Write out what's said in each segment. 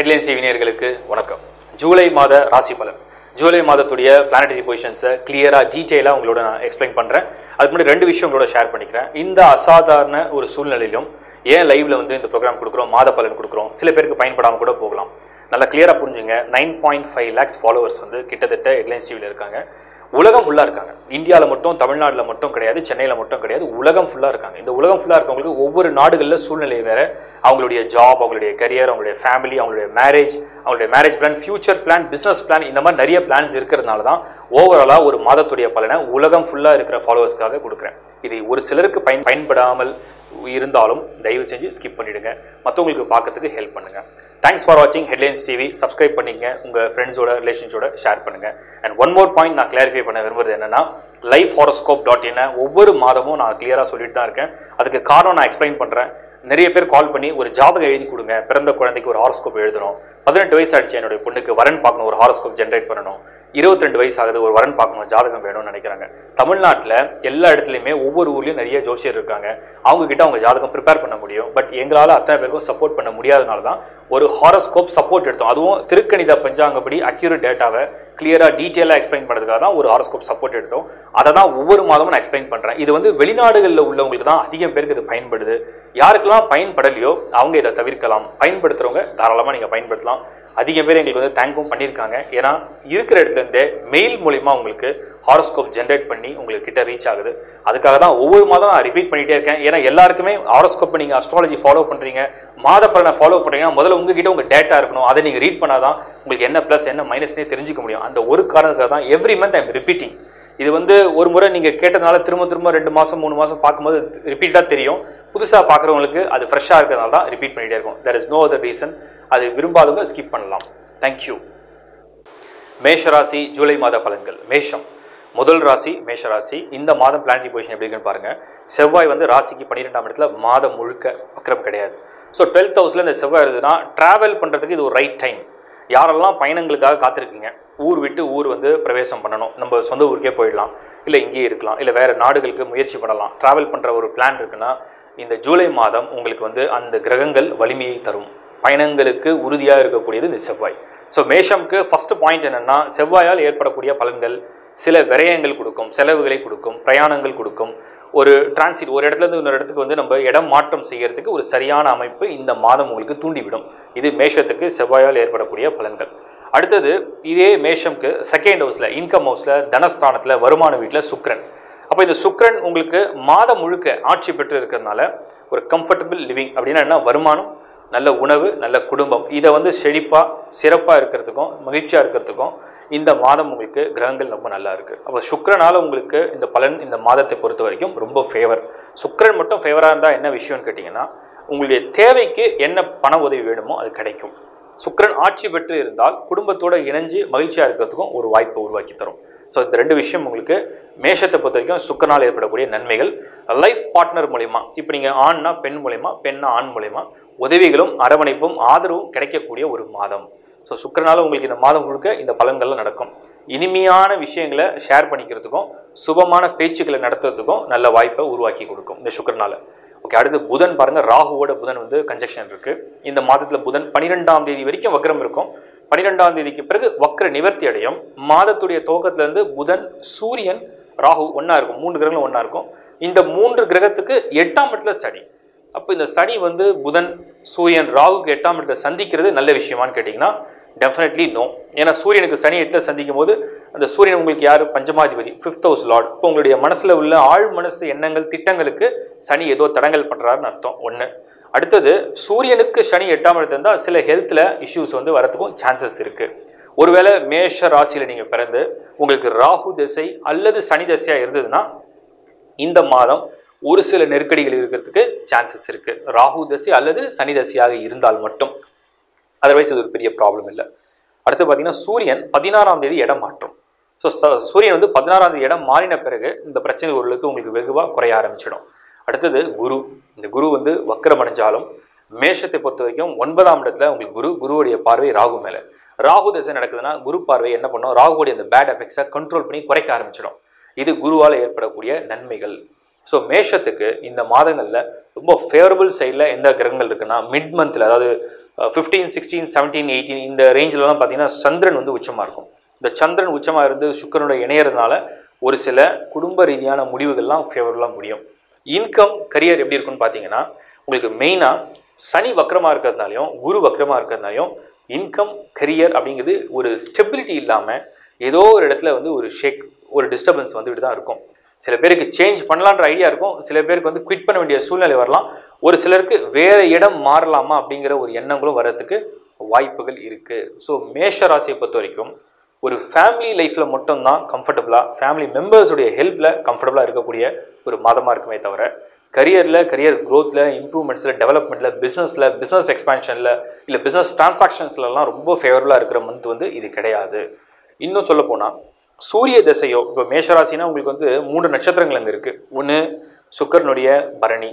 headlines TV நேயர்களுக்கு வணக்கம் ஜூலை மாத ராசி பலன் ஜூலை மாதத்துடைய பிளானட்டரி பொசிஷன்ஸை கிளியராக டீட்டெயிலாக உங்களோட நான் எக்ஸ்பிளைன் பண்ணுறேன் அதுக்கு முன்னாடி ரெண்டு விஷயம் உங்களோட ஷேர் பண்ணிக்கிறேன் இந்த அசாதாரண ஒரு சூழ்நிலையிலும் ஏன் லைவ்ல வந்து இந்த ப்ரோக்ராம் கொடுக்குறோம் மாத பலன் கொடுக்குறோம் சில பேருக்கு பயன்படாமல் கூட போகலாம் நல்லா கிளியராக புரிஞ்சுங்க nine point five lakhs followers வந்து கிட்டத்தட்ட ஹெட்லைன்ஸ் டிவியில் இருக்காங்க உலகம் ஃபுல்லாக இருக்காங்க இந்தியாவில் மட்டும் தமிழ்நாட்டில் மட்டும் கிடையாது சென்னையில் மட்டும் கிடையாது உலகம் ஃபுல்லாக இருக்காங்க இந்த உலகம் ஃபுல்லாக இருக்கவங்களுக்கு ஒவ்வொரு நாடுகளில் சூழ்நிலை வேற அவங்களுடைய ஜாப் அவங்களுடைய கரியர் அவங்களுடைய ஃபேமிலி அவங்களுடைய மேரேஜ் அவங்களுடைய marriage plan future plan business plan இந்த மாதிரி நிறைய பிளான்ஸ் இருக்கிறதுனால தான் ஓவராலாக ஒரு மாதத்துடைய பலனை உலகம் ஃபுல்லாக இருக்கிற ஃபாலோவர்ஸ்க்காக கொடுக்குறேன் இது ஒரு சிலருக்கு பயன் பயன்படாமல் இருந்தாலும் தயவு செஞ்சு ஸ்கிப் பண்ணிடுங்க மற்றவங்களுக்கு பார்க்கறதுக்கு ஹெல்ப் பண்ணுங்க தேங்க்ஸ் ஃபார் வாட்சிங் ஹெட்லைன்ஸ் டிவி சப்ஸ்கிரைப் பண்ணிங்க உங்கள் ஃப்ரெண்ட்ஸோட ரிலேஷன்ஸோட ஷேர் பண்ணுங்க அண்ட் ஒன் மோர் பாயிண்ட் நான் கிளாரிஃபை பண்ண விரும்புறது என்னன்னா லைஃப் ஹாரோஸ்கோப் டாட் இன் ஒவ்வொரு மாதமும் நான் கிளியராக சொல்லிட்டு தான் இருக்கேன் அதுக்கு காரணம் நான் எக்ஸ்பிளைன் பண்ணுறேன் நிறைய பேர் கால் பண்ணி ஒரு ஜாதகம் எழுதி கொடுங்க பிறந்த குழந்தைக்கு ஒரு ஹாரோஸ்கோப் எழுதணும் பதினெட்டு வயசு ஆயிடுச்சு என்னுடைய பொண்ணுக்கு வரன் பார்க்கணும் ஒரு ஹாரோஸ்கோப் ஜென்ரேட் பண்ணணும் இருபத்தி ரெண்டு வயசு ஆகுது ஒரு வரன் பார்க்கணும் ஜாதகம் வேணும்னு நினைக்கிறாங்க தமிழ்நாட்டில் எல்லா இடத்துலையுமே ஒவ்வொரு ஊர்லேயும் நிறைய ஜோசியர் இருக்காங்க அவங்க கிட்ட அவங்க ஜாதகம் ப்ரிப்பேர் பண்ண முடியும் பட் எங்களால் அத்தனை பேருக்கும் சப்போர்ட் பண்ண முடியாதனால தான் ஒரு ஹாரோஸ்கோப் சப்போர்ட் எடுத்தோம் அதுவும் திருக்கணித பஞ்சாங்கப்படி அக்யூரேட் டேட்டாவை கிளியராக டீட்டெயிலாக எக்ஸ்பிளைன் பண்ணுறதுக்காக தான் ஒரு ஹாரோஸ்கோப் சப்போர்ட் எடுத்தோம் அதை தான் ஒவ்வொரு மாதமும் நான் எக்ஸ்பிளைன் பண்ணுறேன் இது வந்து வெளிநாடுகளில் உள்ளவங்களுக்கு தான் அதிகம் பேருக்கு இது பயன்படுது யாருக்கெல்லாம் பயன்படலையோ அவங்க இதை தவிர்க்கலாம் பயன்படுத்துகிறவங்க தாராளமாக நீங்கள் பயன்படுத்தலாம் அதிக பேர் எங்களுக்கு வந்து தேங்க்கும் பண்ணியிருக்காங்க ஏன்னா இருக்கிற இடத்துலேருந்தே மெயில் மூலிமா உங்களுக்கு ஹாரோஸ்கோப் ஜென்ரேட் பண்ணி உங்களுக்கு கிட்ட ரீச் ஆகுது அதுக்காக தான் ஒவ்வொரு மாதம் நான் ரிப்பீட் பண்ணிட்டே இருக்கேன் ஏன்னா எல்லாருக்குமே ஹாரோஸ்கோப் நீங்கள் அஸ்ட்ராலஜி ஃபாலோ பண்ணுறீங்க மாத பலனை ஃபாலோ பண்ணுறீங்கன்னா முதல்ல உங்ககிட்ட உங்கள் டேட்டா இருக்கணும் அதை நீங்கள் ரீட் பண்ணாதான் உங்களுக்கு என்ன ப்ளஸ் என்ன மைனஸ்னே தெரிஞ்சுக்க முடியும் அந்த ஒரு காரணத்துக்காக தான் எவ்ரி மந்த் ஐம் ரிப்பீட்டிங் இது வந்து ஒரு முறை நீங்கள் கேட்டதுனால திரும்ப திரும்ப ரெண்டு மாதம் மூணு மாதம் பார்க்கும்போது ரிப்பீட்டாக தெரியும் புதுசாக பார்க்குறவங்களுக்கு அது ஃப்ரெஷ்ஷாக இருக்கிறதுனால தான் ரிப்பீட் பண்ணிகிட்டே இருக்கும் there is no other reason அது விரும்பாதவங்க ஸ்கிப் பண்ணலாம் தேங்க்யூ மேஷராசி ஜூலை மாத பலன்கள் மேஷம் முதல் ராசி மேஷராசி இந்த மாதம் பிளானரி பொசிஷன் எப்படி இருக்குன்னு பாருங்க செவ்வாய் வந்து ராசிக்கு பன்னிரெண்டாம் இடத்துல மாதம் முழுக்க வக்ரம் கிடையாது ஸோ டுவெல்த் ஹவுஸில் இந்த செவ்வாய் இருந்ததுன்னா ட்ராவல் பண்ணுறதுக்கு இது ஒரு ரைட் டைம் யாரெல்லாம் பயணங்களுக்காக காத்திருக்கீங்க ஊர் விட்டு ஊர் வந்து பிரவேசம் பண்ணணும் நம்ம சொந்த ஊருக்கே போயிடலாம் இல்லை இங்கேயே இருக்கலாம் இல்லை வேறு நாடுகளுக்கு முயற்சி பண்ணலாம் ட்ராவல் பண்ணுற ஒரு பிளான் இருக்குன்னா இந்த ஜூலை மாதம் உங்களுக்கு வந்து அந்த கிரகங்கள் வலிமையை தரும் பயணங்களுக்கு உறுதியாக இருக்கக்கூடியது இந்த செவ்வாய் ஸோ மேஷம்க்கு ஃபர்ஸ்ட் பாயிண்ட் என்னென்னா செவ்வாயால் ஏற்படக்கூடிய பலன்கள் சில விரயங்கள் கொடுக்கும் செலவுகளை கொடுக்கும் பிரயாணங்கள் கொடுக்கும் ஒரு டிரான்சிட் ஒரு இடத்துல இருந்து இன்னொரு இடத்துக்கு வந்து நம்ம இடம் மாற்றம் செய்யறதுக்கு ஒரு சரியான அமைப்பு இந்த மாதம் உங்களுக்கு தூண்டிவிடும் இது மேஷத்துக்கு செவ்வாயால் ஏற்படக்கூடிய பலன்கள் அடுத்தது இதே மேஷம்க்கு செகண்ட் ஹவுஸில் இன்கம் ஹவுஸில் தனஸ்தானத்தில் வருமான வீட்டில் சுக்ரன் அப்போ இந்த சுக்ரன் உங்களுக்கு மாதம் முழுக்க ஆட்சி பெற்று இருக்கிறதுனால ஒரு கம்ஃபர்டபுள் லிவிங் அப்படின்னா என்ன வருமானம் நல்ல உணவு நல்ல குடும்பம் இதை வந்து செழிப்பாக சிறப்பாக இருக்கிறதுக்கும் மகிழ்ச்சியாக இருக்கிறதுக்கும் இந்த மாதம் உங்களுக்கு கிரகங்கள் ரொம்ப நல்லா இருக்குது அப்போ சுக்ரனால் உங்களுக்கு இந்த பலன் இந்த மாதத்தை பொறுத்த வரைக்கும் ரொம்ப ஃபேவர் சுக்ரன் மட்டும் ஃபேவராக இருந்தால் என்ன விஷயம்னு கேட்டிங்கன்னா உங்களுடைய தேவைக்கு என்ன பண உதவி வேணுமோ அது கிடைக்கும் சுக்ரன் ஆட்சி பெற்று இருந்தால் குடும்பத்தோடு இணைஞ்சு மகிழ்ச்சியாக இருக்கிறதுக்கும் ஒரு வாய்ப்பை உருவாக்கி தரும் ஸோ இந்த ரெண்டு விஷயம் உங்களுக்கு மேஷத்தை பொறுத்த வரைக்கும் சுக்கரனால் ஏற்படக்கூடிய நன்மைகள் லைஃப் பார்ட்னர் மூலிமா இப்போ நீங்கள் ஆண்னா பெண் மூலிமா பெண்ணா ஆண் மூலிமா உதவிகளும் அரவணைப்பும் ஆதரவும் கிடைக்கக்கூடிய ஒரு மாதம் ஸோ சுக்கரனால உங்களுக்கு இந்த மாதம் முழுக்க இந்த பலன்கள்லாம் நடக்கும் இனிமையான விஷயங்களை ஷேர் பண்ணிக்கிறதுக்கும் சுபமான பேச்சுக்களை நடத்துறதுக்கும் நல்ல வாய்ப்பை உருவாக்கி கொடுக்கும் இந்த சுக்கரனால ஓகே அடுத்து புதன் பாருங்க ராகுவோட புதன் வந்து கன்ஜெக்ஷன் இருக்கு இந்த மாதத்தில் புதன் பன்னிரெண்டாம் தேதி வரைக்கும் வக்ரம் இருக்கும் பன்னிரெண்டாம் தேதிக்கு பிறகு வக்ர நிவர்த்தி அடையும் மாதத்துடைய துவக்கத்திலேருந்து புதன் சூரியன் ராகு ஒன்றா இருக்கும் மூன்று கிரகங்களும் ஒன்றா இருக்கும் இந்த மூன்று கிரகத்துக்கு எட்டாம் இடத்துல சனி அப்போ இந்த சனி வந்து புதன் சூரியன் ராகுக்கு எட்டாம் இடத்துல சந்திக்கிறது நல்ல விஷயமான்னு கேட்டிங்கன்னா டெஃபினெட்லி நோ ஏன்னா சூரியனுக்கு சனி எட்டில் சந்திக்கும் போது அந்த சூரியன் உங்களுக்கு யார் பஞ்சமாதிபதி ஃபிஃப்த் ஹவுஸ் லார்ட் இப்போ உங்களுடைய மனசில் உள்ள ஆழ் மனசு எண்ணங்கள் திட்டங்களுக்கு சனி ஏதோ தடங்கல் பண்ணுறாருன்னு அர்த்தம் ஒன்று அடுத்தது சூரியனுக்கு சனி எட்டாம் இடத்துல இருந்தால் சில ஹெல்த்தில் இஷ்யூஸ் வந்து வரதுக்கும் சான்சஸ் இருக்குது ஒருவேளை மேஷ ராசியில் நீங்கள் பிறந்து உங்களுக்கு ராகு திசை அல்லது சனி திசையாக இருந்ததுன்னா இந்த மாதம் ஒரு சில நெருக்கடிகள் இருக்கிறதுக்கு சான்சஸ் இருக்குது ராகு தசை அல்லது சனி தசையாக இருந்தால் மட்டும் அதர்வைஸ் இது ஒரு பெரிய ப்ராப்ளம் இல்லை அடுத்து பார்த்தீங்கன்னா சூரியன் பதினாறாம் தேதி இடம் மாற்றும் ஸோ சூரியன் வந்து பதினாறாம் தேதி இடம் மாறின பிறகு இந்த பிரச்சனை ஓரளவுக்கு உங்களுக்கு வெகுவாக குறைய ஆரம்பிச்சிடும் அடுத்தது குரு இந்த குரு வந்து வக்கரம் அடைஞ்சாலும் மேஷத்தை பொறுத்த வரைக்கும் ஒன்பதாம் இடத்துல உங்களுக்கு குரு குருவுடைய பார்வை ராகு மேலே ராகு தசை நடக்குதுன்னா குரு பார்வை என்ன பண்ணும் ராகுவுடைய அந்த பேட் எஃபெக்ட்ஸை கண்ட்ரோல் பண்ணி குறைக்க ஆரம்பிச்சிடும் இது குருவால் ஏற்படக்கூடிய நன்மைகள் ஸோ மேஷத்துக்கு இந்த மாதங்களில் ரொம்ப ஃபேவரபிள் சைடில் எந்த கிரகங்கள் இருக்குன்னா மிட் மந்தில் அதாவது ஃபிஃப்டீன் சிக்ஸ்டீன் செவன்டீன் எயிட்டீன் இந்த ரேஞ்சிலலாம் பார்த்தீங்கன்னா சந்திரன் வந்து உச்சமாக இருக்கும் இந்த சந்திரன் உச்சமாக இருந்து சுக்கரனோட இணையறதுனால ஒரு சில குடும்ப ரீதியான முடிவுகள்லாம் ஃபேவரபுளாக முடியும் இன்கம் கரியர் எப்படி இருக்குன்னு பார்த்தீங்கன்னா உங்களுக்கு மெயினாக சனி வக்கரமாக இருக்கிறதுனாலையும் குரு வக்கரமாக இருக்கிறதுனாலையும் இன்கம் கரியர் அப்படிங்கிறது ஒரு ஸ்டெபிலிட்டி இல்லாமல் ஏதோ ஒரு இடத்துல வந்து ஒரு ஷேக் ஒரு டிஸ்டர்பன்ஸ் வந்துட்டு தான் இருக்கும் சில பேருக்கு சேஞ்ச் பண்ணலான்ற ஐடியா இருக்கும் சில பேருக்கு வந்து குவிட் பண்ண வேண்டிய சூழ்நிலை வரலாம் ஒரு சிலருக்கு வேற இடம் மாறலாமா அப்படிங்கிற ஒரு எண்ணங்களும் வர்றதுக்கு வாய்ப்புகள் இருக்குது ஸோ மேஷ ராசியை பொறுத்த வரைக்கும் ஒரு ஃபேமிலி லைஃப்பில் மட்டும்தான் கம்ஃபர்டபுளாக ஃபேமிலி மெம்பர்ஸுடைய ஹெல்ப்பில் கம்ஃபர்டபுளாக இருக்கக்கூடிய ஒரு மாதமாக இருக்குமே தவிர கரியரில் கரியர் க்ரோத்தில் இம்ப்ரூவ்மெண்ட்ஸில் டெவலப்மெண்ட்டில் பிஸ்னஸில் பிஸ்னஸ் எக்ஸ்பான்ஷனில் இல்லை பிஸ்னஸ் டிரான்சாக்ஷன்ஸ்லலாம் ரொம்ப ஃபேவரபுளாக இருக்கிற மந்த் வந்து இது கிடையாது இன்னும் சொல்ல போனால் சூரிய திசையோ இப்போ மேஷராசினா உங்களுக்கு வந்து மூன்று நட்சத்திரங்கள் அங்கே இருக்குது ஒன்று சுக்கரனுடைய பரணி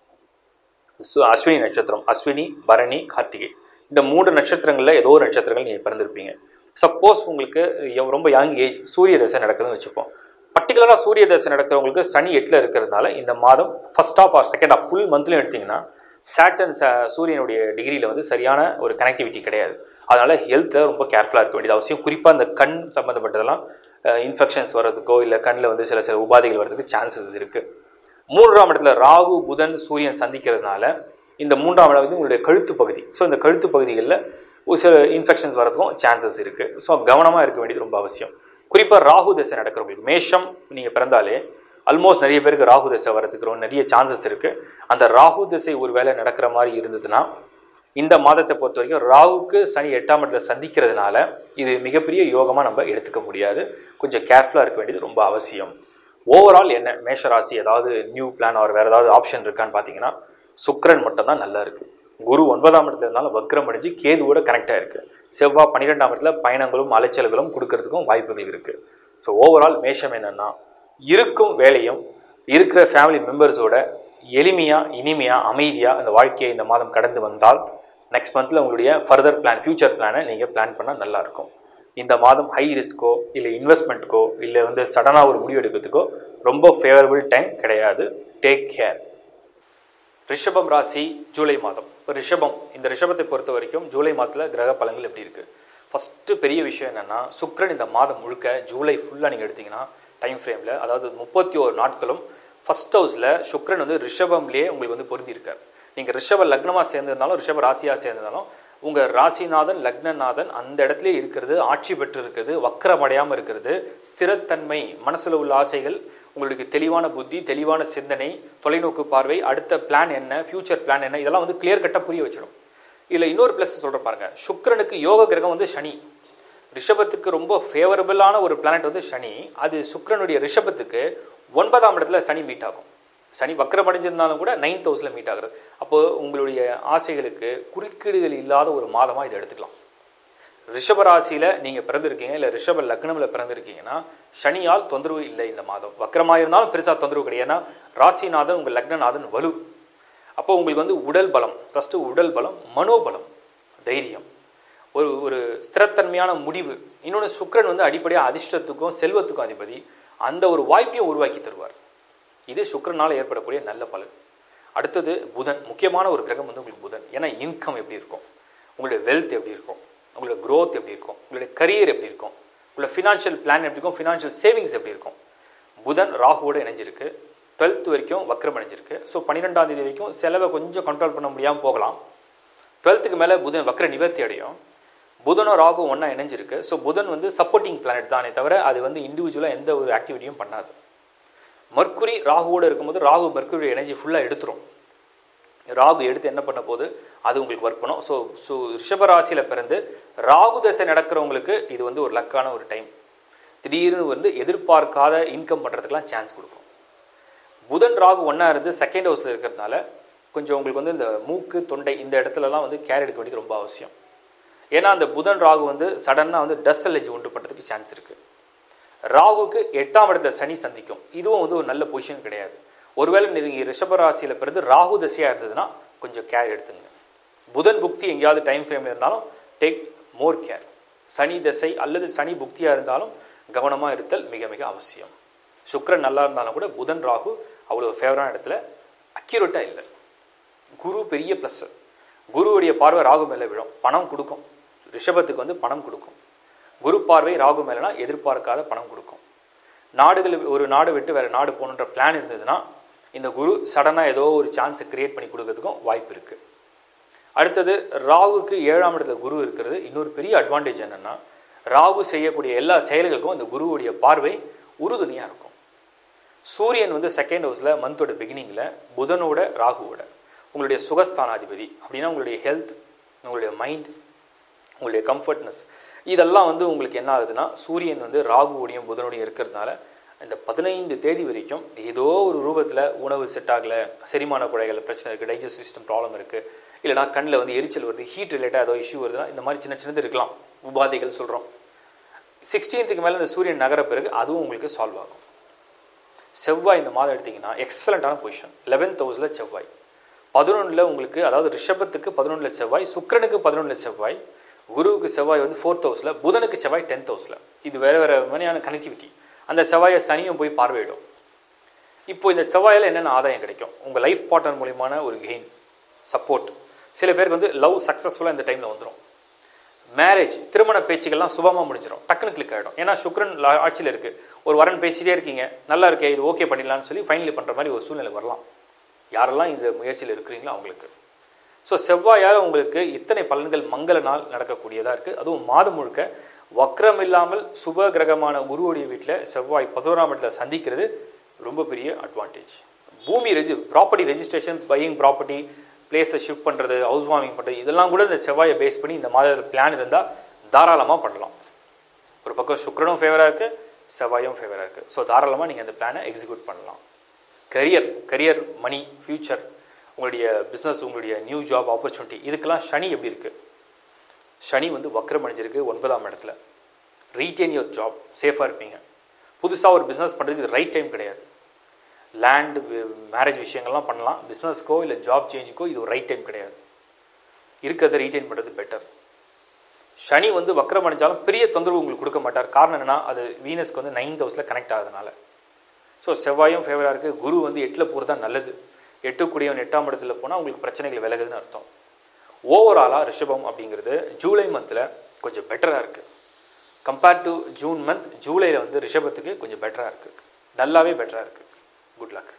சு அஸ்வினி நட்சத்திரம் அஸ்வினி பரணி கார்த்திகை இந்த மூன்று நட்சத்திரங்களில் ஏதோ ஒரு நட்சத்திரங்கள் நீங்கள் பிறந்திருப்பீங்க சப்போஸ் உங்களுக்கு எவ்- ரொம்ப யங் ஏஜ் சூரிய தசை நடக்குதுன்னு வச்சுப்போம் பர்டிகுலராக சூரிய தசை நடக்கிறவங்களுக்கு சனி எட்டில் இருக்கிறதுனால இந்த மாதம் first half or second half full மந்த்லையும் எடுத்திங்கன்னா சாட்டன் ச சூரியனுடைய டிகிரியில் வந்து சரியான ஒரு கனெக்டிவிட்டி கிடையாது அதனால் ஹெல்த்தில் ரொம்ப கேர்ஃபுல்லாக இருக்க வேண்டியது அவசியம் குறிப்பாக இந்த கண் சம்மந்தப்பட்டதெல்லாம் இன்ஃபெக்ஷன்ஸ் வர்றதுக்கோ இல்லை கண்ணில் வந்து சில சில உபாதைகள் வர்றதுக்கு சான்சஸ் இருக்குது மூன்றாம் இடத்துல ராகு புதன் சூரியன் சந்திக்கிறதுனால இந்த மூன்றாம் இடம் வந்து உங்களுடைய கழுத்து பகுதி ஸோ இந்த கழுத்து பகுதிகளில் ஒரு சில இன்ஃபெக்ஷன்ஸ் வரதுக்கும் சான்சஸ் இருக்குது ஸோ கவனமாக இருக்க வேண்டியது ரொம்ப அவசியம் குறிப்பாக ராகு தசை நடக்கிறவங்களுக்கு மேஷம் நீங்கள் பிறந்தாலே ஆல்மோஸ்ட் நிறைய பேருக்கு ராகு தசை வரதுக்கு ரொம்ப நிறைய சான்சஸ் இருக்குது அந்த ராகு தசை ஒரு வேளை நடக்கிற மாதிரி இருந்ததுன்னா இந்த மாதத்தை பொறுத்த வரைக்கும் ராகுக்கு சனி எட்டாம் இடத்துல சந்திக்கிறதுனால இது மிகப்பெரிய யோகமாக நம்ம எடுத்துக்க முடியாது கொஞ்சம் கேர்ஃபுல்லாக இருக்க வேண்டியது ரொம்ப அவசியம் ஓவரால் என்ன மேஷராசி ஏதாவது நியூ பிளான் ஆர் வேறு ஏதாவது ஆப்ஷன் இருக்கான்னு பார்த்தீங்கன்னா சுக்கிரன் மட்டும் தான் நல்லா இருக்குது குரு ஒன்பதாம் இடத்துல இருந்தாலும் வக்ரம் அடைஞ்சு கேதுவோட கனெக்டாக இருக்குது செவ்வாய் பன்னிரெண்டாம் இடத்துல பயணங்களும் அலைச்சல்களும் கொடுக்கறதுக்கும் வாய்ப்புகள் இருக்குது ஸோ ஓவரால் மேஷம் என்னென்னா இருக்கும் வேலையும் இருக்கிற ஃபேமிலி மெம்பர்ஸோட எளிமையாக இனிமையாக அமைதியாக அந்த வாழ்க்கையை இந்த மாதம் கடந்து வந்தால் நெக்ஸ்ட் மந்தில் உங்களுடைய ஃபர்தர் பிளான் ஃப்யூச்சர் பிளானை நீங்கள் பிளான் பண்ணால் நல்லாயிருக்கும் இந்த மாதம் ஹை ரிஸ்க்கோ இல்லை இன்வெஸ்ட்மெண்ட்டுக்கோ இல்லை வந்து சடனாக ஒரு முடிவு எடுக்கிறதுக்கோ ரொம்ப ஃபேவரபிள் டைம் கிடையாது டேக் கேர் ரிஷபம் ராசி ஜூலை மாதம் இப்போ ரிஷபம் இந்த ரிஷபத்தை பொறுத்த வரைக்கும் ஜூலை மாதத்தில் கிரக பலன்கள் எப்படி இருக்குது ஃபஸ்ட்டு பெரிய விஷயம் என்னென்னா சுக்கிரன் இந்த மாதம் முழுக்க ஜூலை ஃபுல்லாக நீங்கள் எடுத்தீங்கன்னா டைம் ஃப்ரேமில் அதாவது முப்பத்தி ஒரு நாட்களும் ஃபஸ்ட் ஹவுஸில் சுக்கிரன் வந்து ரிஷபம்லேயே உங்களுக்கு வந்து பொருந்தி இருக்கார் நீங்கள் ரிஷப லக்னமாக சேர்ந்திருந்தாலும் ரிஷப ராசியாக சேர்ந்திருந்தாலும் உங்கள் ராசிநாதன் லக்னநாதன் அந்த இடத்துல இருக்கிறது ஆட்சி பெற்று இருக்கிறது வக்கரமடையாமல் இருக்கிறது ஸ்திரத்தன்மை மனசில் உள்ள ஆசைகள் உங்களுக்கு தெளிவான புத்தி தெளிவான சிந்தனை தொலைநோக்கு பார்வை அடுத்த பிளான் என்ன ஃபியூச்சர் பிளான் என்ன இதெல்லாம் வந்து கிளியர் கட்டாக புரிய வச்சிடும் இதில் இன்னொரு ப்ளஸ் சொல்கிறேன் பாருங்க சுக்கிரனுக்கு யோக கிரகம் வந்து சனி ரிஷபத்துக்கு ரொம்ப ஃபேவரபிளான ஒரு பிளானட் வந்து சனி அது சுக்கிரனுடைய ரிஷபத்துக்கு ஒன்பதாம் இடத்துல சனி மீட் ஆகும் சனி வக்கரம் அடைஞ்சிருந்தாலும் கூட நைன்த் ஹவுஸில் மீட் ஆகுறது அப்போது உங்களுடைய ஆசைகளுக்கு குறுக்கீடுகள் இல்லாத ஒரு மாதமாக இதை எடுத்துக்கலாம் ரிஷப ராசியில் நீங்கள் பிறந்திருக்கீங்க இல்லை ரிஷப லக்னமில் பிறந்திருக்கீங்கன்னா சனியால் தொந்தரவு இல்லை இந்த மாதம் வக்கரமாக இருந்தாலும் பெருசாக தொந்தரவு கிடையாது ஏன்னா ராசிநாதன் உங்கள் லக்னநாதன் வலு அப்போ உங்களுக்கு வந்து உடல் பலம் ஃபஸ்ட்டு உடல் பலம் மனோபலம் தைரியம் ஒரு ஒரு ஸ்திரத்தன்மையான முடிவு இன்னொன்று சுக்கிரன் வந்து அடிப்படையாக அதிர்ஷ்டத்துக்கும் செல்வத்துக்கும் அதிபதி அந்த ஒரு வாய்ப்பையும் உருவாக்கி தருவார் இது சுக்கிரனால் ஏற்படக்கூடிய நல்ல பலன் அடுத்தது புதன் முக்கியமான ஒரு கிரகம் வந்து உங்களுக்கு புதன் ஏன்னா இன்கம் எப்படி இருக்கும் உங்களுடைய வெல்த் எப்படி இருக்கும் உங்களோட growth எப்படி இருக்கும் உங்களுடைய கரியர் எப்படி இருக்கும் உங்களோட ஃபினான்ஷியல் பிளான் எப்படி இருக்கும் ஃபினான்ஷியல் சேவிங்ஸ் எப்படி இருக்கும் புதன் ராகுவோட இணைஞ்சிருக்கு டுவெல்த் வரைக்கும் வக்ரம் அடைஞ்சிருக்கு ஸோ பன்னிரெண்டாம் தேதி வரைக்கும் செலவை கொஞ்சம் கண்ட்ரோல் பண்ண முடியாமல் போகலாம் டுவெல்த்துக்கு மேலே புதன் வக்ர நிவர்த்தி அடையும் புதனும் ராகும் ஒன்றா இணைஞ்சிருக்கு ஸோ புதன் வந்து சப்போர்ட்டிங் பிளானட் தானே தவிர அது வந்து இண்டிவிஜுவலாக எந்த ஒரு ஆக்டிவிட்டியும் பண்ணாது மர்க்குரி ராகுவோட இருக்கும்போது ராகு மர்க்குரி எனர்ஜி ஃபுல்லாக எடுத்துரும் ராகு எடுத்து என்ன பண்ண போகுது அது உங்களுக்கு ஒர்க் பண்ணும் ஸோ ஸோ ரிஷபராசியில் பிறந்து ராகு தசை நடக்கிறவங்களுக்கு இது வந்து ஒரு லக்கான ஒரு டைம் திடீர்னு வந்து எதிர்பார்க்காத இன்கம் பண்ணுறதுக்கெலாம் சான்ஸ் கொடுக்கும் புதன் ராகு ஒன்றா இருந்து செகண்ட் ஹவுஸில் இருக்கிறதுனால கொஞ்சம் உங்களுக்கு வந்து இந்த மூக்கு தொண்டை இந்த இடத்துலலாம் வந்து கேர் எடுக்க வேண்டியது ரொம்ப அவசியம் ஏன்னா அந்த புதன் ராகு வந்து சடனாக வந்து டஸ்ட் அலர்ஜி உண்டு பண்ணுறதுக்கு சான்ஸ் இருக்குது ராகுக்கு எட்டாம் இடத்துல சனி சந்திக்கும் இதுவும் வந்து ஒரு நல்ல பொசிஷன் கிடையாது ஒருவேளை நீங்கள் ரிஷபராசியில் பிறந்து ராகு தசையாக இருந்ததுன்னா கொஞ்சம் கேர் எடுத்துங்க புதன் புக்தி எங்கேயாவது டைம் ஃப்ரேமில் இருந்தாலும் டேக் மோர் கேர் சனி தசை அல்லது சனி புக்தியாக இருந்தாலும் கவனமாக இருத்தல் மிக மிக அவசியம் சுக்கிரன் நல்லா இருந்தாலும் கூட புதன் ராகு அவ்வளோ ஃபேவரான இடத்துல அக்யூரேட்டாக இல்லை குரு பெரிய ப்ளஸ் குருவுடைய பார்வை ராகு மேலே விழும் பணம் கொடுக்கும் ரிஷபத்துக்கு வந்து பணம் கொடுக்கும் குரு பார்வை ராகு மேலேனா எதிர்பார்க்காத பணம் கொடுக்கும் நாடுகள் ஒரு நாடு விட்டு வேறு நாடு போகணுன்ற பிளான் இருந்ததுன்னா இந்த குரு சடனாக ஏதோ ஒரு சான்ஸை கிரியேட் பண்ணி கொடுக்கறதுக்கும் வாய்ப்பு இருக்குது அடுத்தது ராகுக்கு ஏழாம் இடத்துல குரு இருக்கிறது இன்னொரு பெரிய அட்வான்டேஜ் என்னென்னா ராகு செய்யக்கூடிய எல்லா செயல்களுக்கும் அந்த குருவுடைய பார்வை உறுதுணையாக இருக்கும் சூரியன் வந்து செகண்ட் ஹவுஸில் மந்தோட பிகினிங்கில் புதனோட ராகுவோட உங்களுடைய சுகஸ்தானாதிபதி அப்படின்னா உங்களுடைய ஹெல்த் உங்களுடைய மைண்ட் உங்களுடைய கம்ஃபர்ட்னஸ் இதெல்லாம் வந்து உங்களுக்கு என்ன ஆகுதுன்னா சூரியன் வந்து ராகுவோடையும் புதனோடையும் இருக்கிறதுனால இந்த பதினைந்து தேதி வரைக்கும் ஏதோ ஒரு ரூபத்தில் உணவு செட் ஆகலை செரிமான குழைகள் பிரச்சனை இருக்குது டைஜஸ்ட் சிஸ்டம் ப்ராப்ளம் இருக்குது இல்லைனா கண்ணில் வந்து எரிச்சல் வருது ஹீட் ரிலேட்டாக ஏதோ இஷ்யூ வருதுன்னா இந்த மாதிரி சின்ன சின்னது இருக்கலாம் உபாதைகள் சொல்கிறோம் சிக்ஸ்டீன்த்துக்கு மேலே இந்த சூரியன் நகர பிறகு அதுவும் உங்களுக்கு சால்வ் ஆகும் செவ்வாய் இந்த மாதம் எடுத்திங்கன்னா எக்ஸலண்ட்டான பொசிஷன் லெவன்த் ஹவுஸில் செவ்வாய் பதினொன்றில் உங்களுக்கு அதாவது ரிஷபத்துக்கு பதினொன்றில் செவ்வாய் சுக்கிரனுக்கு பதினொன்றில் செவ்வாய் குருவுக்கு செவ்வாய் வந்து ஃபோர்த் ஹவுஸில் புதனுக்கு செவ்வாய் டென்த் ஹவுஸில் இது வேறு வேறு மாதிரியான கனெக்டிவிட்டி அந்த செவ்வாயை சனியும் போய் பார்வையிடும் இப்போ இந்த செவ்வாயில் என்னென்ன ஆதாயம் கிடைக்கும் உங்கள் லைஃப் பார்ட்னர் மூலியமான ஒரு கெயின் சப்போர்ட் சில பேருக்கு வந்து லவ் சக்ஸஸ்ஃபுல்லாக இந்த டைமில் வந்துடும் மேரேஜ் திருமண பேச்சுக்கள்லாம் சுபமாக முடிஞ்சிடும் டக்குன்னு கிளிக் ஆகிடும் ஏன்னா சுக்ரன் லா- ஆட்சியில் இருக்குது ஒரு வரன் பேசிட்டே இருக்கீங்க நல்லா இருக்கே இது ஓகே பண்ணிடலாம்னு சொல்லி ஃபைனலி பண்ணுற மாதிரி ஒரு சூழ்நிலை வரலாம் யாரெல்லாம் இந்த முயற்சியில் இருக்கிறீங்களோ அவங்களுக்கு ஸோ செவ்வாயால் உங்களுக்கு இத்தனை பலன்கள் மங்கள நாள் நடக்கக்கூடியதாக இருக்குது அதுவும் மாதம் முழுக்க வக்ரம் இல்லாமல் சுப கிரகமான குருவுடைய வீட்டில் செவ்வாய் பதினோராம் இடத்துல சந்திக்கிறது ரொம்ப பெரிய அட்வான்டேஜ் பூமி ரெஜி ப்ராப்பர்ட்டி ரெஜிஸ்ட்ரேஷன் பையிங் ப்ராப்பர்ட்டி பிளேஸை ஷிஃப்ட் பண்ணுறது ஹவுஸ் வார்மிங் பண்ணுறது இதெல்லாம் கூட இந்த செவ்வாயை பேஸ் பண்ணி இந்த மாதத்தில் பிளான் இருந்தால் தாராளமாக பண்ணலாம் ஒரு பக்கம் சுக்கிரனும் ஃபேவராக இருக்குது செவ்வாயும் ஃபேவராக இருக்குது ஸோ தாராளமாக நீங்கள் அந்த பிளானை எக்ஸிக்யூட் பண்ணலாம் கரியர் கரியர் மணி ஃப்யூச்சர் உங்களுடைய பிஸ்னஸ் உங்களுடைய நியூ ஜாப் ஆப்பர்ச்சுனிட்டி இதுக்கெல்லாம் சனி எப்படி இருக்குது சனி வந்து வக்ரம் அடைஞ்சிருக்கு ஒன்பதாம் இடத்துல ரீட்டைன் யுவர் ஜாப் சேஃபாக இருப்பீங்க புதுசாக ஒரு பிஸ்னஸ் பண்ணுறதுக்கு இது ரைட் டைம் கிடையாது லேண்டு மேரேஜ் விஷயங்கள்லாம் பண்ணலாம் பிஸ்னஸ்க்கோ இல்லை ஜாப் சேஞ்சுக்கோ இது ஒரு ரைட் டைம் கிடையாது இருக்கிறத ரீட்டைன் பண்ணுறது பெட்டர் சனி வந்து வக்ரம் அடைஞ்சாலும் பெரிய தொந்தரவு உங்களுக்கு கொடுக்க மாட்டார் காரணம் என்னன்னா அது வீனஸ்க்கு வந்து நைன்த் ஹவுஸில் கனெக்ட் ஆகுதுனால ஸோ செவ்வாயும் ஃபேவராக இருக்குது குரு வந்து எட்டில் போகிறது தான் நல்லது எட்டு கூடியவன் எட்டாம் இடத்துல போனால் உங்களுக்கு பிரச்சனைகள் விலகுதுன்னு அர்த்தம் ஓவராலாக ரிஷபம் அப்படிங்கிறது ஜூலை மந்தில் கொஞ்சம் பெட்டராக இருக்குது கம்பேர்ட் டு ஜூன் மந்த் ஜூலையில் வந்து ரிஷபத்துக்கு கொஞ்சம் பெட்டராக இருக்குது நல்லாவே பெட்டராக இருக்குது குட் லக்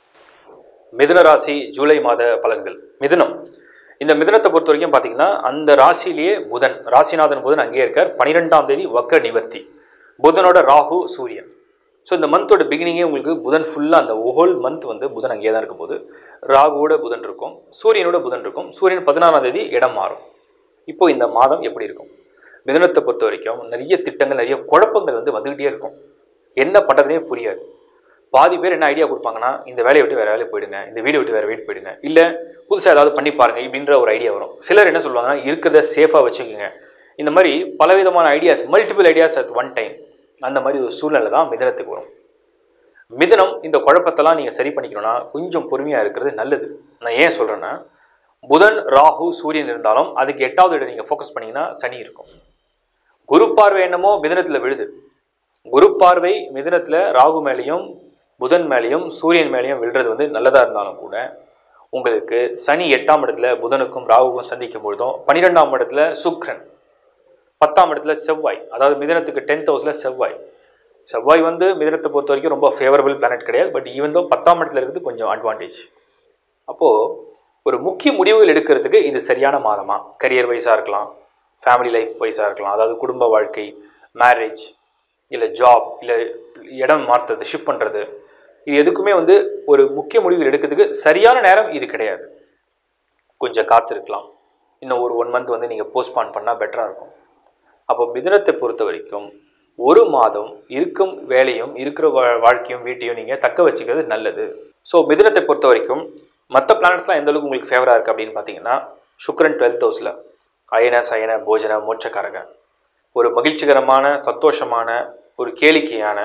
மிதுன ராசி ஜூலை மாத பலன்கள் மிதுனம் இந்த மிதுனத்தை பொறுத்த வரைக்கும் பார்த்தீங்கன்னா அந்த ராசியிலேயே புதன் ராசிநாதன் புதன் அங்கேயே இருக்கார் பன்னிரெண்டாம் தேதி வக்ர நிவர்த்தி புதனோட ராகு சூரியன் ஸோ இந்த மந்தோட பிகினிங்கே உங்களுக்கு புதன் ஃபுல்லாக அந்த ஹோல் மந்த் வந்து புதன் அங்கேயே தான் இருக்க போகுது ராகுவோட புதன் இருக்கும் சூரியனோட புதன் இருக்கும் சூரியன் பதினாறாம் தேதி இடம் மாறும் இப்போ இந்த மாதம் எப்படி இருக்கும் மிதுனத்தை பொறுத்த வரைக்கும் நிறைய திட்டங்கள் நிறைய குழப்பங்கள் வந்து வந்துக்கிட்டே இருக்கும் என்ன பண்ணுறதுனே புரியாது பாதி பேர் என்ன ஐடியா கொடுப்பாங்கன்னா இந்த வேலையை விட்டு வேறு வேலையை போயிடுங்க இந்த வீடை விட்டு வேறு வீடு போயிடுங்க இல்லை புதுசாக ஏதாவது பண்ணி பாருங்க இப்படின்ற ஒரு ஐடியா வரும் சிலர் என்ன சொல்லுவாங்கன்னா இருக்கிறத சேஃபாக வச்சுக்கோங்க இந்த மாதிரி பலவிதமான ideas multiple ideas at one time அந்த மாதிரி ஒரு சூழ்நிலை தான் மிதனத்துக்கு வரும் மிதனம் இந்த குழப்பத்தெல்லாம் நீங்கள் சரி பண்ணிக்கணும்னா கொஞ்சம் பொறுமையாக இருக்கிறது நல்லது நான் ஏன் சொல்கிறேன்னா புதன் ராகு சூரியன் இருந்தாலும் அதுக்கு எட்டாவது இடம் நீங்கள் ஃபோக்கஸ் பண்ணிங்கன்னா சனி இருக்கும் குரு பார்வை என்னமோ மிதனத்தில் விழுது குரு பார்வை மிதனத்தில் ராகு மேலேயும் புதன் மேலேயும் சூரியன் மேலேயும் விழுறது வந்து நல்லதாக இருந்தாலும் கூட உங்களுக்கு சனி எட்டாம் இடத்துல புதனுக்கும் ராகுக்கும் சந்திக்கும் பொழுதும் பன்னிரெண்டாம் இடத்துல சுக்ரன் பத்தாம் இடத்துல செவ்வாய் அதாவது மிதனத்துக்கு டென்த் ஹவுஸில் செவ்வாய் செவ்வாய் வந்து மிதனத்தை பொறுத்த வரைக்கும் ரொம்ப ஃபேவரபிள் பிளானட் கிடையாது பட் ஈவன் தோ பத்தாம் இடத்துல இருக்கிறது கொஞ்சம் அட்வான்டேஜ் அப்போது ஒரு முக்கிய முடிவுகள் எடுக்கிறதுக்கு இது சரியான மாதமா கரியர் வைஸாக இருக்கலாம் ஃபேமிலி லைஃப் வைஸாக இருக்கலாம் அதாவது குடும்ப வாழ்க்கை மேரேஜ் இல்லை ஜாப் இல்லை இடம் மாற்றுறது ஷிஃப்ட் பண்ணுறது இது எதுக்குமே வந்து ஒரு முக்கிய முடிவுகள் எடுக்கிறதுக்கு சரியான நேரம் இது கிடையாது கொஞ்சம் காத்திருக்கலாம் இன்னும் ஒரு ஒன் மந்த் வந்து நீங்கள் போஸ்ட்பான் பண்ணால் பெட்டராக இருக்கும் அப்போ மிதுனத்தை பொறுத்த வரைக்கும் ஒரு மாதம் இருக்கும் வேலையும் இருக்கிற வா- வாழ்க்கையும் வீட்டையும் நீங்கள் தக்க வச்சுக்கிறது நல்லது ஸோ மிதுனத்தை பொறுத்த வரைக்கும் மற்ற பிளானட்ஸ்லாம் எந்த அளவுக்கு உங்களுக்கு ஃபேவராக இருக்குது அப்படின்னு பார்த்தீங்கன்னா சுக்ரன் டுவெல்த் ஹவுஸில் அயன சயன போஜன மோட்சக்காரகன் ஒரு மகிழ்ச்சிகரமான சந்தோஷமான ஒரு கேளிக்கையான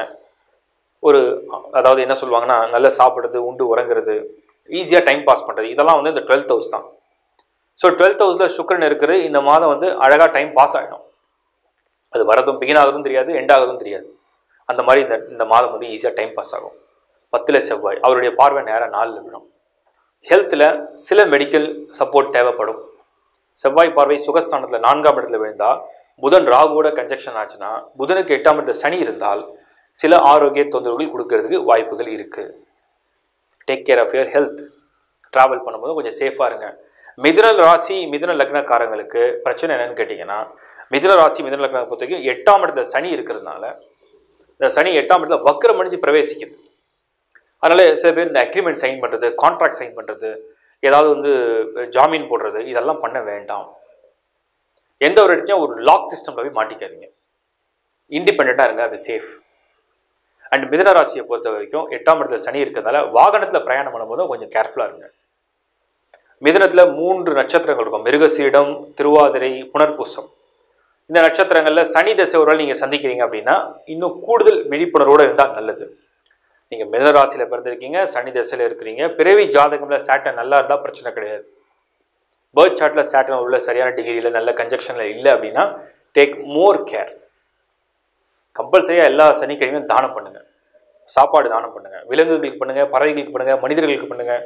ஒரு அதாவது என்ன சொல்லுவாங்கன்னா நல்லா சாப்பிட்றது உண்டு உறங்குறது ஈஸியாக டைம் பாஸ் பண்ணுறது இதெல்லாம் வந்து இந்த டுவெல்த் ஹவுஸ் தான் ஸோ டுவெல்த் ஹவுஸில் சுக்ரன் இருக்கிறது இந்த மாதம் வந்து அழகாக டைம் பாஸ் ஆகிடும் அது வரதும் பிகின் ஆகுறதும் தெரியாது எண்ட் ஆகுறதும் தெரியாது அந்த மாதிரி இந்த இந்த மாதம் வந்து ஈஸியாக டைம் பாஸ் ஆகும் பத்தில் செவ்வாய் அவருடைய பார்வை நேராக நாலில் விடும் ஹெல்த்தில் சில மெடிக்கல் சப்போர்ட் தேவைப்படும் செவ்வாய் பார்வை சுகஸ்தானத்தில் நான்காம் இடத்துல விழுந்தா புதன் ராகுவோட கன்ஜெக்ஷன் ஆச்சுன்னா புதனுக்கு எட்டாம் இடத்துல சனி இருந்தால் சில ஆரோக்கிய தொந்தரவுகள் கொடுக்கறதுக்கு வாய்ப்புகள் இருக்குது take care of your health travel பண்ணும்போது கொஞ்சம் சேஃபாக இருங்க மிதுன ராசி மிதுன லக்னக்காரங்களுக்கு பிரச்சனை என்னன்னு கேட்டிங்கன்னா மிதுன ராசி மிதுன லக்னம் பொறுத்த வரைக்கும் எட்டாம் இடத்துல சனி இருக்கிறதுனால இந்த சனி எட்டாம் இடத்துல வக்ரம் அணிஞ்சு பிரவேசிக்குது அதனால சில பேர் இந்த அக்ரிமெண்ட் சைன் பண்ணுறது கான்ட்ராக்ட் சைன் பண்ணுறது ஏதாவது வந்து ஜாமீன் போடுறது இதெல்லாம் பண்ண வேண்டாம் எந்த ஒரு இடத்தையும் ஒரு லாக் சிஸ்டம்ல போய் மாட்டிக்காதீங்க இண்டிபெண்ட்டாக இருங்க அது சேஃப் அண்ட் மிதன ராசியை பொறுத்த வரைக்கும் எட்டாம் இடத்துல சனி இருக்கிறதால வாகனத்தில் பிரயாணம் பண்ணும்போது கொஞ்சம் கேர்ஃபுல்லாக இருங்க மிதனத்தில் மூன்று நட்சத்திரங்கள் இருக்கும் மிருகசீடம் திருவாதிரை புனர்பூசம் இந்த நட்சத்திரங்களில் சனி தசை ஒரு நாள் நீங்கள் சந்திக்கிறீங்க அப்படின்னா இன்னும் கூடுதல் விழிப்புணர்வோடு இருந்தால் நல்லது நீங்கள் மிதன ராசியில் பிறந்திருக்கீங்க சனி தசையில் இருக்கிறீங்க பிறவி ஜாதகமில் சேட்டன் நல்லா இருந்தால் பிரச்சனை கிடையாது பேர்த் சார்ட்டில் சேட்டன் உள்ள சரியான டிகிரியில் நல்ல கன்ஜெக்ஷனில் இல்லை அப்படின்னா டேக் மோர் கேர் கம்பல்சரியாக எல்லா சனிக்கிழமையும் தானம் பண்ணுங்கள் சாப்பாடு தானம் பண்ணுங்கள் விலங்குகளுக்கு பண்ணுங்கள் பறவைகளுக்கு பண்ணுங்கள் மனிதர்களுக்கு பண்ணுங்கள்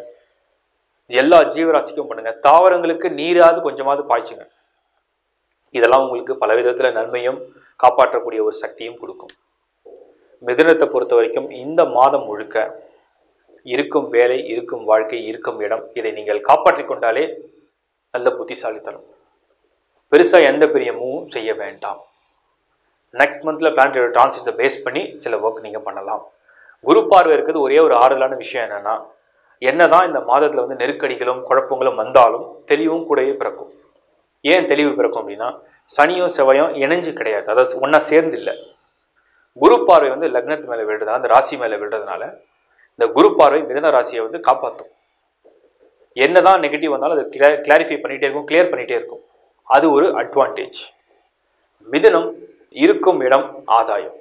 எல்லா ஜீவராசிக்கும் பண்ணுங்கள் தாவரங்களுக்கு நீராவது கொஞ்சமாவது பாய்ச்சுங்க இதெல்லாம் உங்களுக்கு பல விதத்தில் நன்மையும் காப்பாற்றக்கூடிய ஒரு சக்தியும் கொடுக்கும் மிதுனத்தை பொறுத்த வரைக்கும் இந்த மாதம் முழுக்க இருக்கும் வேலை இருக்கும் வாழ்க்கை இருக்கும் இடம் இதை நீங்கள் காப்பாற்றிக் கொண்டாலே நல்ல புத்திசாலித்தனம் பெருசாக எந்த பெரிய மூவும் செய்ய வேண்டாம் நெக்ஸ்ட் மந்தில் பிளானட்டரி டிரான்சிட்ஸை பேஸ் பண்ணி சில ஒர்க் நீங்கள் பண்ணலாம் குரு பார்வை இருக்கிறது ஒரே ஒரு ஆறுதலான விஷயம் என்னென்னா என்னதான் இந்த மாதத்தில் வந்து நெருக்கடிகளும் குழப்பங்களும் வந்தாலும் தெளிவும் கூடவே பிறக்கும் ஏன் தெளிவு பிறக்கும் அப்படின்னா சனியும் செவ்வாயும் இணைஞ்சு கிடையாது அதாவது ஒன்றா சேர்ந்து இல்லை குரு பார்வை வந்து லக்னத்து மேலே விழுறதுனால அந்த ராசி மேலே விழுறதுனால இந்த குரு பார்வை மிதன ராசியை வந்து காப்பாற்றும் என்னதான் நெகட்டிவ் வந்தாலும் அதை கிளா கிளாரிஃபை பண்ணிகிட்டே இருக்கும் கிளியர் பண்ணிகிட்டே இருக்கும் அது ஒரு அட்வான்டேஜ் மிதனம் இருக்கும் இடம் ஆதாயம்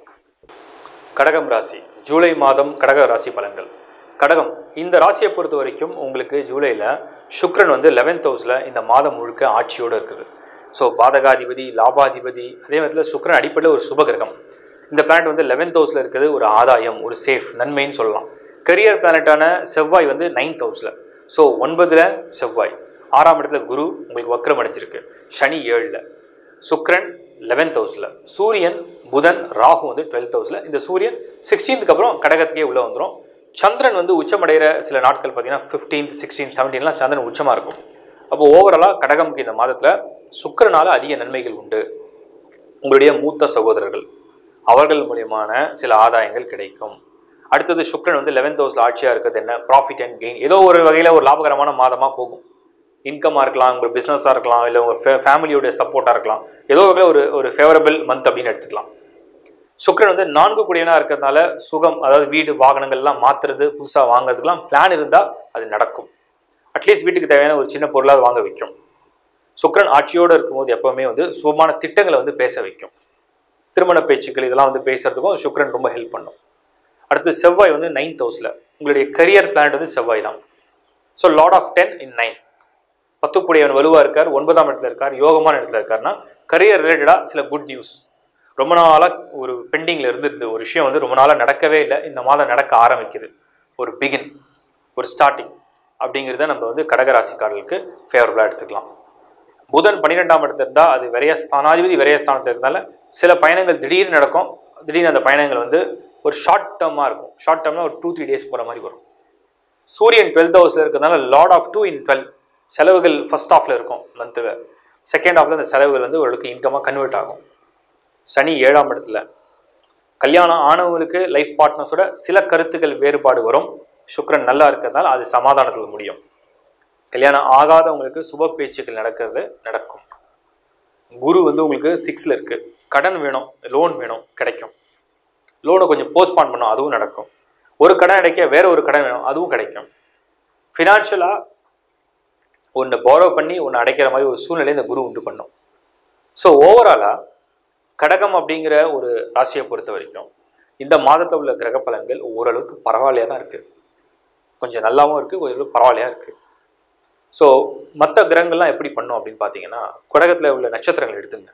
கடகம் ராசி ஜூலை மாதம் கடக ராசி பலன்கள் கடகம் இந்த ராசியை பொறுத்த வரைக்கும் உங்களுக்கு ஜூலையில் சுக்ரன் வந்து லெவன்த் ஹவுஸில் இந்த மாதம் முழுக்க ஆட்சியோடு இருக்குது ஸோ பாதகாதிபதி லாபாதிபதி அதே நேரத்தில் சுக்ரன் அடிப்படையில் ஒரு சுபகிரகம் இந்த பிளானட் வந்து லெவன்த் ஹவுஸில் இருக்கிறது ஒரு ஆதாயம் ஒரு சேஃப் நன்மைன்னு சொல்லலாம் கரியர் பிளானட்டான செவ்வாய் வந்து நைன்த் ஹவுஸில் ஸோ ஒன்பதில் செவ்வாய் ஆறாம் இடத்துல குரு உங்களுக்கு வக்ரம் அடைஞ்சிருக்கு சனி ஏழில் சுக்ரன் லெவன்த் ஹவுஸில் சூரியன் புதன் ராகு வந்து டுவெல்த் ஹவுஸில் இந்த சூரியன் சிக்ஸ்டீன்த்துக்கு அப்புறம் கடகத்துக்கே உள்ளே வந்துடும் சந்திரன் வந்து உச்சமடைகிற சில நாட்கள் பார்த்தீங்கன்னா ஃபிஃப்டீன்த் சிக்ஸ்டீன் செவன்டீன்லாம் சந்திரன் உச்சமாக இருக்கும் அப்போ ஓவராலாக கடகமுக்கு இந்த மாதத்தில் சுக்கரனால் அதிக நன்மைகள் உண்டு உங்களுடைய மூத்த சகோதரர்கள் அவர்கள் மூலியமான சில ஆதாயங்கள் கிடைக்கும் அடுத்தது சுக்ரன் வந்து லெவன்த் ஹவுஸில் ஆட்சியாக இருக்கிறது என்ன ப்ராஃபிட் அண்ட் கெயின் ஏதோ ஒரு வகையில் ஒரு லாபகரமான மாதமாக போகும் இன்கமாக இருக்கலாம் உங்கள் பிஸ்னஸாக இருக்கலாம் இல்லை உங்கள் ஃபே ஃபேமிலியோட சப்போர்ட்டாக இருக்கலாம் ஏதோ வகையில் ஒரு ஒரு ஃபேவரபிள் மந்த் அப்படின்னு எடுத்துக்கலாம் சுக்ரன் வந்து நான்கு குடியனாக இருக்கிறதுனால சுகம் அதாவது வீடு வாகனங்கள்லாம் மாற்றுறது புதுசாக வாங்குறதுக்கெலாம் பிளான் இருந்தால் அது நடக்கும் அட்லீஸ்ட் வீட்டுக்கு தேவையான ஒரு சின்ன பொருளாக வாங்க வைக்கும் சுக்ரன் ஆட்சியோடு இருக்கும்போது எப்போவுமே வந்து சுபமான திட்டங்களை வந்து பேச வைக்கும் திருமண பேச்சுக்கள் இதெல்லாம் வந்து பேசுறதுக்கும் சுக்ரன் ரொம்ப ஹெல்ப் பண்ணும் அடுத்து செவ்வாய் வந்து நைன்த் ஹவுஸில் உங்களுடைய கரியர் பிளான் வந்து செவ்வாய் தான் so lord of ten in nine பத்துக்குடையவன் வலுவாக இருக்கார் ஒன்பதாம் இடத்துல இருக்கார் யோகமான இடத்துல இருக்காருன்னா கரியர் ரிலேட்டடாக சில குட் நியூஸ் ரொம்ப நாளாக ஒரு பெண்டிங்கில் இருந்து இந்த ஒரு விஷயம் வந்து ரொம்ப நாளாக நடக்கவே இல்லை இந்த மாதம் நடக்க ஆரம்பிக்குது ஒரு பிகின் ஒரு ஸ்டார்டிங் அப்படிங்கிறத நம்ம வந்து கடகராசிக்காரர்களுக்கு ஃபேவரபுளாக எடுத்துக்கலாம் புதன் பன்னிரெண்டாம் இடத்துல இருந்தால் அது விரயஸ்தானாதிபதி விரயஸ்தானத்தில் இருந்தால சில பயணங்கள் திடீர்னு நடக்கும் திடீர்னு அந்த பயணங்கள் வந்து ஒரு ஷார்ட் டேர்மாக இருக்கும் ஷார்ட் டேர்ம்னா ஒரு டூ த்ரீ டேஸ் போகிற மாதிரி வரும் சூரியன் டுவெல்த் ஹவுஸில் இருக்கிறதுனால lord of two in twelve செலவுகள் ஃபஸ்ட் ஹாஃபில் இருக்கும் மந்தில் செகண்ட் ஹாஃபில் அந்த செலவுகள் வந்து ஓரளவுக்கு இன்கமாக கன்வெர்ட் ஆகும் சனி ஏழாம் இடத்துல கல்யாணம் ஆனவங்களுக்கு லைஃப் பார்ட்னர்ஸோட சில கருத்துக்கள் வேறுபாடு வரும் சுக்ரன் நல்லா இருக்கிறதுனால அது சமாதானத்தில் முடியும் கல்யாணம் ஆகாதவங்களுக்கு சுப பேச்சுக்கள் நடக்கிறது நடக்கும் குரு வந்து உங்களுக்கு சிக்ஸில் இருக்குது கடன் வேணும் லோன் வேணும் கிடைக்கும் லோனை கொஞ்சம் போஸ்ட்பான் பண்ணும் அதுவும் நடக்கும் ஒரு கடன் கிடைக்க வேற ஒரு கடன் வேணும் அதுவும் கிடைக்கும் ஃபினான்ஷியலாக ஒன்று borrow பண்ணி ஒன்று அடைக்கிற மாதிரி ஒரு சூழ்நிலை இந்த குரு உண்டு பண்ணும் ஸோ ஓவராலாக கடகம் அப்படிங்கிற ஒரு ராசியை பொறுத்த வரைக்கும் இந்த மாதத்தில் உள்ள கிரக பலன்கள் ஓரளவுக்கு பரவாயில்லையாக தான் இருக்குது கொஞ்சம் நல்லாவும் இருக்குது ஓரளவுக்கு பரவாயில்லையாக இருக்குது ஸோ மற்ற கிரகங்கள்லாம் எப்படி பண்ணும் அப்படின்னு பார்த்தீங்கன்னா குடகத்தில் உள்ள நட்சத்திரங்கள் எடுத்துங்க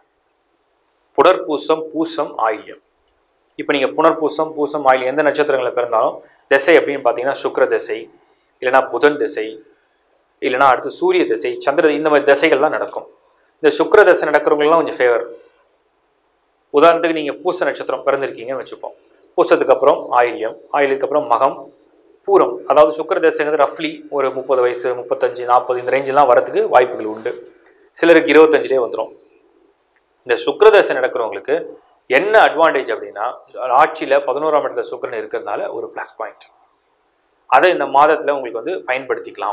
புனர்பூசம் பூசம் ஆயில்யம் இப்போ நீங்கள் புனர்பூசம் பூசம் ஆயில்யம் எந்த நட்சத்திரங்களில் பிறந்தாலும் திசை அப்படின்னு பார்த்தீங்கன்னா சுக்கிர திசை இல்லைனா புதன் திசை இல்லைனா அடுத்து சூரிய திசை சந்திர இந்த மாதிரி திசைகள் தான் நடக்கும் இந்த சுக்கிர தசை நடக்கிறவங்களுக்குலாம் கொஞ்சம் ஃபேவர் உதாரணத்துக்கு நீங்கள் பூச நட்சத்திரம் பிறந்திருக்கீங்கன்னு வச்சுப்போம் பூசத்துக்கு அப்புறம் ஆயில்யம் ஆயிலுக்கு அப்புறம் மகம் பூரம் அதாவது சுக்கிர தசைங்கிறது ரஃப்லி ஒரு முப்பது வயசு முப்பத்தஞ்சு நாற்பது இந்த ரேஞ்செலாம் வரதுக்கு வாய்ப்புகள் உண்டு சிலருக்கு இருபத்தஞ்சிலே வந்துடும் இந்த சுக்கிர தசை நடக்கிறவங்களுக்கு என்ன அட்வான்டேஜ் அப்படின்னா ஆட்சியில் பதினோராம் இடத்துல சுக்கிரன் இருக்கிறதுனால ஒரு ப்ளஸ் பாயிண்ட் அதை இந்த மாதத்தில் உங்களுக்கு வந்து பயன்படுத்திக்கலாம்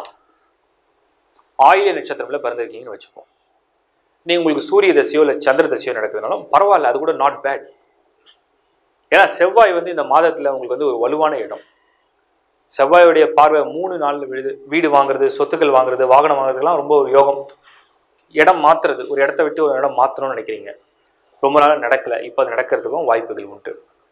ஆயில நட்சத்திரத்தில் பிறந்திருக்கீங்கன்னு வச்சுப்போம் நீ உங்களுக்கு சூரிய தசையோ இல்லை சந்திர தசையோ நடக்குதுனாலும் பரவாயில்ல அது கூட நாட் பேட் ஏன்னா செவ்வாய் வந்து இந்த மாதத்தில் உங்களுக்கு வந்து ஒரு வலுவான இடம் செவ்வாயுடைய பார்வை மூணு நாளில் விழுது வீடு வாங்குறது சொத்துக்கள் வாங்குறது வாகனம் வாங்குறதுலாம் ரொம்ப ஒரு யோகம் இடம் மாற்றுறது ஒரு இடத்த விட்டு ஒரு இடம் மாற்றணும்னு நினைக்கிறீங்க ரொம்ப நாள் நடக்கலை இப்போ அது நடக்கிறதுக்கும் வாய்ப்புகள் உண்டு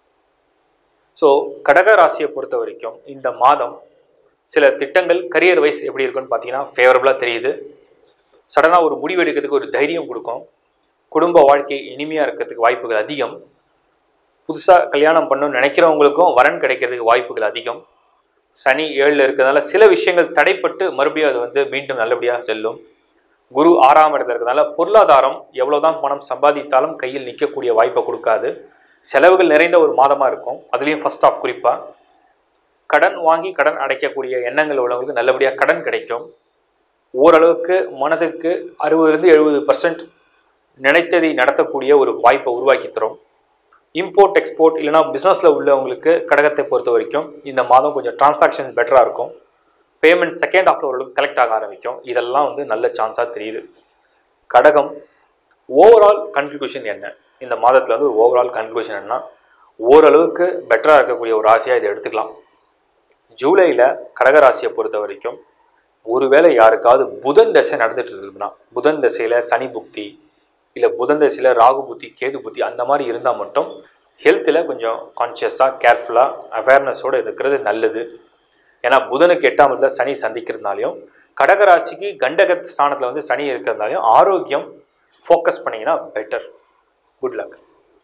ஸோ கடக ராசியை பொறுத்த வரைக்கும் இந்த மாதம் சில திட்டங்கள் கரியர் வைஸ் எப்படி இருக்குன்னு பார்த்தீங்கன்னா ஃபேவரபுளாக தெரியுது சடனாக ஒரு முடிவு எடுக்கிறதுக்கு ஒரு தைரியம் கொடுக்கும் குடும்ப வாழ்க்கை இனிமையாக இருக்கிறதுக்கு வாய்ப்புகள் அதிகம் புதுசாக கல்யாணம் பண்ணணும்னு நினைக்கிறவங்களுக்கும் வரன் கிடைக்கிறதுக்கு வாய்ப்புகள் அதிகம் சனி ஏழில் இருக்கிறதுனால சில விஷயங்கள் தடைப்பட்டு மறுபடியும் அது வந்து மீண்டும் நல்லபடியாக செல்லும் குரு ஆறாம் இடத்துல இருக்கிறதுனால பொருளாதாரம் எவ்வளோதான் பணம் சம்பாதித்தாலும் கையில் நிற்கக்கூடிய வாய்ப்பை கொடுக்காது செலவுகள் நிறைந்த ஒரு மாதமாக இருக்கும் அதுலேயும் ஃபர்ஸ்ட் ஆஃப் குறிப்பாக கடன் வாங்கி கடன் அடைக்கக்கூடிய எண்ணங்கள் உள்ளவங்களுக்கு நல்லபடியாக கடன் கிடைக்கும் ஓரளவுக்கு மனதுக்கு அறுபதுலேருந்து எழுபது பர்சன்ட் நினைத்ததை நடத்தக்கூடிய ஒரு வாய்ப்பை உருவாக்கி தரும் இம்போர்ட் எக்ஸ்போர்ட் இல்லைனா பிஸ்னஸில் உள்ளவங்களுக்கு கடகத்தை பொறுத்த வரைக்கும் இந்த மாதம் கொஞ்சம் டிரான்சாக்ஷன் பெட்டராக இருக்கும் பேமெண்ட் செகண்ட் ஹாஃபில் ஓரளவுக்கு கலெக்ட் ஆக ஆரம்பிக்கும் இதெல்லாம் வந்து நல்ல சான்ஸாக தெரியுது கடகம் ஓவரால் கன்க்ளூஷன் என்ன இந்த மாதத்தில் வந்து ஒரு ஓவரால் கன்க்ளூஷன் என்ன ஓரளவுக்கு பெட்டராக இருக்கக்கூடிய ஒரு ராசியாக இதை எடுத்துக்கலாம் ஜூலையில் கடகராசியை பொறுத்த வரைக்கும் ஒருவேளை யாருக்காவது புதன் தசை நடந்துட்டு இருக்குதுன்னா புதன் தசையில் சனி புக்தி இல்லை புதன் தசையில் ராகு புத்தி கேது புத்தி அந்த மாதிரி இருந்தால் மட்டும் ஹெல்த்தில் கொஞ்சம் கான்ஷியஸாக கேர்ஃபுல்லாக அவேர்னஸோடு இருக்கிறது நல்லது ஏன்னா புதனுக்கு எட்டாம் இடத்துல சனி சந்திக்கிறதுனாலையும் கடகராசிக்கு கண்டக ஸ்தானத்தில் வந்து சனி இருக்கிறதுனாலையும் ஆரோக்கியம் ஃபோக்கஸ் பண்ணிங்கன்னா பெட்டர் குட் லக்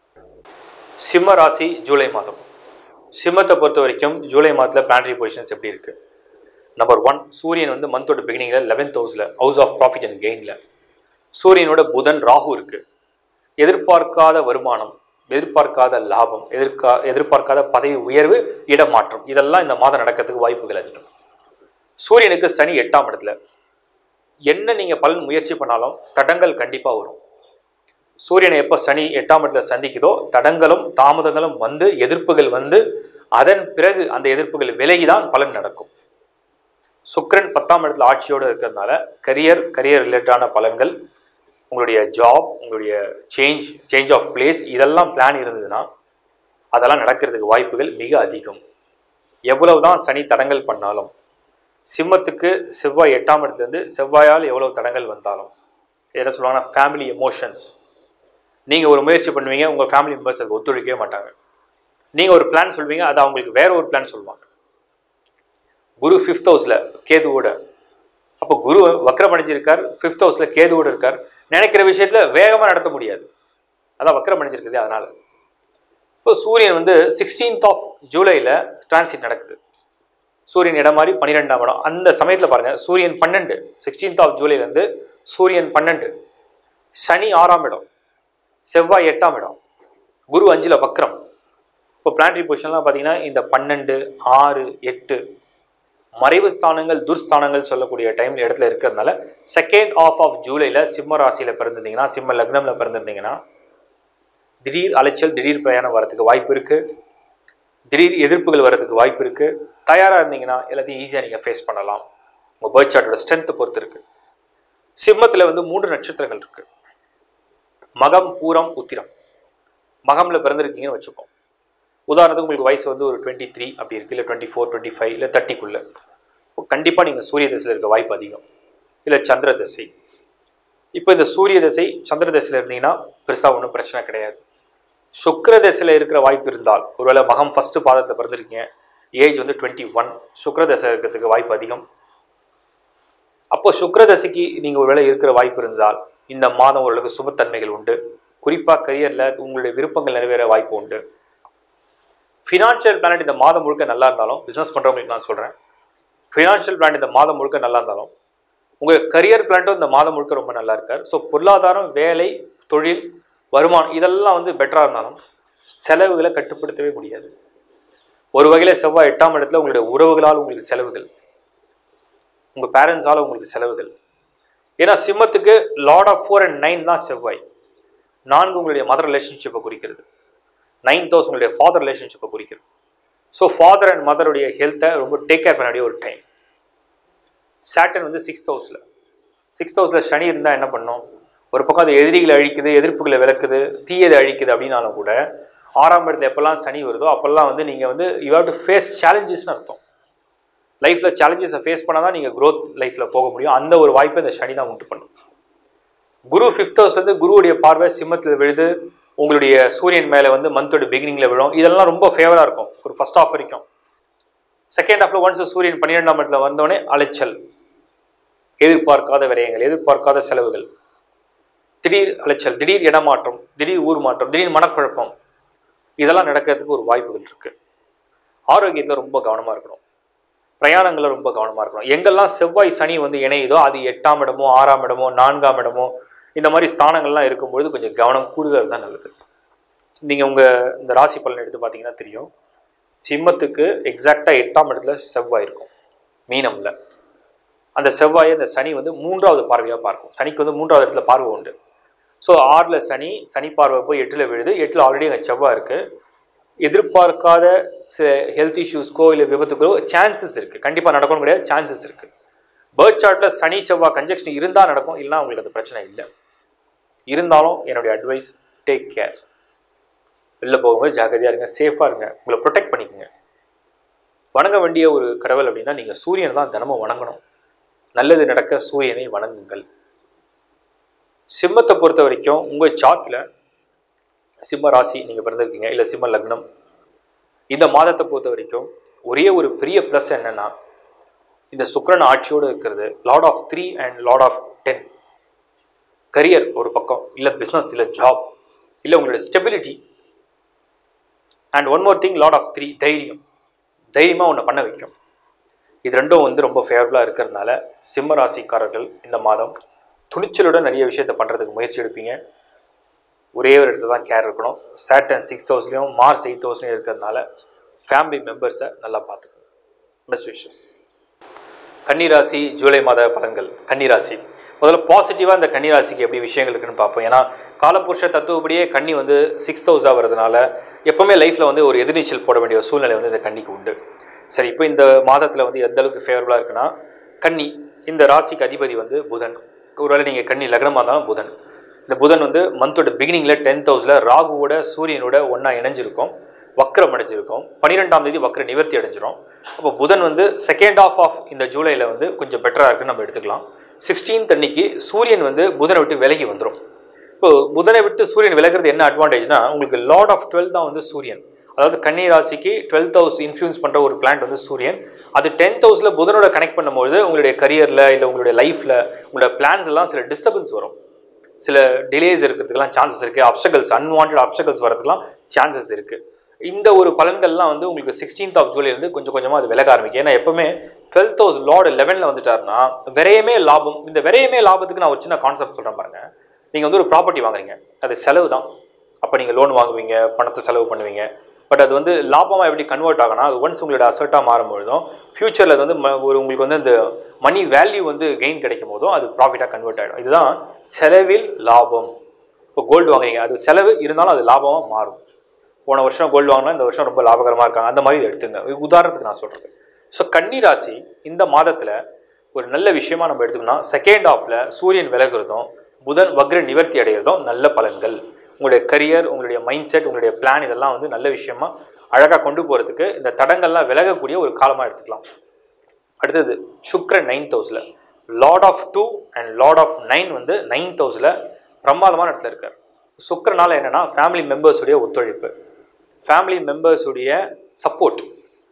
சிம்ம ராசி ஜூலை மாதம் சிம்மத்தை பொறுத்த வரைக்கும் ஜூலை மாதத்தில் பிளானரி பொசிஷன்ஸ் எப்படி இருக்குது நம்பர் ஒன் சூரியன் வந்து மந்தோட பிகினிங்கில் லெவன்த் ஹவுஸில் ஹவுஸ் ஆஃப் ப்ராஃபிட் அண்ட் கெயினில் சூரியனோட புதன் ராகு இருக்குது எதிர்பார்க்காத வருமானம் எதிர்பார்க்காத லாபம் எதிர்கா எதிர்பார்க்காத பதவி உயர்வு இடமாற்றம் இதெல்லாம் இந்த மாதம் நடக்கிறதுக்கு வாய்ப்புகள் அதிகம் சூரியனுக்கு சனி எட்டாம் இடத்துல என்ன நீங்கள் பலன் முயற்சி பண்ணாலும் தடங்கள் கண்டிப்பாக வரும் சூரியனை எப்போ சனி எட்டாம் இடத்துல சந்திக்குதோ தடங்களும் தாமதங்களும் வந்து எதிர்ப்புகள் வந்து அதன் பிறகு அந்த எதிர்ப்புகள் விலகி தான் பலன் நடக்கும் சுக்கிரன் பத்தாம் இடத்துல ஆட்சியோடு இருக்கிறதுனால கரியர் கரியர் ரிலேட்டடான பலன்கள் உங்களுடைய ஜாப் உங்களுடைய சேஞ்ச் சேஞ்ச் ஆஃப் பிளேஸ் இதெல்லாம் பிளான் இருந்ததுன்னா அதெல்லாம் நடக்கிறதுக்கு வாய்ப்புகள் மிக அதிகம் எவ்வளவு தான் சனி தடங்கள் பண்ணாலும் சிம்மத்துக்கு செவ்வாய் எட்டாம் இடத்துலேருந்து செவ்வாயால் எவ்வளவு தடங்கள் வந்தாலும் என்ன சொல்லுவாங்கன்னா ஃபேமிலி எமோஷன்ஸ் நீங்கள் ஒரு முயற்சி பண்ணுவீங்க உங்கள் ஃபேமிலி மெம்பர்ஸ் அதுக்கு ஒத்துழைக்கவே மாட்டாங்க நீங்கள் ஒரு பிளான் சொல்வீங்க அது அவங்களுக்கு வேற ஒரு பிளான் சொல்லுவாங்க குரு ஃபிஃப்த் ஹவுஸில் கேதுவோட அப்போ குரு வக்ரம் அடைஞ்சிருக்கார் ஃபிஃப்த் ஹவுஸில் கேதுவோட இருக்கார் நினைக்கிற விஷயத்தில் வேகமாக நடத்த முடியாது அதான் வக்ரம் அடைஞ்சிருக்குது அதனால் இப்போ சூரியன் வந்து சிக்ஸ்டீன்த் ஆஃப் ஜூலையில் டிரான்சிட் நடக்குது சூரியன் இடம் மாதிரி பன்னிரெண்டாம் இடம் அந்த சமயத்தில் பாருங்கள் சூரியன் பன்னெண்டு சிக்ஸ்டீன்த் ஆஃப் ஜூலைலேருந்து சூரியன் பன்னெண்டு சனி ஆறாம் இடம் செவ்வாய் எட்டாம் இடம் குரு அஞ்சில் வக்ரம் இப்போ பிளானட்ரி பொசிஷன்லாம் பார்த்தீங்கன்னா இந்த பன்னெண்டு ஆறு எட்டு மறைவு ஸ்தானங்கள் துர்ஸ்தானங்கள் சொல்லக்கூடிய டைம்ல இடத்துல இருக்கிறதுனால செகண்ட் ஆஃப் ஆஃப் ஜூலையில் சிம்ம ராசியில் பிறந்திருந்தீங்கன்னா சிம்ம லக்னமில் பிறந்திருந்தீங்கன்னா திடீர் அலைச்சல் திடீர் பிரயாணம் வரதுக்கு வாய்ப்பு இருக்குது திடீர் எதிர்ப்புகள் வரதுக்கு வாய்ப்பு இருக்குது தயாராக இருந்தீங்கன்னா எல்லாத்தையும் ஈஸியாக நீங்கள் ஃபேஸ் பண்ணலாம் உங்கள் பேர்த் சார்ட்டோட ஸ்ட்ரென்த்தை பொறுத்து இருக்குது சிம்மத்தில் வந்து மூன்று நட்சத்திரங்கள் இருக்குது மகம் பூரம் உத்திரம் மகமில் பிறந்திருக்கீங்கன்னு வச்சுப்போம் உதாரணத்துக்கு உங்களுக்கு வயசு வந்து ஒரு டுவெண்ட்டி த்ரீ அப்படி இருக்குது இல்லை டுவெண்ட்டி ஃபோர் டுவெண்ட்டி ஃபைவ் இல்லை தேர்ட்டிக்குள்ளே கண்டிப்பாக நீங்கள் சூரிய தசையில் இருக்க வாய்ப்பு அதிகம் இல்லை சந்திர தசை இப்போ இந்த சூரிய தசை சந்திர தசையில் இருந்தீங்கன்னா பெருசாக ஒன்றும் பிரச்சனை கிடையாது சுக்கிர தசையில் இருக்கிற வாய்ப்பு இருந்தால் ஒருவேளை மகம் ஃபஸ்ட்டு பாதத்தில் பிறந்திருக்கீங்க ஏஜ் வந்து டுவெண்ட்டி ஒன் சுக்கிர தசை இருக்கிறதுக்கு வாய்ப்பு அதிகம் அப்போ சுக்கிர தசைக்கு நீங்கள் ஒருவேளை இருக்கிற வாய்ப்பு இருந்தால் இந்த மாதம் ஓரளவுக்கு சுபத்தன்மைகள் உண்டு குறிப்பாக கரியரில் உங்களுடைய விருப்பங்கள் நிறைவேற வாய்ப்பு உண்டு ஃபினான்ஷியல் பிளானட் இந்த மாதம் முழுக்க நல்லா இருந்தாலும் பிஸ்னஸ் பண்ணுறவங்களுக்கு நான் சொல்கிறேன் ஃபினான்ஷியல் பிளான் இந்த மாதம் முழுக்க நல்லா இருந்தாலும் உங்கள் கரியர் பிளான்ட்டும் இந்த மாதம் முழுக்க ரொம்ப நல்லா இருக்கார் ஸோ பொருளாதாரம் வேலை தொழில் வருமானம் இதெல்லாம் வந்து பெட்டராக இருந்தாலும் செலவுகளை கட்டுப்படுத்தவே முடியாது ஒரு வகையில் செவ்வாய் எட்டாம் இடத்துல உங்களுடைய உறவுகளால் உங்களுக்கு செலவுகள் உங்கள் பேரண்ட்ஸால் உங்களுக்கு செலவுகள் ஏன்னா சிம்மத்துக்கு lord of four and nine தான் செவ்வாய் நான்கு உங்களுடைய மதர் ரிலேஷன்ஷிப்பை குறிக்கிறது நைன்த் ஹவுஸ் உங்களுடைய ஃபாதர் ரிலேஷன்ஷிப்பை குறிக்கிறது ஸோ ஃபாதர் அண்ட் மதருடைய ஹெல்த்தை ரொம்ப டேக் கேர் பண்ண வேண்டிய ஒரு டைம் சாட்டன் வந்து சிக்ஸ்த் ஹவுஸில் சிக்ஸ்த் ஹவுஸில் சனி இருந்தால் என்ன பண்ணும் ஒரு பக்கம் அது எதிரிகளை அழிக்குது எதிர்ப்புகளை விளக்குது தீயதை அழிக்குது அப்படின்னாலும் கூட ஆறாம் இடத்துல எப்போல்லாம் சனி வருதோ அப்போல்லாம் வந்து நீங்கள் வந்து யூ ஹேவ் டு ஃபேஸ் சேலஞ்சஸ்னு அர்த்தம் லைஃப்பில் சேலஞ்சஸை ஃபேஸ் பண்ணால் தான் நீங்கள் க்ரோத் லைஃப்பில் போக முடியும் அந்த ஒரு வாய்ப்பை இந்த சனி தான் உண்டு பண்ணும் குரு ஃபிஃப்த் ஹவுஸ்லேருந்து குருவுடைய பார்வை சிம்மத்தில் விழுது உங்களுடைய சூரியன் மேலே வந்து மந்தோட பிகினிங்கில் விழும் இதெல்லாம் ரொம்ப ஃபேவராக இருக்கும் ஒரு ஃபர்ஸ்ட் ஆஃப் வரைக்கும் செகண்ட் ஹாஃபில் ஒன்ஸ் சூரியன் பன்னிரெண்டாம் இடத்துல வந்தோடனே அலைச்சல் எதிர்பார்க்காத விரயங்கள் எதிர்பார்க்காத செலவுகள் திடீர் அலைச்சல் திடீர் இடமாற்றம் திடீர் ஊர் மாற்றம் திடீர் மனக்குழப்பம் இதெல்லாம் நடக்கிறதுக்கு ஒரு வாய்ப்புகள் இருக்குது ஆரோக்கியத்தில் ரொம்ப கவனமாக இருக்கணும் பிரயாணங்களில் ரொம்ப கவனமாக இருக்கணும் எங்கெல்லாம் செவ்வாய் சனி வந்து இணையுதோ அது எட்டாம் இடமோ ஆறாம் இடமோ நான்காம் இடமோ இந்த மாதிரி ஸ்தானங்கள்லாம் இருக்கும்பொழுது கொஞ்சம் கவனம் கூடுதல் தான் நல்லது நீங்கள் உங்கள் இந்த ராசி பலன் எடுத்து பார்த்தீங்கன்னா தெரியும் சிம்மத்துக்கு எக்ஸாக்டாக எட்டாம் இடத்துல செவ்வாய் இருக்கும் மீனம்ல அந்த செவ்வாயை அந்த சனி வந்து மூன்றாவது பார்வையாக பார்க்கும் சனிக்கு வந்து மூன்றாவது இடத்துல பார்வை உண்டு ஸோ ஆறில் சனி சனி பார்வை போய் எட்டில் விழுது எட்டில் ஆல்ரெடி அங்கே செவ்வாய் இருக்குது எதிர்பார்க்காத சில ஹெல்த் இஷ்யூஸ்க்கோ இல்லை விபத்துக்கோ சான்சஸ் இருக்குது கண்டிப்பாக நடக்கணும் கிடையாது சான்சஸ் இருக்குது பேர்த் சார்ட்டில் சனி செவ்வாய் கன்ஜெக்ஷன் இருந்தால் நடக்கும் இல்லைனா உங்களுக்கு அந்த பிரச்சனை இல்லை இருந்தாலும் என்னுடைய அட்வைஸ் டேக் கேர் வெளில போகும்போது ஜாக்கிரதையாக இருங்க சேஃபாக இருங்க உங்களை ப்ரொடெக்ட் பண்ணிக்கோங்க வணங்க வேண்டிய ஒரு கடவுள் அப்படின்னா நீங்கள் சூரியனை தான் தினமும் வணங்கணும் நல்லது நடக்க சூரியனை வணங்குங்கள் சிம்மத்தை பொறுத்த வரைக்கும் உங்கள் சார்ட்டில் சிம்ம ராசி நீங்கள் பிறந்திருக்கீங்க இல்லை சிம்ம லக்னம் இந்த மாதத்தை பொறுத்த வரைக்கும் ஒரே ஒரு பெரிய ப்ளஸ் என்னென்னா இந்த சுக்கிரன் ஆட்சியோடு இருக்கிறது lord of three and lord of ten career ஒரு பக்கம் இல்லை பிஸ்னஸ் இல்லை ஜாப் இல்லை உங்களோட stability and one more thing lord of three தைரியம் தைரியமாக ஒன்று பண்ண வைக்கும் இது ரெண்டும் வந்து ரொம்ப ஃபேவரபுளாக இருக்கிறதுனால சிம்ம ராசிக்காரர்கள் இந்த மாதம் துணிச்சலுடன் நிறைய விஷயத்தை பண்ணுறதுக்கு முயற்சி எடுப்பீங்க ஒரே ஒரு இடத்துல தான் கேர் இருக்கணும் சாட்டன் சிக்ஸ் ஹவுஸ்லேயும் மார்ஸ் எயிட் ஹவுஸ்லேயும் இருக்கிறதுனால ஃபேமிலி மெம்பர்ஸை நல்லா பார்த்துக்கணும் பெஸ்ட் விஷஸ் கன்னிராசி ஜூலை மாத பலன்கள் கன்னிராசி முதல்ல பாசிட்டிவாக இந்த கன்னிராசிக்கு எப்படி விஷயங்கள் இருக்குன்னு பார்ப்போம் ஏன்னா காலபுருஷ தத்துவப்படியே கன்னி வந்து சிக்ஸ் ஹவுஸாக வரதுனால எப்போவுமே லைஃப்பில் வந்து ஒரு எதிர்நீச்சல் போட வேண்டிய ஒரு சூழ்நிலை வந்து இந்த கன்னிக்கு உண்டு சரி இப்போ இந்த மாதத்தில் வந்து எந்த அளவுக்கு ஃபேவரபுளாக இருக்குன்னா கன்னி இந்த ராசிக்கு அதிபதி வந்து புதன் ஒருவேளை நீங்கள் கன்னி லக்னமாக இருந்தாலும் புதன் இந்த புதன் வந்து மந்தோட பிகினிங்கில் டென்த் ஹவுஸில் ராகுவோட சூரியனோட ஒன்றா இணைஞ்சிருக்கும் வக்ரம் அடைஞ்சிருக்கும் பன்னிரெண்டாம் தேதி வக்ர நிவர்த்தி அடைஞ்சிரும் அப்போ புதன் வந்து செகண்ட் ஆஃப் ஆஃப் இந்த ஜூலையில் வந்து கொஞ்சம் பெட்டராக இருக்குன்னு நம்ம எடுத்துக்கலாம் சிக்ஸ்டீன்த் அன்னைக்கு சூரியன் வந்து புதனை விட்டு விலகி வந்துடும் இப்போ புதனை விட்டு சூரியன் விலகிறது என்ன அட்வான்டேஜ்னா உங்களுக்கு லார்ட் ஆஃப் டுவெல் தான் வந்து சூரியன் அதாவது கன்னி ராசிக்கு டுவெல்த் ஹவுஸ் இன்ஃப்ளூயன்ஸ் பண்ணுற ஒரு பிளான்ட் வந்து சூரியன் அது டென்த் ஹவுஸில் புதனோட கனெக்ட் பண்ணும்போது உங்களுடைய கரியரில் இல்லை உங்களுடைய லைஃப்பில் உங்களோட பிளான்ஸ் எல்லாம் சில டிஸ்டர்பன்ஸ் வரும் சில டிலேஸ் இருக்கிறதுக்கெல்லாம் சான்சஸ் இருக்குது அப்சகல்ஸ் அன்வான்ட் அப்சகல்ஸ் வரதுக்கெல்லாம் சான்சஸ் இருக்குது இந்த ஒரு பலன்கள்லாம் வந்து உங்களுக்கு சிக்ஸ்டீன்த் ஆஃப் ஜூலைலேருந்து கொஞ்சம் கொஞ்சமாக அது விலக ஆரம்பிக்கும் ஏன்னா எப்பவுமே டுவெல்த் ஹவுஸ் லார்டு லெவனில் வந்துட்டாருன்னா விரையமே லாபம் இந்த விரையமே லாபத்துக்கு நான் ஒரு சின்ன கான்செப்ட் சொல்கிறேன் பாருங்க நீங்கள் வந்து ஒரு ப்ராப்பர்ட்டி வாங்குறீங்க அது செலவு தான் அப்போ நீங்கள் லோன் வாங்குவீங்க பணத்தை செலவு பண்ணுவீங்க பட் அது வந்து லாபமாக எப்படி கன்வெர்ட் ஆகணும் அது ஒன்ஸ் உங்களோட அசர்ட்டாக மாறும்பொழுதும் ஃப்யூச்சரில் அது வந்து ம- ஒரு உங்களுக்கு வந்து இந்த மணி வேல்யூ வந்து கெயின் கிடைக்கும் போதும் அது ப்ராஃபிட்டாக கன்வெர்ட் ஆகிடும் இதுதான் செலவில் லாபம் இப்போ கோல்டு வாங்குறீங்க அது செலவு இருந்தாலும் அது லாபமாக மாறும் போன வருஷம் கோல்டு வாங்கினா இந்த வருஷம் ரொம்ப லாபகரமாக இருக்காங்க அந்த மாதிரி இதை எடுத்துங்க உதாரணத்துக்கு நான் சொல்கிறது ஸோ கன்னி ராசி இந்த மாதத்தில் ஒரு நல்ல விஷயமா நம்ம எடுத்துக்கணும் செகண்ட் ஹாஃபில் சூரியன் விலகுறதும் புதன் வக்ர நிவர்த்தி அடைகிறதும் நல்ல பலன்கள் உங்களுடைய கரியர் உங்களுடைய மைண்ட் செட் உங்களுடைய பிளான் இதெல்லாம் வந்து நல்ல விஷயமா அழகாக கொண்டு போகிறதுக்கு இந்த தடங்கள்லாம் விலகக்கூடிய ஒரு காலமாக எடுத்துக்கலாம் அடுத்தது சுக்ரன் நைன்த் ஹவுஸில் lord of two and lord of nine வந்து நைன்த் ஹவுஸில் பிரமாதமான இடத்துல இருக்கார் சுக்கரனால என்னன்னா ஃபேமிலி மெம்பர்ஸுடைய ஒத்துழைப்பு ஃபேமிலி மெம்பர்ஸுடைய சப்போர்ட்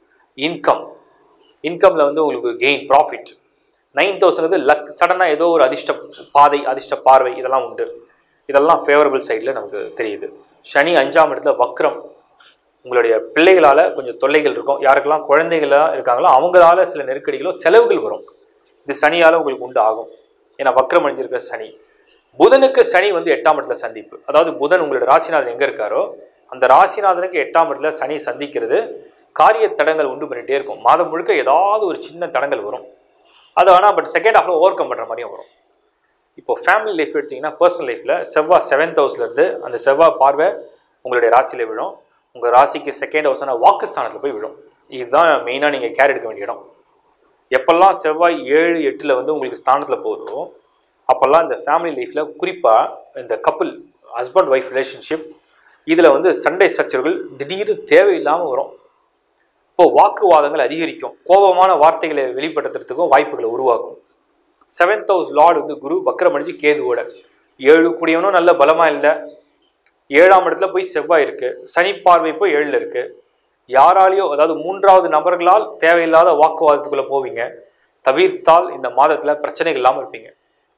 இன்கம் இன்கமில் வந்து உங்களுக்கு gain profit nine thousand luck சடனாக ஏதோ ஒரு அதிர்ஷ்ட பாதை அதிர்ஷ்ட பார்வை இதெல்லாம் உண்டு இதெல்லாம் ஃபேவரபிள் சைடில் நமக்கு தெரியுது சனி அஞ்சாம் இடத்துல வக்ரம் உங்களுடைய பிள்ளைகளால் கொஞ்சம் தொல்லைகள் இருக்கும் யாருக்கெல்லாம் குழந்தைகளா இருக்காங்களோ அவங்களால சில நெருக்கடிகளோ செலவுகள் வரும் இது சனியால் உங்களுக்கு உண்டு ஆகும் ஏன்னா வக்ரம் அடைஞ்சிருக்க சனி புதனுக்கு சனி வந்து எட்டாம் இடத்துல சந்திப்பு அதாவது புதன் உங்களோட ராசிநாதன் எங்கே இருக்காரோ அந்த ராசிநாதனுக்கு எட்டாம் இடத்துல சனி சந்திக்கிறது காரிய தடங்கள் உண்டு பண்ணிகிட்டே இருக்கும் மாதம் முழுக்க ஏதாவது ஒரு சின்ன தடங்கள் வரும் அது ஆனால் பட் செகண்ட் ஹாஃபில் ஓவர் கம் பண்ணுற மாதிரியும் வரும் இப்போ ஃபேமிலி லைஃப் எடுத்திங்கன்னா பர்சனல் லைஃப்பில் செவ்வாய் செவன்த் ஹவுஸ்லேருந்து அந்த செவ்வாய் பார்வை உங்களுடைய ராசியில் விழும் உங்கள் ராசிக்கு செகண்ட் ஹவுஸ்னா வாக்குஸ்தானத்தில் போய் விழும் இதுதான் மெயினாக நீங்கள் கேர் எடுக்க வேண்டிய இடம் எப்பெல்லாம் செவ்வாய் ஏழு எட்டில் வந்து உங்களுக்கு ஸ்தானத்தில் போதோ அப்போல்லாம் இந்த ஃபேமிலி லைஃப்பில் குறிப்பாக இந்த கப்புள் ஹஸ்பண்ட் ஒய்ஃப் ரிலேஷன்ஷிப் இதில் வந்து சண்டை சச்சரவுகள் திடீர்னு தேவையில்லாமல் வரும் இப்போ வாக்குவாதங்கள் அதிகரிக்கும் கோபமான வார்த்தைகளை வெளிப்படுத்துறதுக்கும் வாய்ப்புகளை உருவாக்கும் செவன்த் ஹவுஸ் லார்டு வந்து குரு வக்கரமடிச்சு கேதுவோட ஏழு கூடியவனும் நல்ல பலமாக இல்லை ஏழாம் இடத்துல போய் செவ்வாய் இருக்குது சனி பார்வை போய் ஏழில் இருக்குது யாராலேயோ அதாவது மூன்றாவது நபர்களால் தேவையில்லாத வாக்குவாதத்துக்குள்ளே போவீங்க தவிர்த்தால் இந்த மாதத்தில் பிரச்சனைகள் இல்லாமல் இருப்பீங்க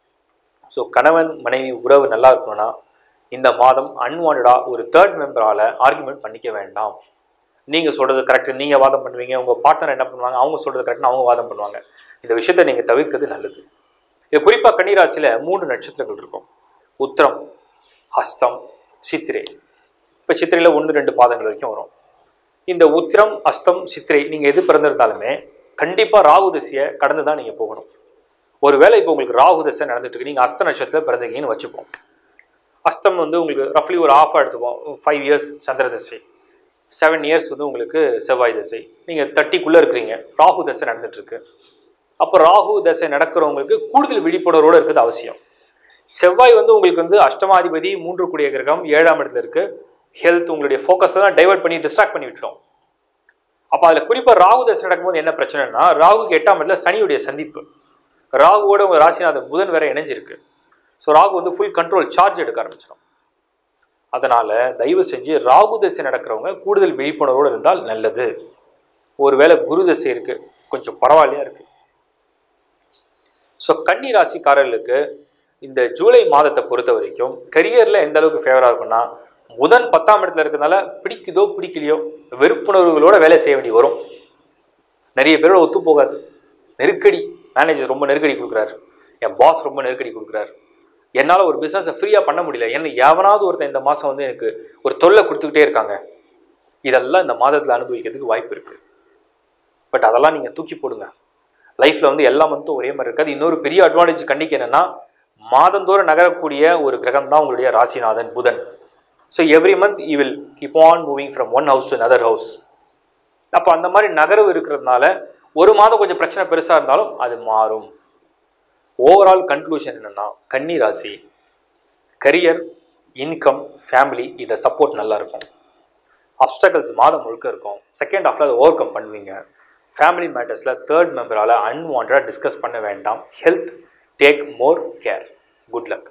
ஸோ கணவன் மனைவி உறவு நல்லா இருக்கணும்னா இந்த மாதம் அன்வான்டாக ஒரு தேர்ட் மெம்பரால் ஆர்குமெண்ட் பண்ணிக்க வேண்டாம் நீங்கள் சொல்கிறது கரெக்டு நீங்கள் வாதம் பண்ணுவீங்க உங்கள் பார்ட்னர் என்ன பண்ணுவாங்க அவங்க சொல்கிறது கரெக்ட்னு அவங்க வாதம் பண்ணுவாங்க இந்த விஷயத்தை நீங்கள் தவிர்க்கிறது நல்லது இது குறிப்பாக கன்னிராசியில் மூன்று நட்சத்திரங்கள் இருக்கும் உத்திரம் ஹஸ்தம் சித்திரை இப்போ சித்திரையில் ஒன்று ரெண்டு பாதங்கள் வரைக்கும் வரும் இந்த உத்திரம் அஸ்தம் சித்திரை நீங்கள் எது பிறந்திருந்தாலுமே கண்டிப்பாக ராகு திசையை கடந்து தான் நீங்கள் போகணும் ஒருவேளை இப்போ உங்களுக்கு ராகு திசை நடந்துட்டு இருக்கு நீங்கள் அஸ்த நட்சத்திரத்தில் பிறந்தீங்கன்னு வச்சுப்போம் அஸ்தம் வந்து உங்களுக்கு ரஃப்லி ஒரு ஆஃபாக எடுத்துப்போம் ஃபைவ் இயர்ஸ் சந்திர திசை செவன் இயர்ஸ் வந்து உங்களுக்கு செவ்வாய் திசை நீங்கள் தட்டிக்குள்ளே இருக்கிறீங்க ராகு தசை நடந்துட்டுருக்கு அப்போ ராகு தசை நடக்கிறவங்களுக்கு கூடுதல் விழிப்புணர்வோடு இருக்கிறது அவசியம் செவ்வாய் வந்து உங்களுக்கு வந்து அஷ்டமாதிபதி மூன்று கூடிய கிரகம் ஏழாம் இடத்துல இருக்குது ஹெல்த் உங்களுடைய ஃபோக்கஸை தான் டைவர்ட் பண்ணி டிஸ்ட்ராக்ட் பண்ணி விட்டுரும் அப்போ அதில் குறிப்பாக ராகு தசை நடக்கும்போது என்ன பிரச்சனைனா ராகுக்கு எட்டாம் இடத்துல சனியுடைய சந்திப்பு ராகுவோட உங்கள் ராசிநாதன் புதன் வேற இணைஞ்சிருக்கு ஸோ ராகு வந்து ஃபுல் கண்ட்ரோல் சார்ஜ் எடுக்க ஆரம்பிச்சிடும் அதனால் தயவு செஞ்சு ராகு தசை நடக்கிறவங்க கூடுதல் விழிப்புணர்வோடு இருந்தால் நல்லது ஒருவேளை குரு தசை இருக்குது கொஞ்சம் பரவாயில்லையா இருக்குது ஸோ கன்னி ராசிக்காரர்களுக்கு இந்த ஜூலை மாதத்தை பொறுத்த வரைக்கும் கரியரில் எந்த அளவுக்கு ஃபேவராக இருக்கும்னா புதன் பத்தாம் இடத்துல இருக்கிறதுனால பிடிக்குதோ பிடிக்கலையோ வெறுப்புணர்வுகளோட வேலை செய்ய வேண்டி வரும் நிறைய பேரோட ஒத்து போகாது நெருக்கடி மேனேஜர் ரொம்ப நெருக்கடி கொடுக்குறாரு என் பாஸ் ரொம்ப நெருக்கடி கொடுக்குறாரு என்னால் ஒரு பிஸ்னஸை ஃப்ரீயாக பண்ண முடியல என்ன எவனாவது ஒருத்தன் இந்த மாதம் வந்து எனக்கு ஒரு தொல்லை கொடுத்துக்கிட்டே இருக்காங்க இதெல்லாம் இந்த மாதத்தில் அனுபவிக்கிறதுக்கு வாய்ப்பு இருக்குது பட் அதெல்லாம் நீங்கள் தூக்கி போடுங்க லைஃப்பில் வந்து எல்லா மந்த்தும் ஒரே மாதிரி இருக்காது இன்னொரு பெரிய அட்வான்டேஜ் கண்டிக்கு என்னென்னா மாதந்தோறும் நகரக்கூடிய ஒரு கிரகம் தான் உங்களுடைய ராசிநாதன் புதன் so every month you will keep on moving from one house to another house அப்போ அந்த மாதிரி நகர்வு இருக்கிறதுனால ஒரு மாதம் கொஞ்சம் பிரச்சனை பெருசாக இருந்தாலும் அது மாறும் ஓவரால் கன்க்ளூஷன் என்னென்னா கன்னி ராசி கரியர் இன்கம் ஃபேமிலி இதை சப்போர்ட் நல்லா இருக்கும் அப்டக்கல்ஸ் மாதம் முழுக்க இருக்கும் செகண்ட் ஹாஃபில் அதை ஓவர் கம் பண்ணுவீங்க ஃபேமிலி மேட்டர்ஸில் தேர்ட் மெம்பரால் அன்வான்டாக டிஸ்கஸ் பண்ண வேண்டாம் health take more care good luck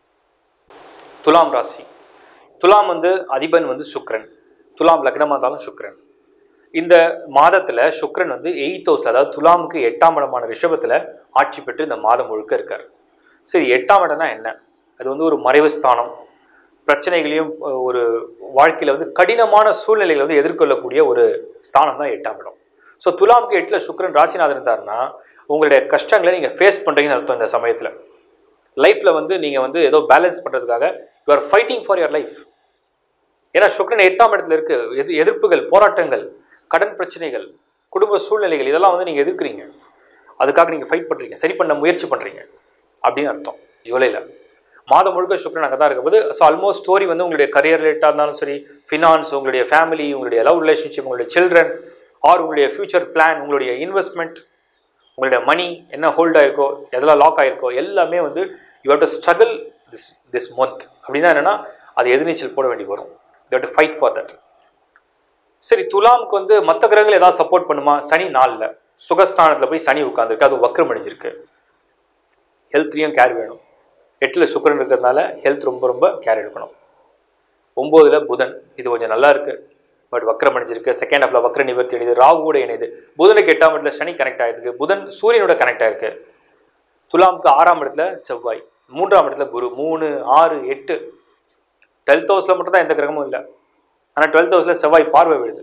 துலாம் ராசி துலாம் வந்து அதிபன் வந்து சுக்ரன் துலாம் லக்னமாக இருந்தாலும் சுக்ரன் இந்த மாதத்தில் சுக்ரன் வந்து எயித் ஹவுஸ் அதாவது துலாமுக்கு எட்டாம் இடமான ரிஷபத்தில் ஆட்சி பெற்று இந்த மாதம் முழுக்க இருக்கார் சரி எட்டாம் இடம்னா என்ன அது வந்து ஒரு மறைவு ஸ்தானம் பிரச்சனைகளையும் அஹ், ஒரு வாழ்க்கையில் வந்து கடினமான சூழ்நிலைகளை வந்து எதிர்கொள்ளக்கூடிய ஒரு ஸ்தானம் தான் எட்டாம் இடம் ஸோ துலாமுக்கு எட்டில் சுக்ரன் ராசிநாதன் இருந்தாருன்னா உங்களுடைய கஷ்டங்களை நீங்கள் ஃபேஸ் பண்ணுறீங்கன்னு அர்த்தம் இந்த சமயத்தில் லைஃப்பில் வந்து நீங்கள் வந்து ஏதோ பேலன்ஸ் பண்ணுறதுக்காக you are fighting for your life ஏன்னா சுக்ரன் எட்டாம் இடத்துல இருக்கு எது எதிர்ப்புகள் போராட்டங்கள் கடன் பிரச்சனைகள் குடும்ப சூழ்நிலைகள் இதெல்லாம் வந்து நீங்கள் எதிர்க்கிறீங்க அதுக்காக நீங்கள் ஃபைட் பண்ணுறீங்க சரி பண்ண முயற்சி பண்ணுறீங்க அப்படின்னு அர்த்தம் ஜூலையில் மாதம் முழுக்க சுக்ரன் அங்கே தான் இருக்கும்போது ஸோ ஆல்மோஸ்ட் ஸ்டோரி வந்து உங்களுடைய கரியர் ரிலேட்டாக இருந்தாலும் சரி ஃபினான்ஸ் உங்களுடைய ஃபேமிலி உங்களுடைய லவ் ரிலேஷன்ஷிப் உங்களுடைய சில்ட்ரன் ஆர் உங்களுடைய ஃப்யூச்சர் பிளான் உங்களுடைய இன்வெஸ்ட்மெண்ட் உங்களுடைய மணி என்ன ஹோல்ட் ஆயிருக்கோ எதெல்லாம் லாக் ஆயிருக்கோ எல்லாமே வந்து you have to struggle this this month அப்படின்னா என்னென்னா அது எதிர்நீச்சல் போட வேண்டி வரும் you have to fight for that சரி துலாமுக்கு வந்து மற்ற கிரகங்கள் ஏதாவது சப்போர்ட் பண்ணுமா சனி நாளில் சுகஸ்தானத்தில் போய் சனி உட்காந்துருக்கு அது வக்ரம் அடிச்சிருக்கு ஹெல்த்லேயும் கேர் வேணும் எட்டில் சுக்கிரன் இருக்கிறதுனால ஹெல்த் ரொம்ப ரொம்ப கேர் எடுக்கணும் ஒம்போதில் புதன் இது கொஞ்சம் நல்லா இருக்குது பட் வக்ரம் அடைஞ்சிருக்கு செகண்ட் ஹாஃபில் வக்ர நிவர்த்தி அடையுது ராகுவோட இணையுது புதனுக்கு எட்டாம் இடத்துல சனி கனெக்ட் ஆகிருக்கு புதன் சூரியனோட கனெக்ட் ஆயிருக்கு துலாமுக்கு ஆறாம் இடத்துல செவ்வாய் மூன்றாம் இடத்துல குரு மூணு ஆறு எட்டு டுவெல்த் ஹவுஸில் மட்டும் தான் எந்த கிரகமும் இல்லை ஆனால் டுவெல்த் ஹவுஸில் செவ்வாய் பார்வை விழுது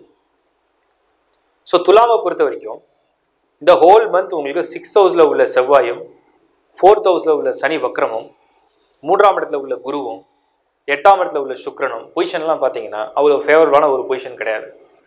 ஸோ துலாமை பொறுத்த வரைக்கும் இந்த ஹோல் மந்த் உங்களுக்கு சிக்ஸ் ஹவுஸில் உள்ள செவ்வாயும் ஃபோர்த் ஹவுஸில் உள்ள சனி வக்ரமும் மூன்றாம் இடத்துல உள்ள குருவும் எட்டாம் இடத்துல உள்ள சுக்கிரனும் பொசிஷன்லாம் பார்த்தீங்கன்னா அவ்வளோ ஃபேவரபுளான ஒரு பொசிஷன் கிடையாது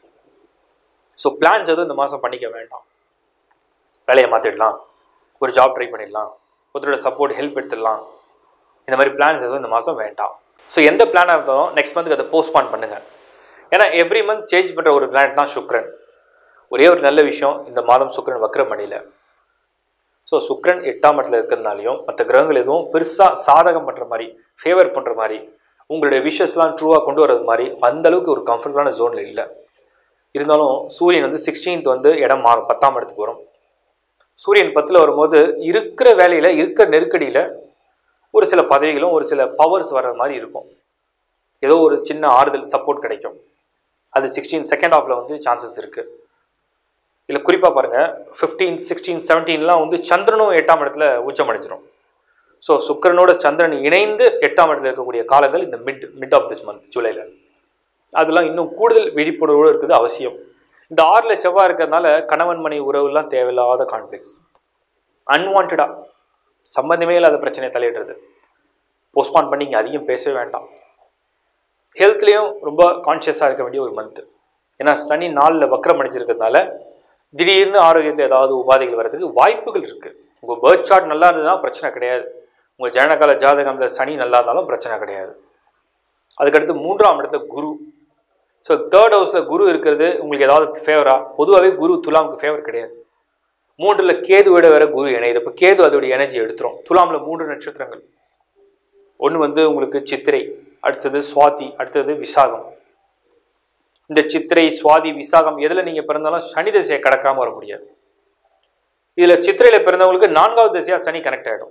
ஸோ பிளான்ஸ் எதுவும் இந்த மாதம் பண்ணிக்க வேண்டாம் வேலையை மாற்றிடலாம் ஒரு ஜாப் ட்ரை பண்ணிடலாம் ஒருத்தரோட சப்போர்ட் ஹெல்ப் எடுத்துடலாம் இந்த மாதிரி பிளான்ஸ் எதுவும் இந்த மாதம் வேண்டாம் ஸோ எந்த பிளானாக இருந்தாலும் நெக்ஸ்ட் மந்த்துக்கு அதை போஸ்ட்பான் பண்ணுங்கள் ஏன்னா எவ்ரி மந்த் சேஞ்ச் பண்ணுற ஒரு பிளானட் தான் சுக்ரன் ஒரே ஒரு நல்ல விஷயம் இந்த மாதம் சுக்ரன் வக்ரம் அணியில் ஸோ சுக்ரன் எட்டாம் இடத்துல இருக்கிறதுனாலையும் மற்ற கிரகங்கள் எதுவும் பெருசாக சாதகம் பண்ணுற மாதிரி ஃபேவர் பண்ணுற மாதிரி உங்களுடைய விஷஸ்லாம் ட்ரூவாக கொண்டு வர்றது மாதிரி அந்த அளவுக்கு ஒரு கம்ஃபர்டபுளான ஜோனில் இல்லை இருந்தாலும் சூரியன் வந்து சிக்ஸ்டீன்த் வந்து இடம் மாறும் பத்தாம் இடத்துக்கு வரும் சூரியன் பத்தில் வரும்போது இருக்கிற வேலையில் இருக்கிற நெருக்கடியில் ஒரு சில பதவிகளும் ஒரு சில பவர்ஸ் வர்ற மாதிரி இருக்கும் ஏதோ ஒரு சின்ன ஆறுதல் சப்போர்ட் கிடைக்கும் அது சிக்ஸ்டீன் செகண்ட் ஹாஃபில் வந்து சான்சஸ் இருக்குது இதில் குறிப்பாக பாருங்கள் ஃபிஃப்டீன் சிக்ஸ்டீன் செவன்டீன்லாம் வந்து சந்திரனும் எட்டாம் இடத்துல உச்சம் அடைஞ்சிரும் ஸோ சுக்கிரனோட சந்திரன் இணைந்து எட்டாம் இடத்துல இருக்கக்கூடிய காலங்கள் இந்த mid mid of this month ஜூலையில் அதெல்லாம் இன்னும் கூடுதல் விழிப்புணர்வோடு இருக்குது அவசியம் இந்த ஆறில் செவ்வாய் இருக்கிறதுனால கணவன் மனை உறவுலாம் தேவையில்லாத கான்ஃப்ளிக்ஸ் அன்வான்டாக சம்பந்தமே இல்லாத பிரச்சனையை தலையிடுறது போஸ்ட்பான் பண்ணி இங்கே அதிகம் பேசவே வேண்டாம் ஹெல்த்லேயும் ரொம்ப கான்ஷியஸாக இருக்க வேண்டிய ஒரு மந்த்து ஏன்னா சனி நாளில் வக்ரம் அடிச்சிருக்கிறதுனால திடீர்னு ஆரோக்கியத்தில் ஏதாவது உபாதைகள் வர்றதுக்கு வாய்ப்புகள் இருக்குது உங்கள் பேர்த் சார்ட் நல்லா இருந்ததுன்னா பிரச்சனை கிடையாது உங்கள் ஜனனகால ஜாதகம்ல சனி நல்லா இருந்தாலும் பிரச்சனை கிடையாது அதுக்கடுத்து மூன்றாம் இடத்துல குரு ஸோ தேர்ட் ஹவுஸில் குரு இருக்கிறது உங்களுக்கு ஏதாவது ஃபேவரா பொதுவாகவே குரு துலாமுக்கு ஃபேவர் கிடையாது மூன்றில் கேது விட வேற குரு இணையுது இப்போ கேது அதோடைய எனர்ஜி எடுத்துரும் துலாமில் மூன்று நட்சத்திரங்கள் ஒன்று வந்து உங்களுக்கு சித்திரை அடுத்தது சுவாதி அடுத்தது விசாகம் இந்த சித்திரை சுவாதி விசாகம் எதில் நீங்கள் பிறந்தாலும் சனி திசையை கடக்காமல் வர முடியாது இதில் சித்திரையில் பிறந்தவங்களுக்கு நான்காவது திசையாக சனி கனெக்ட் ஆகிடும்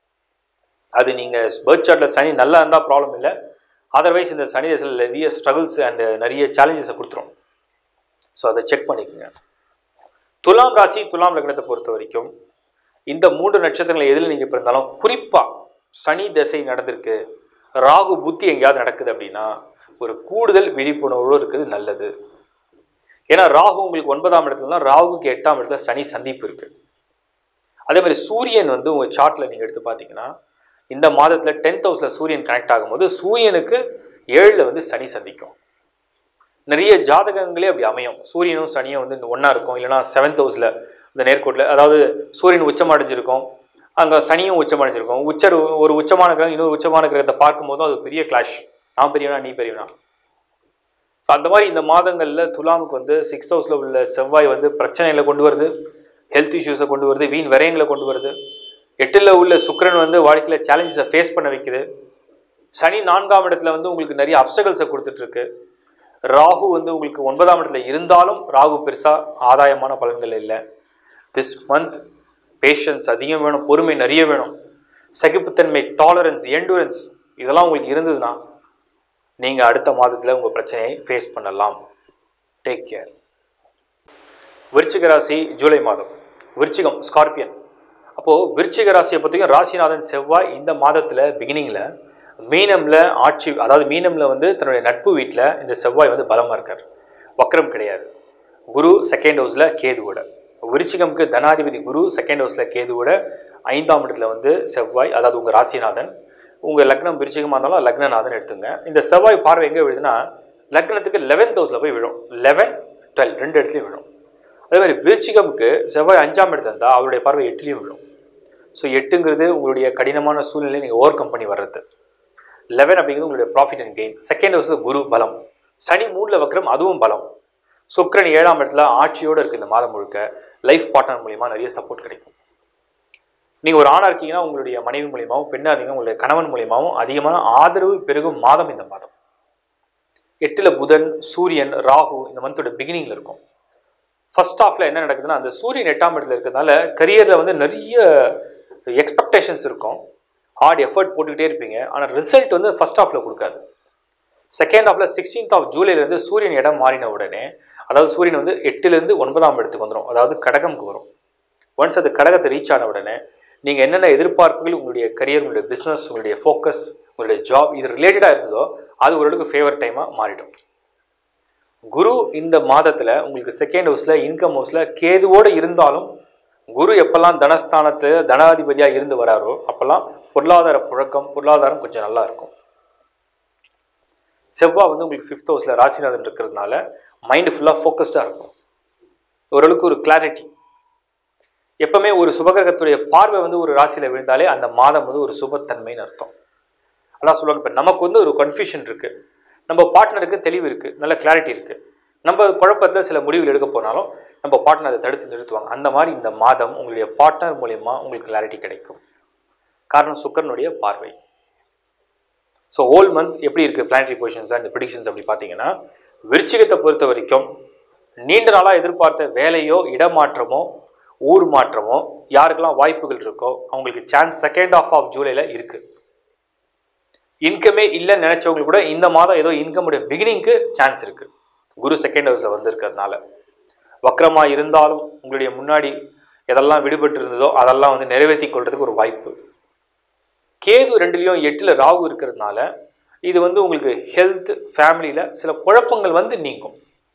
அது நீங்கள் பேர்த் சார்ட்டில் சனி நல்லா இருந்தால் ப்ராப்ளம் இல்லை அதர்வைஸ் இந்த சனி திசையில் நிறைய ஸ்ட்ரகிள்ஸ் அண்ட் நிறைய சேலஞ்சஸை கொடுத்துரும் ஸோ அதை செக் பண்ணிக்கோங்க துலாம் ராசி துலாம் லக்னத்தை பொறுத்த வரைக்கும் இந்த மூன்று நட்சத்திரங்கள் எதில் நீங்கள் பிறந்தாலும் குறிப்பாக சனி திசை நடந்திருக்கு ராகு புத்தி எங்கேயாவது நடக்குது அப்படின்னா ஒரு கூடுதல் விழிப்புணர்வோடு இருக்குது நல்லது ஏன்னா ராகு உங்களுக்கு ஒன்பதாம் இடத்துல தான் ராகுக்கு எட்டாம் இடத்துல சனி சந்திப்பு இருக்குது அதே மாதிரி சூரியன் வந்து உங்கள் சார்ட்டில் நீங்கள் எடுத்து பார்த்தீங்கன்னா இந்த மாதத்தில் டென்த் ஹவுஸில் சூரியன் கனெக்ட் ஆகும்போது சூரியனுக்கு ஏழில் வந்து சனி சந்திக்கும் நிறைய ஜாதகங்களே அப்படி அமையும் சூரியனும் சனியும் வந்து ஒன்றா இருக்கும் இல்லைனா செவன்த் ஹவுஸில் இந்த நேர்கோட்டில் அதாவது சூரியன் உச்சம் அடைஞ்சிருக்கும் அங்கே சனியும் உச்சம் அடைஞ்சிருக்கும் உச்சர் ஒரு உச்சமான கிரகம் இன்னொரு உச்சமான கிரகத்தை பார்க்கும்போதும் அது பெரிய கிளாஷ் நான் பெரியவனா நீ பெரியவனா ஸோ அந்த மாதிரி இந்த மாதங்களில் துலாமுக்கு வந்து சிக்ஸ் ஹவுஸில் உள்ள செவ்வாய் வந்து பிரச்சனைகளை கொண்டு வருது ஹெல்த் இஷ்யூஸை கொண்டு வருது வீண் விரயங்களை கொண்டு வருது எட்டில் உள்ள சுக்கிரன் வந்து வாழ்க்கையில் சேலஞ்சஸை ஃபேஸ் பண்ண வைக்குது சனி நான்காம் இடத்துல வந்து உங்களுக்கு நிறைய அப்டகல்ஸை கொடுத்துட்ருக்கு ராகு வந்து உங்களுக்கு ஒன்பதாம் இடத்துல இருந்தாலும் ராகு பெருசாக ஆதாயமான பலன்கள் இல்லை திஸ் மந்த் பேஷன்ஸ் அதிகம் வேணும் பொறுமை நிறைய வேணும் சகிப்புத்தன்மை டாலரன்ஸ் எண்டூரன்ஸ் இதெல்லாம் உங்களுக்கு இருந்ததுன்னா நீங்கள் அடுத்த மாதத்தில் உங்கள் பிரச்சனையை ஃபேஸ் பண்ணலாம் டேக் கேர் விருச்சிக ராசி ஜூலை மாதம் விருச்சிகம் ஸ்கார்பியன் அப்போது விருச்சிக ராசியை பற்றியும் ராசிநாதன் செவ்வாய் இந்த மாதத்தில் பிகினிங்கில் மீனமில் ஆட்சி அதாவது மீனமில் வந்து தன்னுடைய நட்பு வீட்டில் இந்த செவ்வாய் வந்து பலமாக இருக்கார் வக்ரம் கிடையாது குரு செகண்ட் ஹவுஸில் கேதுவோட விருச்சிகம்க்கு தனாதிபதி குரு செகண்ட் ஹவுஸில் கேதுவோட ஐந்தாம் இடத்துல வந்து செவ்வாய் அதாவது உங்கள் ராசிநாதன் உங்கள் லக்னம் விருச்சிகமாக இருந்தாலும் லக்னநாதன் எடுத்துங்க இந்த செவ்வாய் பார்வை எங்கே விழுதுன்னா லக்னத்துக்கு லெவன்த் ஹவுஸில் போய் விழும் லெவன் டுவெல் ரெண்டு இடத்துலையும் விழும் அதே மாதிரி விருச்சிகம்க்கு செவ்வாய் அஞ்சாம் இடத்துல இருந்தால் அவருடைய பார்வை எட்டுலேயும் விழும் ஸோ எட்டுங்கிறது உங்களுடைய கடினமான சூழ்நிலையை நீங்கள் ஓவர் கம் பண்ணி வர்றது லெவன் அப்படிங்கிறது உங்களுடைய ப்ராஃபிட் அண்ட் கெயின் செகண்ட் ஹவுஸில் குரு பலம் சனி மூணில் வக்ரம் அதுவும் பலம் சுக்கிரன் ஏழாம் இடத்துல ஆட்சியோடு இருக்குது இந்த மாதம் முழுக்க லைஃப் பார்ட்னர் மூலிமா நிறைய சப்போர்ட் கிடைக்கும் நீங்கள் ஒரு ஆணாக இருக்கீங்கன்னா உங்களுடைய மனைவி மூலியமாகவும் பெண்ணாக இருக்கீங்கன்னா உங்களுடைய கணவன் மூலியமாகவும் அதிகமான ஆதரவு பெருகும் மாதம் இந்த மாதம் எட்டில் புதன் சூரியன் ராகு இந்த மந்தோட பிகினிங்கில் இருக்கும் ஃபர்ஸ்ட் ஹாஃபில் என்ன நடக்குதுன்னா அந்த சூரியன் எட்டாம் இடத்துல இருக்கிறதுனால கரியரில் வந்து நிறைய எக்ஸ்பெக்டேஷன்ஸ் இருக்கும் ஹார்ட் எஃபர்ட் போட்டுக்கிட்டே இருப்பீங்க ஆனால் ரிசல்ட் வந்து ஃபர்ஸ்ட் ஹாஃபில் கொடுக்காது செகண்ட் ஹாஃபில் சிக்ஸ்டீன்த் ஆஃப் ஜூலைலேருந்து சூரியன் இடம் மாறின உடனே அதாவது சூரியன் வந்து எட்டுலேருந்து ஒன்பதாம் இடத்துக்கு வந்துடும் அதாவது கடகம்க்கு வரும் ஒன்ஸ் அது கடகத்தை ரீச் ஆன உடனே நீங்கள் என்னென்ன எதிர்பார்ப்புகள் உங்களுடைய கரியர் உங்களுடைய பிஸ்னஸ் உங்களுடைய ஃபோக்கஸ் உங்களுடைய ஜாப் இது ரிலேட்டடாக இருந்ததோ அது ஓரளவுக்கு ஃபேவர் டைமாக மாறிடும் குரு இந்த மாதத்தில் உங்களுக்கு செகண்ட் ஹவுஸில் இன்கம் ஹவுஸில் கேதுவோடு இருந்தாலும் குரு எப்பெல்லாம் தனஸ்தானத்து தனாதிபதியாக இருந்து வராரோ அப்பெல்லாம் பொருளாதார புழக்கம் பொருளாதாரம் கொஞ்சம் நல்லா இருக்கும் செவ்வாய் வந்து உங்களுக்கு ஃபிஃப்த் ஹவுஸில் ராசிநாதன் இருக்கிறதுனால மைண்டு ஃபுல்லாக ஃபோக்கஸ்டாக இருக்கும் ஓரளவுக்கு ஒரு கிளாரிட்டி எப்பவுமே ஒரு சுபகிரகத்துடைய பார்வை வந்து ஒரு ராசியில் விழுந்தாலே அந்த மாதம் வந்து ஒரு சுபத்தன்மைன்னு அர்த்தம் அதான் சொல்லுவாங்க இப்போ நமக்கு வந்து ஒரு கன்ஃபியூஷன் இருக்குது நம்ம பார்ட்னருக்கு தெளிவு இருக்குது நல்ல கிளாரிட்டி இருக்குது நம்ம குழப்பத்தில் சில முடிவுகள் எடுக்க போனாலும் நம்ம பார்ட்னர் அதை தடுத்து நிறுத்துவாங்க அந்த மாதிரி இந்த மாதம் உங்களுடைய பார்ட்னர் மூலயமா உங்களுக்கு கிளாரிட்டி கிடைக்கும் காரணம் சுக்கரனுடைய பார்வை ஸோ ஓல் மந்த் எப்படி இருக்குது பிளானட்டரி பொசிஷன்ஸ் அண்ட் ப்ரிடிக்ஷன்ஸ் அப்படி பார்த்தீங்கன்னா விருச்சிகத்தை பொறுத்த வரைக்கும் நீண்ட நாளாக எதிர்பார்த்த வேலையோ இடமாற்றமோ ஊர் மாற்றமோ யாருக்கெல்லாம் வாய்ப்புகள் இருக்கோ அவங்களுக்கு சான்ஸ் செகண்ட் ஆஃப் ஆஃப் ஜூலையில் இருக்குது இன்கமே இல்லைன்னு நினச்சவங்களுக்கு கூட இந்த மாதம் ஏதோ இன்கமுடைய பிகினிங்க்கு சான்ஸ் இருக்குது குரு செகண்ட் ஹவுஸில் வந்திருக்கிறதுனால வக்கரமாக இருந்தாலும் உங்களுடைய முன்னாடி எதெல்லாம் விடுபட்டு இருந்ததோ அதெல்லாம் வந்து நிறைவேற்றி கொள்றதுக்கு ஒரு வாய்ப்பு கேது ரெண்டுலேயும் எட்டில் ராகு இருக்கிறதுனால இது வந்து உங்களுக்கு ஹெல்த் ஃபேமிலியில் சில குழப்பங்கள் வந்து நீங்கும்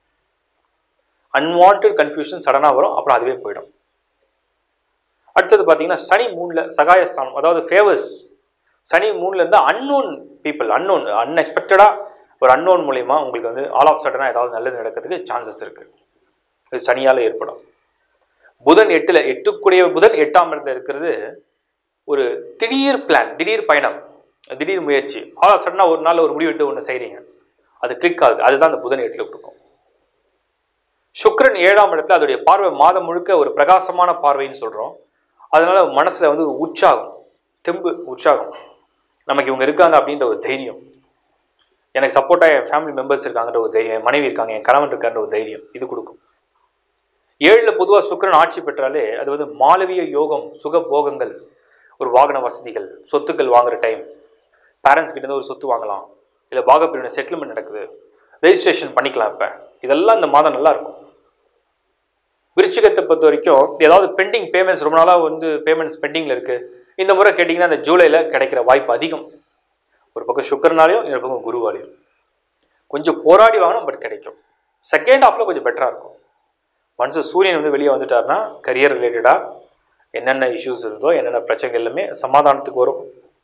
அன்வான்ட் கன்ஃபியூஷன் சடனாக வரும் அப்புறம் அதுவே போயிடும் அடுத்தது பார்த்தீங்கன்னா சனி மூணில் சகாயஸ்தானம் அதாவது ஃபேவர்ஸ் சனி மூணில் இருந்து அன்னோன் பீப்புள் அன்னோன் அன்எக்ஸ்பெக்டடாக ஒரு அன்னோன் மூலயமா உங்களுக்கு வந்து ஆல் ஆஃப் சடனாக ஏதாவது நல்லது நடக்கிறதுக்கு சான்சஸ் இருக்குது இது சனியால் ஏற்படும் புதன் எட்டில் எட்டுக்குடைய புதன் எட்டாம் இடத்துல இருக்கிறது ஒரு திடீர் பிளான் திடீர் பயணம் திடீர் முயற்சி ஆல் ஆஃப் சடனாக ஒரு நாள் ஒரு முடிவு எடுத்து ஒன்று செய்கிறீங்க அது கிளிக் ஆகுது அதுதான் அந்த புதன் எட்டில் கொடுக்கும் சுக்கிரன் ஏழாம் இடத்துல அதோடைய பார்வை மாதம் முழுக்க ஒரு பிரகாசமான பார்வைன்னு சொல்கிறோம் அதனால மனசில் வந்து ஒரு உற்சாகம் தெம்பு உற்சாகம் நமக்கு இவங்க இருக்காங்க அப்படின்ற ஒரு தைரியம் எனக்கு சப்போர்ட்டாக என் ஃபேமிலி மெம்பர்ஸ் இருக்காங்கன்ற ஒரு தைரியம் என் மனைவி இருக்காங்க என் கணவன் இருக்கான்ற ஒரு தைரியம் இது கொடுக்கும் ஏழில் பொதுவாக சுக்கிரன் ஆட்சி பெற்றாலே அது வந்து மாலவிய யோகம் சுக போகங்கள் ஒரு வாகன வசதிகள் சொத்துக்கள் வாங்குற டைம் பேரண்ட்ஸ் கிட்ட இருந்து ஒரு சொத்து வாங்கலாம் இல்லை பாகப்பிரிவினை செட்டில்மெண்ட் நடக்குது ரெஜிஸ்ட்ரேஷன் பண்ணிக்கலாம் இப்போ இதெல்லாம் இந்த மாதம் நல்லா இருக்கும் விருச்சிகத்தை பொறுத்த வரைக்கும் ஏதாவது பெண்டிங் பேமெண்ட்ஸ் ரொம்ப நாளாக வந்து பேமெண்ட்ஸ் பெண்டிங்கில் இருக்குது இந்த முறை கேட்டிங்கன்னா இந்த ஜூலையில் கிடைக்கிற வாய்ப்பு அதிகம் ஒரு பக்கம் சுக்கரனாலையும் இன்னொரு பக்கம் குருவாலையும் கொஞ்சம் போராடி வாங்கணும் பட் கிடைக்கும் செகண்ட் ஹாஃபில் கொஞ்சம் பெட்டராக இருக்கும் ஒன்ஸ் சூரியன் வந்து வெளியே வந்துட்டாருன்னா கரியர் ரிலேட்டடாக என்னென்ன இஷ்யூஸ் இருந்தோ என்னென்ன பிரச்சனைகள் எல்லாமே சமாதானத்துக்கு வரும்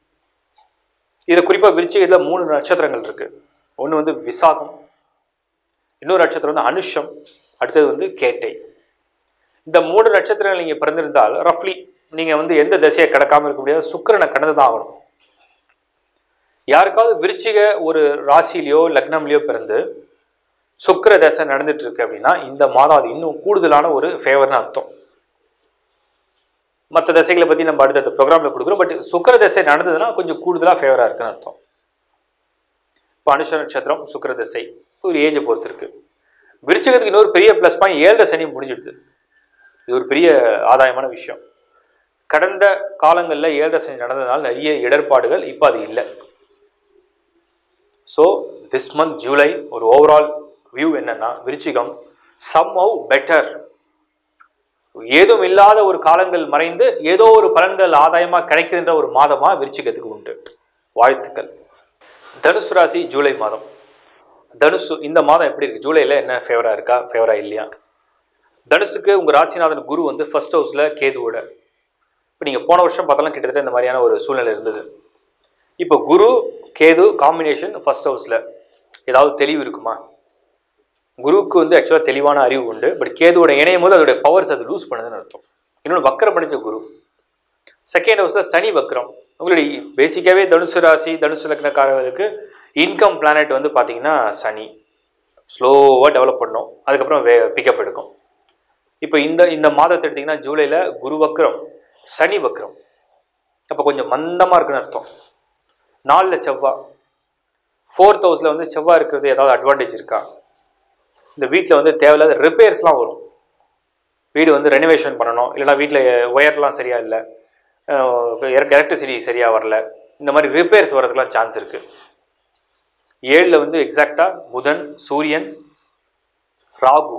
இதில் குறிப்பாக விருச்சிகத்தில் மூணு நட்சத்திரங்கள் இருக்குது ஒன்று வந்து விசாகம் இன்னொரு நட்சத்திரம் வந்து அனுஷம் அடுத்தது வந்து கேட்டை இந்த மூணு நட்சத்திரங்கள் நீங்கள் பிறந்திருந்தால் ரஃப்லி நீங்கள் வந்து எந்த திசையை கடக்காமல் இருக்க முடியாது சுக்கிரனை கடந்து தான் ஆகணும் யாருக்காவது விருச்சிக ஒரு ராசியிலையோ லக்னம்லையோ பிறந்து சுக்கிர தசை நடந்துட்டு இருக்கு அப்படின்னா இந்த மாதம் அது இன்னும் கூடுதலான ஒரு ஃபேவர்னு அர்த்தம் மற்ற தசைகளை பற்றி நம்ம அடுத்தடுத்த ப்ரோக்ராமில் கொடுக்குறோம் பட் சுக்கிர தசை நடந்ததுன்னா கொஞ்சம் கூடுதலாக ஃபேவராக இருக்குன்னு அர்த்தம் இப்போ அனுஷ நட்சத்திரம் சுக்கிர தசை ஒரு ஏஜை பொறுத்து இருக்கு விருச்சிகத்துக்கு இன்னொரு பெரிய ப்ளஸ் பாயிண்ட் ஏழரை சனி முடிஞ்சிடுது இது ஒரு பெரிய ஆதாயமான விஷயம் கடந்த காலங்களில் ஏழரை சனி நடந்ததுனால நிறைய இடர்பாடுகள் இப்போ அது இல்லை ஸோ திஸ் மந்த் ஜூலை ஒரு ஓவரால் வியூ என்னன்னா விருச்சிகம் சம் ஹவ் பெட்டர் ஏதும் இல்லாத ஒரு காலங்கள் மறைந்து ஏதோ ஒரு பலன்கள் ஆதாயமாக கிடைக்கின்ற ஒரு மாதமாக விருச்சிகத்துக்கு உண்டு வாழ்த்துக்கள் தனுசு ராசி ஜூலை மாதம் தனுசு இந்த மாதம் எப்படி இருக்குது ஜூலையில் என்ன ஃபேவராக இருக்கா ஃபேவராக இல்லையா தனுசுக்கு உங்கள் ராசிநாதன் குரு வந்து ஃபர்ஸ்ட் ஹவுஸில் கேதுவோட இப்போ நீங்கள் போன வருஷம் பார்த்தாலும் கிட்டத்தட்ட இந்த மாதிரியான ஒரு சூழ்நிலை இருந்தது இப்போ குரு கேது காம்பினேஷன் ஃபர்ஸ்ட் ஹவுஸில் ஏதாவது தெளிவு இருக்குமா குருவுக்கு வந்து ஆக்சுவலாக தெளிவான அறிவு உண்டு பட் கேதுவோட இணையும் போது அதோடைய பவர்ஸ் அது லூஸ் பண்ணுதுன்னு அர்த்தம் இன்னொன்று வக்கரம் படித்த குரு செகண்ட் ஹவுஸில் சனி வக்கரம் உங்களுடைய பேசிக்காகவே தனுசு ராசி தனுசு லக்னக்காரர்களுக்கு இன்கம் பிளானட் வந்து பார்த்தீங்கன்னா சனி ஸ்லோவாக டெவலப் பண்ணும் அதுக்கப்புறம் வே பிக்கப் எடுக்கும் இப்போ இந்த இந்த மாதத்தை எடுத்திங்கன்னா ஜூலையில் குரு வக்ரம் சனி வக்ரம் அப்போ கொஞ்சம் மந்தமாக இருக்குன்னு அர்த்தம் நாலில் செவ்வாய் ஃபோர்த் ஹவுஸில் வந்து செவ்வாய் இருக்கிறது ஏதாவது அட்வான்டேஜ் இருக்கா இந்த வீட்டில் வந்து தேவையில்லாத ரிப்பேர்ஸ்லாம் வரும் வீடு வந்து ரெனோவேஷன் பண்ணணும் இல்லைனா வீட்டில் ஒயர்லாம் சரியாக இல்லை எலக்ட்ரிசிட்டி சரியாக வரல இந்த மாதிரி ரிப்பேர்ஸ் வர்றதுக்கெலாம் சான்ஸ் இருக்குது ஏழில் வந்து எக்ஸாக்டாக புதன் சூரியன் ராகு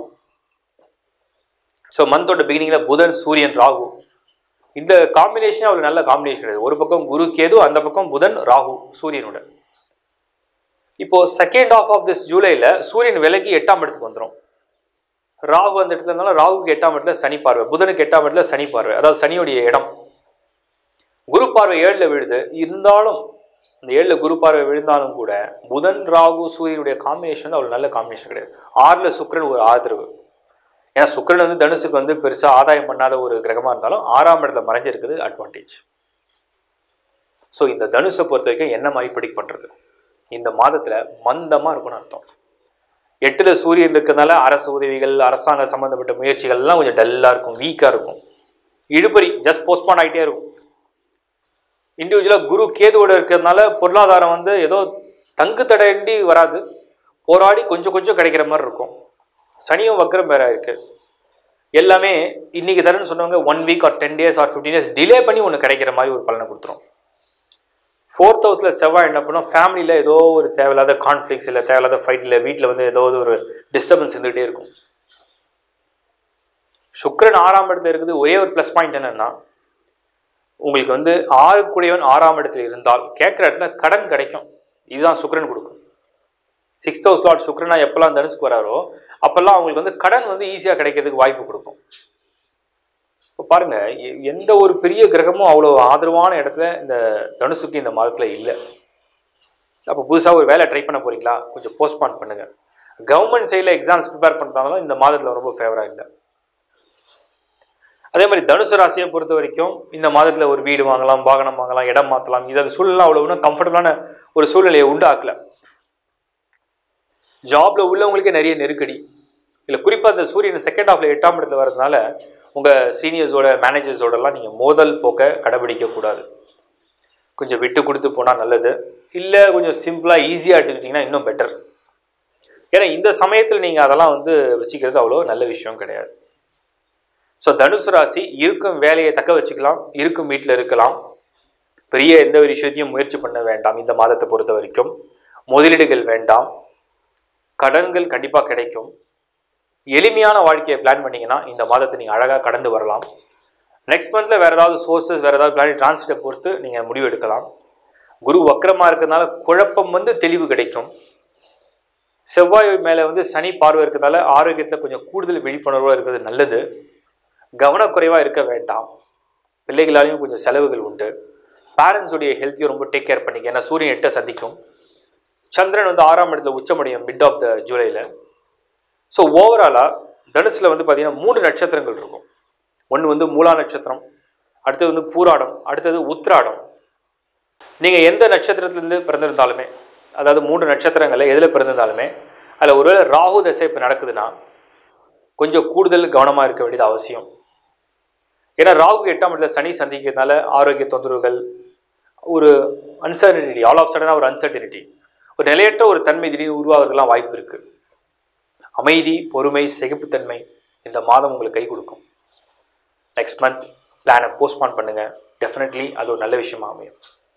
ஸோ மந்தோட பிகினிங்கில் புதன் சூரியன் ராகு இந்த காம்பினேஷன் அவ்வளோ நல்ல காம்பினேஷன் கிடையாது ஒரு பக்கம் குரு கேது அந்த பக்கம் புதன் ராகு சூரியனோட இப்போ செகண்ட் ஆஃப் ஆஃப் திஸ் ஜூலையில் சூரியன் விலகி எட்டாம் இடத்துக்கு வந்துடும் ராகு அந்த இடத்துல இருந்தாலும் ராகுக்கு எட்டாம் இடத்துல சனி பார்வை புதனுக்கு எட்டாம் இடத்துல சனி பார்வை அதாவது சனியுடைய இடம் குரு பார்வை ஏழில் விழுது இருந்தாலும் இந்த ஏழில் குரு பார்வை விழுந்தாலும் கூட புதன் ராகு சூரியனுடைய காம்பினேஷன் வந்து அவ்வளோ நல்ல காம்பினேஷன் கிடையாது ஆறில் சுக்கிரன் ஒரு ஆதரவு ஏன்னா சுக்கிரன் வந்து தனுசுக்கு வந்து பெருசாக ஆதாயம் பண்ணாத ஒரு கிரகமாக இருந்தாலும் ஆறாம் இடத்துல மறைஞ்சிருக்குது அட்வான்டேஜ் ஸோ இந்த தனுஷை பொறுத்த வரைக்கும் என்ன மாதிரி ப்ரிடிக் பண்ணுறது இந்த மாதத்தில் மந்தமாக இருக்கும்னு அர்த்தம் எட்டில் சூரியன் இருக்கிறதுனால அரசு உதவிகள் அரசாங்க சம்மந்தப்பட்ட முயற்சிகள்லாம் கொஞ்சம் டல்லாக இருக்கும் வீக்காக இருக்கும் இழுபறி ஜஸ்ட் போஸ்ட்பான் ஆகிட்டே இருக்கும் இண்டிவிஜுவலாக குரு கேதுவோட இருக்கிறதுனால பொருளாதாரம் வந்து ஏதோ தங்கு தடையின்றி வராது போராடி கொஞ்சம் கொஞ்சம் கிடைக்கிற மாதிரி இருக்கும் சனியும் வக்கரம் வேற இருக்கு எல்லாமே இன்னைக்கு தரேன்னு சொன்னவங்க one week or ten days or fifteen days delay பண்ணி ஒன்று கிடைக்கிற மாதிரி ஒரு பலனை கொடுத்துரும் ஃபோர்த் ஹவுஸில் செவ்வாய் என்ன பண்ணும் ஃபேமிலியில் ஏதோ ஒரு தேவையில்லாத கான்ஃப்ளிக்ஸ் இல்லை தேவையில்லாத ஃபைட் இல்லை வீட்டில் வந்து ஏதோ ஒரு டிஸ்டர்பன்ஸ் இருந்துகிட்டே இருக்கும் சுக்கிரன் ஆறாம் இடத்துல இருக்குது ஒரே ஒரு ப்ளஸ் பாயிண்ட் என்னன்னா உங்களுக்கு வந்து ஆறுக்குடையவன் ஆறாம் இடத்துல இருந்தால் கேட்குற இடத்துல கடன் கிடைக்கும் இதுதான் சுக்கிரன் கொடுக்கும் சிக்ஸ்த் ஹவுஸ் லாட் சுக்கிரனா எப்பெல்லாம் தனுசுக்கு வராரோ அப்பெல்லாம் அவங்களுக்கு வந்து கடன் வந்து ஈஸியாக கிடைக்கிறதுக்கு வாய்ப்பு கொடுக்கும் இப்போ பாருங்க எ- எந்த ஒரு பெரிய கிரகமும் அவ்வளோ ஆதரவான இடத்துல இந்த தனுசுக்கு இந்த மாதத்தில் இல்லை அப்போ புதுசாக ஒரு வேலை ட்ரை பண்ண போறீங்களா கொஞ்சம் போஸ்ட்பான் பண்ணுங்க கவர்மெண்ட் சைடில் எக்ஸாம்ஸ் ப்ரிப்பேர் பண்ணுறாங்களும் இந்த மாதத்தில் ரொம்ப ஃபேவராக இல்லை அதே மாதிரி தனுசு ராசியை பொறுத்த வரைக்கும் இந்த மாதத்தில் ஒரு வீடு வாங்கலாம் வாகனம் வாங்கலாம் இடம் மாற்றலாம் இது அது சூழ்நிலை அவ்வளோ ஒன்றும் கம்ஃபர்டபுளான ஒரு சூழ்நிலையை உண்டாக்கல ஜாப்ல உள்ளவங்களுக்கே நிறைய நெருக்கடி இல்லை குறிப்பாக இந்த சூரியன் செகண்ட் ஹாஃப்ல எட்டாம் இடத்துல வர்றதுனால உங்கள் சீனியர்ஸோட மேனேஜர்ஸோடலாம் நீங்கள் மோதல் போக்க கடைபிடிக்க கூடாது கொஞ்சம் விட்டு கொடுத்து போனால் நல்லது இல்லை கொஞ்சம் சிம்பிளாக ஈஸியாக எடுத்துக்கிட்டிங்கன்னா இன்னும் பெட்டர் ஏன்னா இந்த சமயத்தில் நீங்கள் அதெல்லாம் வந்து வச்சுக்கிறது அவ்வளோ நல்ல விஷயம் கிடையாது ஸோ தனுசு ராசி இருக்கும் வேலையை தக்க வச்சுக்கலாம் இருக்கும் வீட்டில் இருக்கலாம் பெரிய எந்த ஒரு விஷயத்தையும் முயற்சி பண்ண வேண்டாம் இந்த மாதத்தை பொறுத்த வரைக்கும் முதலீடுகள் வேண்டாம் கடன்கள் கண்டிப்பாக கிடைக்கும் எளிமையான வாழ்க்கையை பிளான் பண்ணீங்கன்னா இந்த மாதத்தை நீங்கள் அழகாக கடந்து வரலாம் நெக்ஸ்ட் மந்தில் வேறு ஏதாவது சோர்சஸ் வேறு ஏதாவது பிளான் டிரான்சிட்டை பொறுத்து நீங்கள் முடிவு எடுக்கலாம் குரு வக்கரமாக இருக்கிறதுனால குழப்பம் வந்து தெளிவு கிடைக்கும் செவ்வாய் மேலே வந்து சனி பார்வை இருக்கிறதால ஆரோக்கியத்தில் கொஞ்சம் கூடுதல் விழிப்புணர்வாக இருக்கிறது நல்லது கவனக்குறைவாக இருக்க வேண்டாம் பிள்ளைகளாலையும் கொஞ்சம் செலவுகள் உண்டு பேரண்ட்ஸுடைய ஹெல்த்தையும் ரொம்ப டேக் கேர் பண்ணிக்க ஏன்னா சூரியன் எட்டை சந்திக்கும் சந்திரன் வந்து ஆறாம் இடத்துல உச்சமடையும் மிட் ஆஃப் த ஜூலையில் ஸோ ஓவராலாக தனுசில் வந்து பார்த்தீங்கன்னா மூணு நட்சத்திரங்கள் இருக்கும் ஒன்று வந்து மூலா நட்சத்திரம் அடுத்தது வந்து பூராடம் அடுத்தது உத்திராடம் நீங்கள் எந்த நட்சத்திரத்துலேருந்து பிறந்திருந்தாலுமே அதாவது மூன்று நட்சத்திரங்களில் எதில் பிறந்திருந்தாலுமே அதில் ஒருவேளை ராகு தசை இப்போ நடக்குதுன்னா கொஞ்சம் கூடுதல் கவனமாக இருக்க வேண்டியது அவசியம் ஏன்னா ராகு எட்டாம் இடத்துல சனி சந்திக்கிறதுனால ஆரோக்கிய தொந்தரவுகள் ஒரு அன்சர்டினிட்டி ஆல் ஆஃப் சடனாக ஒரு அன்சர்டினிட்டி ஒரு நிலையற்ற ஒரு தன்மை திடீர்னு உருவாகிறதுலாம் வாய்ப்பு இருக்குது அமைதி பொறுமை சகிப்புத்தன்மை இந்த மாதம் உங்களுக்கு கை கொடுக்கும் நெக்ஸ்ட் மந்த் பிளானை போஸ்ட்பான் பண்ணுங்கள் டெஃபினெட்லி அது ஒரு நல்ல விஷயமா அமையும்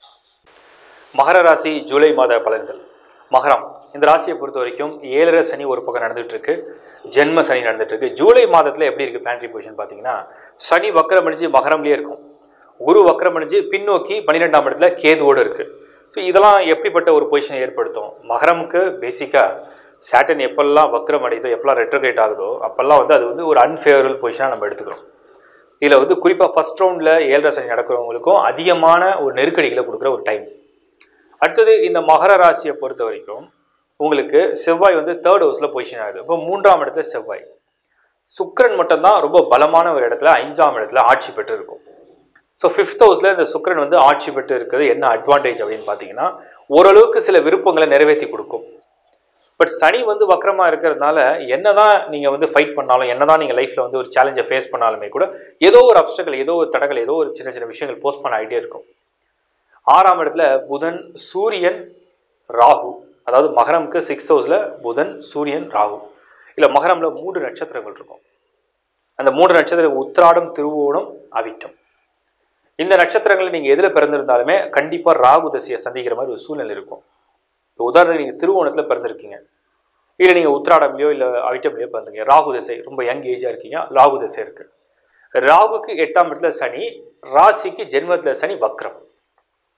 மகர ராசி ஜூலை மாத பலன்கள் மகரம் இந்த ராசியை பொறுத்த வரைக்கும் ஏழரை சனி ஒரு பக்கம் நடந்துட்டு இருக்கு ஜென்ம சனி நடந்துட்டு இருக்கு ஜூலை மாதத்தில் எப்படி இருக்கு பிளானரி பொசிஷன் பார்த்தீங்கன்னா சனி வக்கரம் அடிஞ்சு மகரம்லேயே இருக்கும் குரு வக்கரம் அடிஞ்சு பின்னோக்கி பன்னிரெண்டாம் இடத்துல கேதுவோடு இருக்கு ஸோ இதெல்லாம் எப்படிப்பட்ட ஒரு பொசிஷனை ஏற்படுத்தும் மகரமுக்கு பேசிக்காக சேட்டன் எப்பெல்லாம் வக்ரம் அடையுதோ எப்பெல்லாம் ரெட்ரோகேட் ஆகுதோ அப்பெல்லாம் வந்து அது வந்து ஒரு அன்ஃபேவரபிள் பொசிஷனாக நம்ம எடுத்துக்கிறோம் இதில் வந்து குறிப்பாக ஃபர்ஸ்ட் ரவுண்டில் ஏழரை சனி நடக்கிறவங்களுக்கும் அதிகமான ஒரு நெருக்கடிகளை கொடுக்குற ஒரு டைம் அடுத்தது இந்த மகர ராசியை பொறுத்த வரைக்கும் உங்களுக்கு செவ்வாய் வந்து தேர்ட் ஹவுஸில் பொசிஷன் ஆகுது இப்போ மூன்றாம் இடத்துல செவ்வாய் சுக்கிரன் மட்டும்தான் ரொம்ப பலமான ஒரு இடத்துல ஐந்தாம் இடத்துல ஆட்சி பெற்று இருக்கும் ஸோ ஃபிஃப்த் ஹவுஸில் இந்த சுக்கிரன் வந்து ஆட்சி பெற்று இருக்கிறது என்ன அட்வான்டேஜ் அப்படின்னு பார்த்தீங்கன்னா ஓரளவுக்கு சில விருப்பங்களை நிறைவேற்றி கொடுக்கும் பட் சனி வந்து வக்கரமாக இருக்கிறதுனால என்னதான் நீங்கள் வந்து ஃபைட் பண்ணாலும் என்னதான் நீங்கள் லைஃப்பில் வந்து ஒரு சேலஞ்சை ஃபேஸ் பண்ணாலுமே கூட ஏதோ ஒரு அப்டக்கல் ஏதோ ஒரு தடங்கள் ஏதோ ஒரு சின்ன சின்ன விஷயங்கள் போஸ்ட் பண்ண ஆகிட்டே இருக்கும் ஆறாம் இடத்துல புதன் சூரியன் ராகு அதாவது மகரமுக்கு சிக்ஸ் ஹவுஸில் புதன் சூரியன் ராகு இல்லை மகரமில் மூன்று நட்சத்திரங்கள் இருக்கும் அந்த மூன்று நட்சத்திரம் உத்திராடம் திருவோணம் அவிட்டம் இந்த நட்சத்திரங்களை நீங்கள் எதில் பிறந்திருந்தாலுமே கண்டிப்பாக ராகு தசையை சந்திக்கிற மாதிரி ஒரு சூழ்நிலை இருக்கும் இப்போ உதாரணத்துக்கு நீங்கள் திருவோணத்தில் பிறந்திருக்கீங்க இல்லை நீங்கள் உத்திராடம்லையோ இல்லை அவிட்டம்லையோ பிறந்தீங்க ராகு தசை ரொம்ப யங் ஏஜாக இருக்கீங்க ராகு தசை இருக்குது ராகுக்கு எட்டாம் இடத்துல சனி ராசிக்கு ஜென்மத்தில் சனி வக்ரம்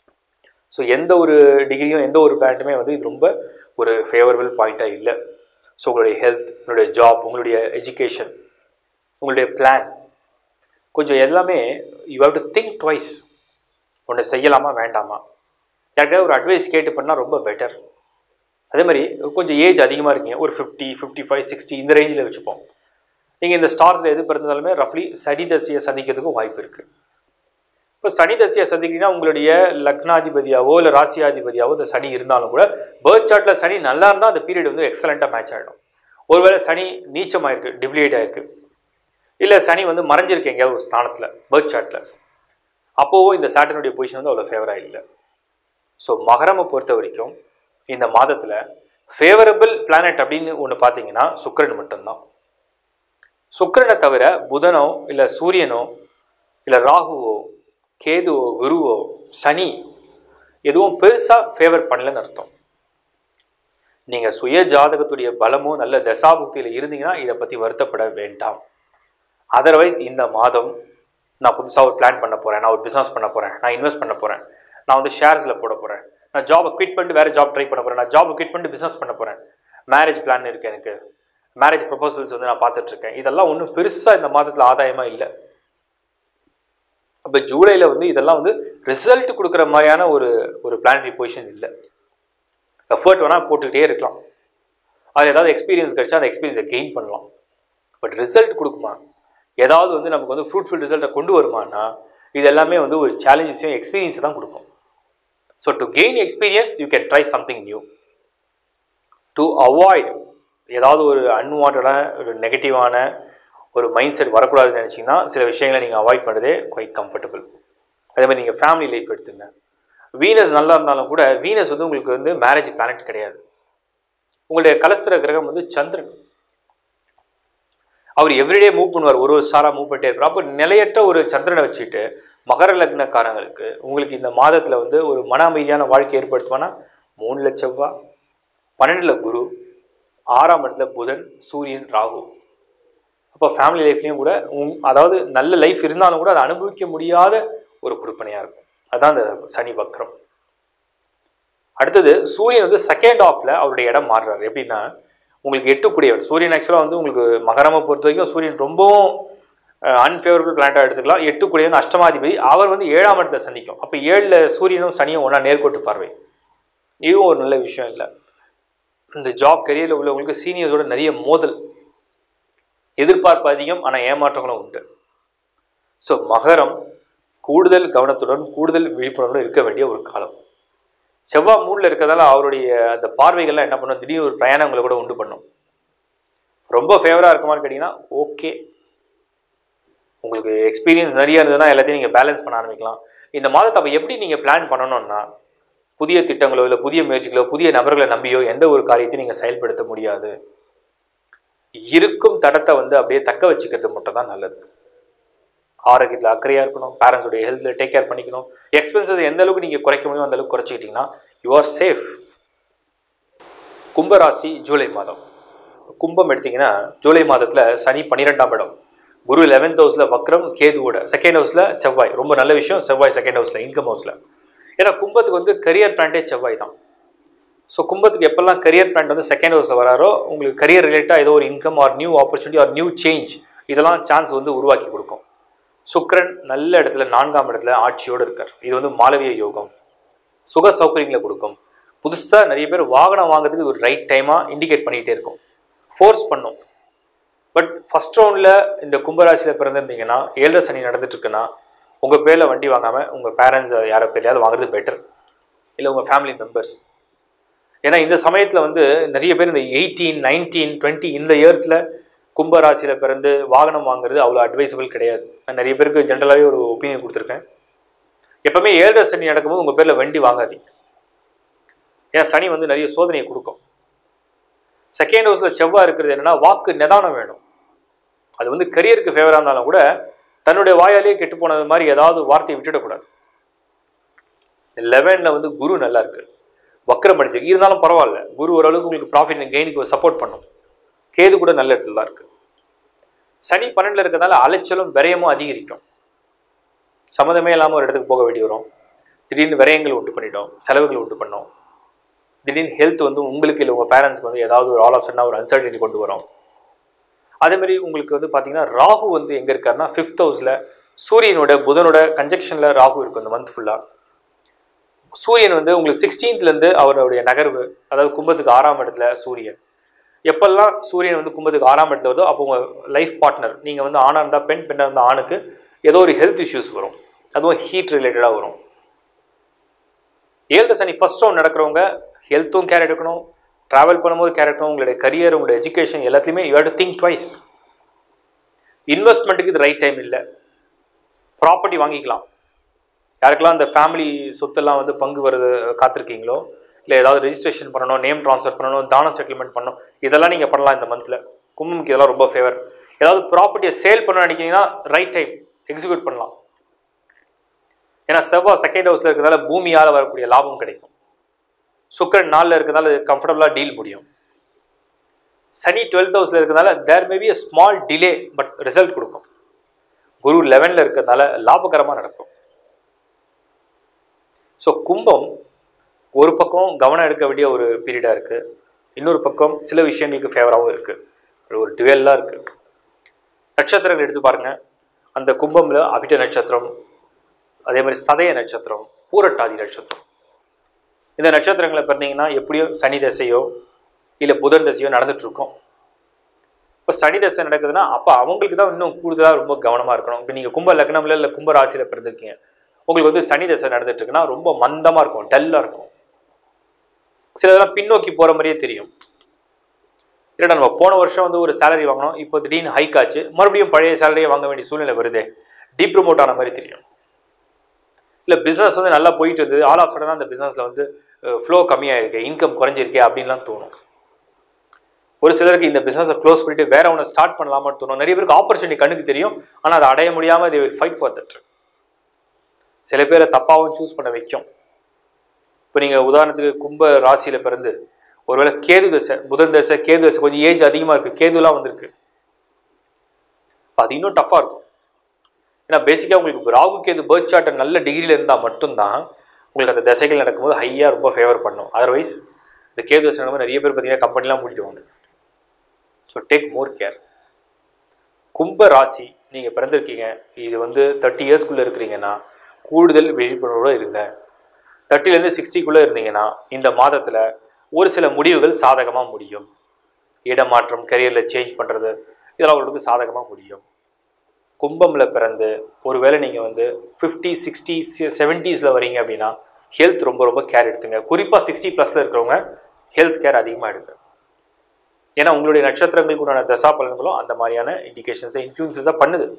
ஸோ எந்த ஒரு டிகிரியும் எந்த ஒரு பிளானட்டுமே வந்து இது ரொம்ப ஒரு ஃபேவரபிள் பாயிண்ட்டாக இல்லை ஸோ உங்களுடைய ஹெல்த் உங்களுடைய ஜாப் உங்களுடைய எஜுகேஷன் உங்களுடைய பிளான் கொஞ்சம் எல்லாமே you have to think twice ஒன்று செய்யலாமா வேண்டாமா யார்கிட்ட ஒரு அட்வைஸ் கேட்டு பண்ணால் ரொம்ப பெட்டர் அதே மாதிரி கொஞ்சம் ஏஜ் அதிகமாக இருக்கீங்க ஒரு ஃபிஃப்டி ஃபிஃப்டி ஃபைவ் சிக்ஸ்டி இந்த ரேஞ்சில் வச்சுப்போம் நீங்கள் இந்த ஸ்டார்ஸில் எது பிறந்தாலுமே ரஃப்லி சனி தசையை சந்திக்கிறதுக்கும் வாய்ப்பு இருக்குது இப்போ சனி தசையை சந்திக்கிறீங்கன்னா உங்களுடைய லக்னாதிபதியாவோ இல்லை ராசியாதிபதியாவோ இந்த சனி இருந்தாலும் கூட பேர்த் சார்ட்டில் சனி நல்லா இருந்தால் அந்த பீரியட் வந்து எக்ஸலண்ட்டாக மேட்ச் ஆகிடும் ஒருவேளை சனி நீச்சமாக இருக்குது டிப்ளியேட் ஆயிருக்கு இல்லை சனி வந்து மறைஞ்சிருக்கு எங்கேயாவது ஒரு ஸ்தானத்தில் பேர்த் சார்ட்டில் அப்போவும் இந்த சாட்டனுடைய பொசிஷன் வந்து அவ்வளோ ஃபேவராக இல்லை ஸோ மகரமை பொறுத்த வரைக்கும் இந்த மாதத்தில் ஃபேவரபிள் பிளானட் அப்படின்னு ஒன்று பார்த்தீங்கன்னா சுக்கிரன் மட்டும்தான் சுக்கிரனை தவிர புதனோ இல்லை சூரியனோ இல்லை ராகுவோ கேதுவோ குருவோ சனி எதுவும் பெருசாக ஃபேவர் பண்ணலன்னு அர்த்தம் நீங்கள் சுய ஜாதகத்துடைய பலமும் நல்ல தசாபுக்தியில் இருந்தீங்கன்னா இதை பற்றி வருத்தப்பட வேண்டாம் அதர்வைஸ் இந்த மாதம் நான் புதுசாக ஒரு பிளான் பண்ண போகிறேன் நான் ஒரு பிஸ்னஸ் பண்ண போகிறேன் நான் இன்வெஸ்ட் பண்ண போகிறேன் நான் வந்து ஷேர்ஸில் போட போகிறேன் நான் ஜாபை குவிட் பண்ணிட்டு வேறு ஜாப் ட்ரை பண்ண போகிறேன் நான் ஜாபை குவிட் பண்ணிட்டு பிஸ்னஸ் பண்ண போகிறேன் மேரேஜ் பிளான் இருக்குது எனக்கு மேரேஜ் ப்ரொபோசல்ஸ் வந்து நான் பார்த்துட்ருக்கேன் இதெல்லாம் ஒன்றும் பெருசாக இந்த மாதத்தில் ஆதாயமாக இல்லை இப்போ ஜூலையில் வந்து இதெல்லாம் வந்து ரிசல்ட் கொடுக்குற மாதிரியான ஒரு ஒரு பிளானரி பொசிஷன் இல்லை எஃபர்ட் வேணால் போட்டுக்கிட்டே இருக்கலாம் அது ஏதாவது எக்ஸ்பீரியன்ஸ் கிடச்சா அந்த எக்ஸ்பீரியன்ஸை கெயின் பண்ணலாம் பட் ரிசல்ட் கொடுக்குமா ஏதாவது வந்து நமக்கு வந்து ஃப்ரூட்ஃபுல் ரிசல்ட்டை கொண்டு வருமானா இது எல்லாமே வந்து ஒரு சேலஞ்சஸையும் எக்ஸ்பீரியன்ஸை தான் கொடுக்கும் so to gain experience you can try something new to avoid ஏதாவது ஒரு அன்வான்டான ஒரு நெகட்டிவான ஒரு மைண்ட் செட் வரக்கூடாதுன்னு நினச்சிங்கன்னா சில விஷயங்களை நீங்கள் அவாய்ட் பண்ணுறதே குவைட் கம்ஃபர்டபுள் அதே மாதிரி நீங்கள் ஃபேமிலி லைஃப் எடுத்துங்க வீனஸ் நல்லா இருந்தாலும் கூட வீனஸ் வந்து உங்களுக்கு வந்து மேரேஜ் பிளானட் கிடையாது உங்களுடைய கலஸ்திர கிரகம் வந்து சந்திரன் அவர் எவ்ரிடே மூவ் பண்ணுவார் ஒரு ஒரு சாராக மூவ் பண்ணிட்டே இருப்பார் அப்போ நிலையற்ற ஒரு சந்திரனை வச்சுட்டு மகர லக்னக்காரங்களுக்கு உங்களுக்கு இந்த மாதத்தில் வந்து ஒரு மன அமைதியான வாழ்க்கை ஏற்படுத்துவானா மூணுல செவ்வா பன்னெண்டில் குரு ஆறாம் இடத்துல புதன் சூரியன் ராகு அப்போ ஃபேமிலி லைஃப்லேயும் கூட உங் அதாவது நல்ல லைஃப் இருந்தாலும் கூட அதை அனுபவிக்க முடியாத ஒரு கொடுப்பனையாக இருக்கும் அதுதான் அந்த சனி வக்ரம் அடுத்தது சூரியன் வந்து செகண்ட் ஆஃப்ல அவருடைய இடம் மாறுறாரு எப்படின்னா உங்களுக்கு எட்டுக்குடியவர் சூரியன் ஆக்சுவலாக வந்து உங்களுக்கு மகரமை பொறுத்த வரைக்கும் சூரியன் ரொம்பவும் அன்ஃபேவரபிள் பிளானட்டாக எடுத்துக்கலாம் எட்டுக்குடியவன் அஷ்டமாதிபதி அவர் வந்து ஏழாம் இடத்துல சந்திக்கும் அப்போ ஏழில் சூரியனும் சனியும் ஒன்றா நேர்கோட்டு பார்வை இதுவும் ஒரு நல்ல விஷயம் இல்லை இந்த ஜாப் கரியரில் உள்ளவங்களுக்கு சீனியர்ஸோட நிறைய மோதல் எதிர்பார்ப்பு அதிகம் ஆனால் ஏமாற்றங்களும் உண்டு ஸோ மகரம் கூடுதல் கவனத்துடன் கூடுதல் விழிப்புணர்வுடன் இருக்க வேண்டிய ஒரு காலம் செவ்வாய் மூடில் இருக்கிறதால அவருடைய அந்த பார்வைகள்லாம் என்ன பண்ணும் திடீர்னு ஒரு பிரயாணங்களை கூட உண்டு பண்ணும் ரொம்ப ஃபேவராக இருக்குமான்னு கேட்டிங்கன்னா ஓகே உங்களுக்கு எக்ஸ்பீரியன்ஸ் நிறைய இருந்ததுன்னா எல்லாத்தையும் நீங்கள் பேலன்ஸ் பண்ண ஆரம்பிக்கலாம் இந்த மாதத்தை அப்போ எப்படி நீங்கள் பிளான் பண்ணணும்னா புதிய திட்டங்களோ இல்லை புதிய முயற்சிகளோ புதிய நபர்களை நம்பியோ எந்த ஒரு காரியத்தையும் நீங்கள் செயல்படுத்த முடியாது இருக்கும் தடத்தை வந்து அப்படியே தக்க வச்சுக்கிறது மட்டும் தான் நல்லது ஆரோக்கியத்தில் அக்கறையாக இருக்கணும் பேரண்ட்ஸோடைய ஹெல்த்தில் டேக் கேர் பண்ணிக்கணும் எக்ஸ்பென்சஸ் எந்த அளவுக்கு நீங்கள் குறைக்க முடியும் அந்த அளவுக்கு குறைச்சிக்கிட்டிங்கன்னா யூ ஆர் சேஃப் கும்பராசி ஜூலை மாதம் கும்பம் எடுத்திங்கன்னா ஜூலை மாதத்தில் சனி பன்னிரெண்டாம் இடம் குரு லெவன்த் ஹவுஸில் வக்ரம் கேதுவோட செகண்ட் ஹவுஸில் செவ்வாய் ரொம்ப நல்ல விஷயம் செவ்வாய் செகண்ட் ஹவுஸில் இன்கம் ஹவுஸில் ஏன்னா கும்பத்துக்கு வந்து கரியர் பிளான்டே செவ்வாய் தான் ஸோ கும்பத்துக்கு எப்பெல்லாம் கரியர் பிளான் வந்து செகண்ட் ஹவுஸில் வராரோ உங்களுக்கு கரியர் ரிலேட்டாக ஏதோ ஒரு income or new opportunity or new change இதெல்லாம் சான்ஸ் வந்து உருவாக்கி கொடுக்கும் சுக்ரன் நல்ல இடத்துல நான்காம் இடத்துல ஆட்சியோடு இருக்கார் இது வந்து மாலவிய யோகம் சுக சௌகரியங்களை கொடுக்கும் புதுசாக நிறைய பேர் வாகனம் வாங்குறதுக்கு ஒரு ரைட் டைமாக இண்டிகேட் பண்ணிகிட்டே இருக்கும் ஃபோர்ஸ் பண்ணும் பட் ஃபஸ்ட் ரவுண்டில் இந்த கும்பராசியில் பிறந்திருந்தீங்கன்னா ஏழரை சனி நடந்துட்டுருக்குன்னா உங்கள் பேரில் வண்டி வாங்காமல் உங்கள் பேரண்ட்ஸ் யாரோ பேர்லையாவது வாங்குறது பெட்டர் இல்லை உங்கள் ஃபேமிலி மெம்பர்ஸ் ஏன்னா இந்த சமயத்தில் வந்து நிறைய பேர் இந்த எயிட்டீன் நைன்டீன் டுவெண்ட்டி இந்த இயர்ஸில் கும்பராசியில் பிறந்து வாகனம் வாங்குறது அவ்வளோ அட்வைசபிள் கிடையாது நான் நிறைய பேருக்கு ஜென்ரலாகவே ஒரு ஒப்பீனியன் கொடுத்துருக்கேன் எப்பவுமே ஏழரை சனி நடக்கும்போது உங்கள் பேரில் வண்டி வாங்காதீங்க ஏன்னா சனி வந்து நிறைய சோதனையை கொடுக்கும் செகண்ட் ஹவுஸில் செவ்வாய் இருக்கிறது என்னென்னா வாக்கு நிதானம் வேணும் அது வந்து கரியருக்கு ஃபேவராக இருந்தாலும் கூட தன்னுடைய வாயாலேயே கெட்டு போனது மாதிரி ஏதாவது வார்த்தையை விட்டுடக்கூடாது லெவனில் வந்து குரு நல்லா இருக்கு வக்கரம் அடிச்சிருக்கு இருந்தாலும் பரவாயில்ல குரு ஓரளவுக்கு உங்களுக்கு ப்ராஃபிட் கெயினுக்கு சப்போர்ட் பண்ணும் கேது கூட நல்ல இடத்துல தான் இருக்கு சனி பன்னெண்டில் இருக்கிறதால அலைச்சலும் விரயமும் அதிகரிக்கும் சம்மந்தமே இல்லாமல் ஒரு இடத்துக்கு போக வேண்டி வரும் திடீர்னு விரயங்கள் உண்டு பண்ணிட்டோம் செலவுகள் உண்டு பண்ணோம் திடீர்னு ஹெல்த் வந்து உங்களுக்கு இல்லை உங்கள் பேரண்ட்ஸ்க்கு வந்து ஏதாவது ஒரு ஆல் ஆஃப் சடனாக ஒரு அன்சர்டினிட்டி கொண்டு வரும் அதே மாதிரி உங்களுக்கு வந்து பார்த்தீங்கன்னா ராகு வந்து எங்கே இருக்காருன்னா ஃபிஃப்த் ஹவுஸில் சூரியனோட புதனோட கன்ஜெக்ஷனில் ராகு இருக்கும் இந்த மந்த் ஃபுல்லாக சூரியன் வந்து உங்களுக்கு சிக்ஸ்டீன்த்லேருந்து அவருடைய நகர்வு அதாவது கும்பத்துக்கு ஆறாம் இடத்துல சூரியன் எப்பெல்லாம் சூரியன் வந்து கும்பத்துக்கு ஆறாம் இடத்துல வருதோ அப்போ உங்கள் லைஃப் பார்ட்னர் நீங்கள் வந்து ஆணாக இருந்தால் பெண் பெண்ணாக இருந்தால் ஆணுக்கு ஏதோ ஒரு ஹெல்த் இஷ்யூஸ் வரும் அதுவும் ஹீட் ரிலேட்டடாக வரும் ஏழு சனி ஃபர்ஸ்ட் ரவுண்ட் நடக்கிறவங்க ஹெல்த்தும் கேர் எடுக்கணும் ட்ராவல் பண்ணும்போது கேர் எடுக்கணும் உங்களுடைய கரியர் உங்களுடைய எஜுகேஷன் எல்லாத்துலேயுமே you have to think twice இன்வெஸ்ட்மெண்ட்டுக்கு இது ரைட் டைம் இல்லை ப்ராப்பர்ட்டி வாங்கிக்கலாம் யாருக்கெல்லாம் இந்த ஃபேமிலி சொத்தெல்லாம் வந்து பங்கு வருது காத்திருக்கீங்களோ இல்லை ஏதாவது ரெஜிஸ்ட்ரேஷன் பண்ணணும் நேம் ட்ரான்ஸ்ஃபர் பண்ணணும் தானம் செட்டில்மெண்ட் பண்ணணும் இதெல்லாம் நீங்கள் பண்ணலாம் இந்த மந்தில் கும்பமுக்கு இதெல்லாம் ரொம்ப ஃபேவர் ஏதாவது ப்ராப்பர்ட்டியை சேல் பண்ண நினைக்கிறீங்கன்னா ரைட் டைம் எக்ஸிக்யூட் பண்ணலாம் ஏன்னா செவ்வாய் செகண்ட் ஹவுஸில் இருக்கிறதால பூமியால் வரக்கூடிய லாபம் கிடைக்கும் சுக்கரன் நாளில் இருக்கிறதால கம்ஃபர்டபுளாக டீல் முடியும் சனி டுவெல்த் ஹவுஸில் இருக்கிறதால there may be a small delay but result கொடுக்கும் குரு லெவனில் இருக்கிறதால லாபகரமாக நடக்கும் ஸோ கும்பம் ஒரு பக்கம் கவனம் எடுக்க வேண்டிய ஒரு பீரியடாக இருக்குது இன்னொரு பக்கம் சில விஷயங்களுக்கு ஃபேவராகவும் இருக்குது ஒரு டுவெல்லாக இருக்குது நட்சத்திரங்கள் எடுத்து பாருங்கள் அந்த கும்பமில் அவிட்ட நட்சத்திரம் அதே மாதிரி சதய நட்சத்திரம் பூரட்டாதி நட்சத்திரம் இந்த நட்சத்திரங்களை பார்த்தீங்கன்னா எப்படியும் சனி தசையோ இல்லை புதன் தசையோ நடந்துட்டுருக்கோம் இப்போ சனி தசை நடக்குதுன்னா அப்போ அவங்களுக்கு தான் இன்னும் கூடுதலாக ரொம்ப கவனமாக இருக்கணும் இப்போ நீங்கள் கும்ப லக்னமில் இல்லை கும்ப ராசியில் பிறந்திருக்கீங்க உங்களுக்கு வந்து சனி தசை நடந்துட்டு இருக்குன்னா ரொம்ப மந்தமாக இருக்கும் டல்லாக இருக்கும் சிலதெல்லாம் பின்னோக்கி போகிற மாதிரியே தெரியும் இல்லைடா நம்ம போன வருஷம் வந்து ஒரு சேலரி வாங்கினோம் இப்போ திடீர்னு ஹைக் ஆச்சு மறுபடியும் பழைய சேலரியை வாங்க வேண்டிய சூழ்நிலை வருதே டீப்ரமோட் ஆன மாதிரி தெரியும் இல்லை பிஸ்னஸ் வந்து நல்லா போயிட்டு இருந்தது ஆல் ஆஃப் சடனாக அந்த பிஸ்னஸில் வந்து ஃப்ளோ கம்மியாக இருக்கு இன்கம் குறைஞ்சிருக்கே அப்படின்லாம் தோணும் ஒரு சிலருக்கு இந்த பிஸ்னஸை க்ளோஸ் பண்ணிட்டு வேற ஒன்று ஸ்டார்ட் பண்ணலாமான்னு தோணும் நிறைய பேருக்கு ஆப்பர்ச்சுனிட்டி கண்ணுக்கு தெரியும் ஆனால் அதை அடைய முடியாமல் they will fight for that சில பேரை தப்பாகவும் சூஸ் பண்ண வைக்கும் இப்போ நீங்கள் உதாரணத்துக்கு கும்ப ராசியில் பிறந்து ஒருவேளை கேது தசை புதன் தசை கேது தசை கொஞ்சம் ஏஜ் அதிகமாக இருக்குது கேதுலாம் வந்திருக்கு அப்ப அது இன்னும் டஃப்பாக இருக்கும் ஏன்னா பேசிக்காக உங்களுக்கு ராகு கேது பேர்த் சார்ட் நல்ல டிகிரியில் இருந்தால் மட்டும்தான் உங்களுக்கு அந்த தசைகள் நடக்கும்போது ஹையாக ரொம்ப ஃபேவர் பண்ணும் அதர்வைஸ் இந்த கேது தசை நடக்கும்போது நிறைய பேர் பார்த்தீங்கன்னா கம்பெனிலாம் மூடிடுவாங்க ஸோ டேக் மோர் கேர் கும்ப ராசி நீங்கள் பிறந்திருக்கீங்க இது வந்து தேர்ட்டி இயர்ஸ்க்குள்ளே இருக்கிறீங்கன்னா கூடுதல் விழிப்புணர்வோடு இருங்க தேர்ட்டிலேருந்து சிக்ஸ்டிக்குள்ளே இருந்தீங்கன்னா இந்த மாதத்தில் ஒரு சில முடிவுகள் சாதகமாக முடியும் இடமாற்றம் கரியரில் சேஞ்ச் பண்ணுறது இதெல்லாம் உங்களுக்கு சாதகமாக முடியும் கும்பமில் பிறந்து ஒருவேளை நீங்கள் வந்து ஃபிஃப்டி சிக்ஸ்டி செவன்ட்டீஸில் வரீங்க அப்படின்னா ஹெல்த் ரொம்ப ரொம்ப கேர் எடுத்துங்க குறிப்பாக சிக்ஸ்டி ப்ளஸில் இருக்கிறவங்க ஹெல்த் கேர் அதிகமாக எடுங்க ஏன்னா உங்களுடைய நட்சத்திரங்களுக்கு உண்டான தசா பலன்களும் அந்த மாதிரியான இண்டிகேஷன்ஸை இன்ஃப்ளூன்சஸாக பண்ணுது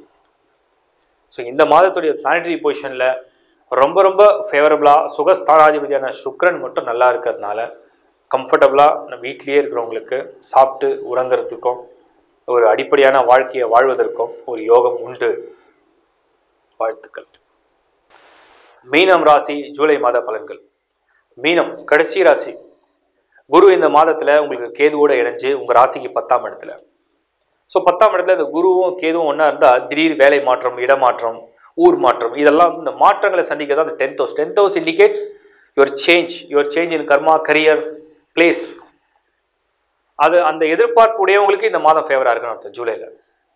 ஸோ இந்த மாதத்துடைய பிளானட்டரி பொசிஷனில் ரொம்ப ரொம்ப ஃபேவரபுளாக சுகஸ்தானாதிபதியான சுக்ரன் மட்டும் நல்லா இருக்கிறதுனால கம்ஃபர்டபுளாக வீட்லேயே இருக்கிறவங்களுக்கு சாப்பிட்டு உறங்குறதுக்கும் ஒரு அடிப்படையான வாழ்க்கையை வாழ்வதற்கும் ஒரு யோகம் உண்டு வாழ்த்துக்கள் மீனம் ராசி ஜூலை மாத பலன்கள் மீனம் கடைசி ராசி குரு இந்த மாதத்தில் உங்களுக்கு கேதுவோட இணைஞ்சு உங்கள் ராசிக்கு பத்தாம் இடத்துல ஸோ பத்தாம் இடத்துல இந்த குருவும் கேதுவும் ஒன்றா இருந்தால் திடீர் வேலை மாற்றம் இடமாற்றம் ஊர் மாற்றம் இதெல்லாம் இந்த மாற்றங்களை சந்திக்க தான் அந்த tenth house tenth house indicates your change your change in karma career place அது அந்த எதிர்பார்ப்பு உடையவங்களுக்கு இந்த மாதம் ஃபேவராக இருக்குன்னு அர்த்தம் ஜூலையில்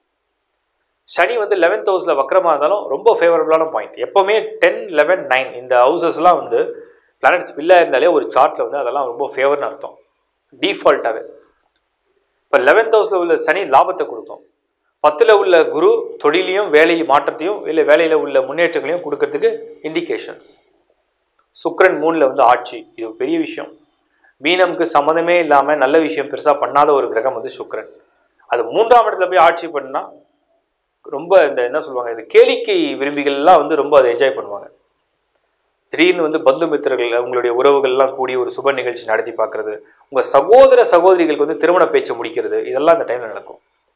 சனி வந்து லெவன்த் ஹவுஸில் வக்கரமாக இருந்தாலும் ரொம்ப ஃபேவரபுளான பாயிண்ட் எப்போவுமே டென் லெவன் நைன் இந்த ஹவுசஸ்லாம் வந்து பிளானட்ஸ் ஃபில்லாக இருந்தாலே ஒரு சார்ட்டில் வந்து அதெல்லாம் ரொம்ப ஃபேவர்னு அர்த்தம் டிஃபால்ட்டாகவே இப்போ லெவன்த் ஹவுஸில் உள்ள சனி லாபத்தை கொடுக்கும் பத்தில் உள்ள குரு தொழிலையும் வேலை மாற்றத்தையும் இல்லை வேலையில் உள்ள முன்னேற்றங்களையும் கொடுக்கறதுக்கு இண்டிகேஷன்ஸ் சுக்ரன் மூணில் வந்து ஆட்சி இது ஒரு பெரிய விஷயம் மீனம்க்கு சம்மந்தமே இல்லாமல் நல்ல விஷயம் பெருசாக பண்ணாத ஒரு கிரகம் வந்து சுக்ரன் அது மூன்றாம் இடத்துல போய் ஆட்சி பண்ணால் ரொம்ப இந்த என்ன சொல்லுவாங்க இந்த கேளிக்கை விரும்பிகள்லாம் வந்து ரொம்ப அதை என்ஜாய் பண்ணுவாங்க திடீர்னு வந்து பந்து மித்திரர்கள் உங்களுடைய உறவுகள்லாம் கூடி ஒரு சுப நிகழ்ச்சி நடத்தி பார்க்குறது உங்கள் சகோதர சகோதரிகளுக்கு வந்து திருமண பேச்சு முடிக்கிறது இதெல்லாம் இந்த டைமில் நடக்கும்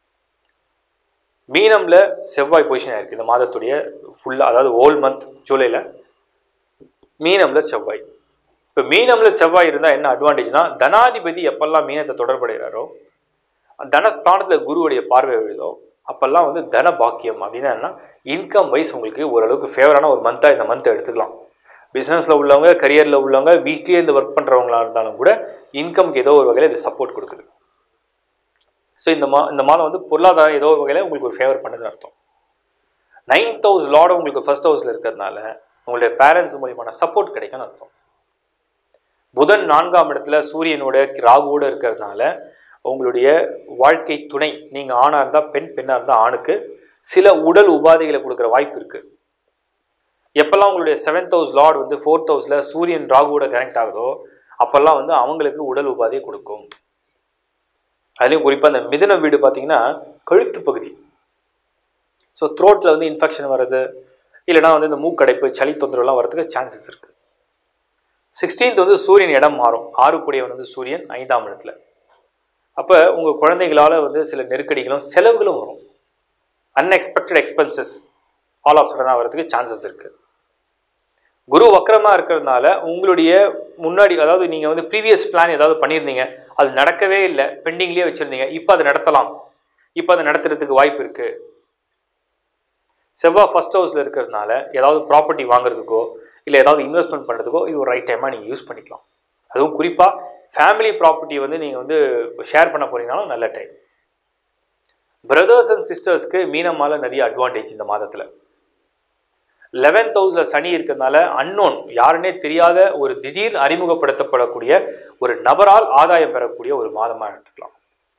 மீனமில் செவ்வாய் பொசிஷன் ஆயிருக்கு இந்த மாதத்துடைய ஃபுல்லாக அதாவது ஓல் மந்த் ஜூலையில் மீனமில் செவ்வாய் இப்போ மீனமில் செவ்வாய் இருந்தால் என்ன அட்வான்டேஜ்னா தனாதிபதி எப்பெல்லாம் மீனத்தை தொடர்படுகிறாரோ தனஸ்தானத்தில் குருவுடைய பார்வை விழுதோ அப்போல்லாம் வந்து தன பாக்கியம் அப்படின்னா என்ன இன்கம் வைஸ் உங்களுக்கு ஓரளவுக்கு ஃபேவரான ஒரு மந்த்தாக இந்த மந்த்தை எடுத்துக்கலாம் பிஸ்னஸில் உள்ளவங்க கரியரில் உள்ளவங்க வீட்லேயே இருந்து ஒர்க் பண்ணுறவங்களா இருந்தாலும் கூட இன்கம்க்கு ஏதோ ஒரு வகையில் இது சப்போர்ட் கொடுக்குது ஸோ இந்த மா இந்த மாதம் வந்து பொருளாதாரம் ஏதோ ஒரு வகையில் உங்களுக்கு ஒரு ஃபேவர் பண்ணுதுன்னு அர்த்தம் நைன்த் ஹவுஸ் லார்டு உங்களுக்கு ஃபர்ஸ்ட் ஹவுஸில் இருக்கிறதுனால உங்களுடைய பேரண்ட்ஸ் மூலியமான சப்போர்ட் கிடைக்கும்னு அர்த்தம் புதன் நான்காம் இடத்துல சூரியனோட ராகுவோட இருக்கிறதுனால உங்களுடைய வாழ்க்கை துணை நீங்கள் ஆணாக இருந்தால் பெண் பெண்ணாக இருந்தால் ஆணுக்கு சில உடல் உபாதைகளை கொடுக்குற வாய்ப்பு இருக்குது எப்போல்லாம் உங்களுடைய செவன்த் ஹவுஸ் லார்ட் வந்து ஃபோர்த் ஹவுஸில் சூரியன் ராகுவோட கனெக்ட் ஆகுதோ அப்போல்லாம் வந்து அவங்களுக்கு உடல் உபாதையை கொடுக்கும் அதுலேயும் குறிப்பாக அந்த மிதுன வீடு பார்த்தீங்கன்னா கழுத்து பகுதி ஸோ த்ரோட்டில் வந்து இன்ஃபெக்ஷன் வர்றது இல்லைனா வந்து இந்த மூக்கடைப்பு சளி தொந்தரவுலாம் வரதுக்கு சான்சஸ் இருக்குது சிக்ஸ்டீன்த் வந்து சூரியன் இடம் மாறும் ஆறு கூடியவன் வந்து சூரியன் ஐந்தாம் இடத்துல அப்போ உங்கள் குழந்தைகளால் வந்து சில நெருக்கடிகளும் செலவுகளும் வரும் அன்எக்ஸ்பெக்டட் எக்ஸ்பென்சஸ் ஆல் ஆஃப் சடனாக வரதுக்கு சான்சஸ் இருக்குது குரு வக்கரமாக இருக்கிறதுனால உங்களுடைய முன்னாடி அதாவது நீங்கள் வந்து ப்ரீவியஸ் பிளான் ஏதாவது பண்ணியிருந்தீங்க அது நடக்கவே இல்லை பெண்டிங்லேயே வச்சுருந்தீங்க இப்போ அதை நடத்தலாம் இப்போ அதை நடத்துறதுக்கு வாய்ப்பு இருக்குது செவ்வாய் ஃபர்ஸ்ட் ஹவுஸில் இருக்கிறதுனால ஏதாவது ப்ராப்பர்ட்டி வாங்குறதுக்கோ இல்லை ஏதாவது இன்வெஸ்ட்மெண்ட் பண்ணுறதுக்கோ இது ஒரு ரைட் டைமாக நீங்கள் யூஸ் பண்ணிக்கலாம் அதுவும் குறிப்பாக ஃபேமிலி ப்ராப்பர்ட்டி வந்து நீங்கள் வந்து ஷேர் பண்ண போறீங்கனாலும் நல்ல டைம் பிரதர்ஸ் அண்ட் சிஸ்டர்ஸ்க்கு மீனமால நிறைய அட்வான்டேஜ் இந்த மாதத்தில் லெவன்த் ஹவுஸில் சனி இருக்கிறதுனால அன்னோன் யாருன்னே தெரியாத ஒரு திடீர் அறிமுகப்படுத்தப்படக்கூடிய ஒரு நபரால் ஆதாயம் பெறக்கூடிய ஒரு மாதமாக எடுத்துக்கலாம்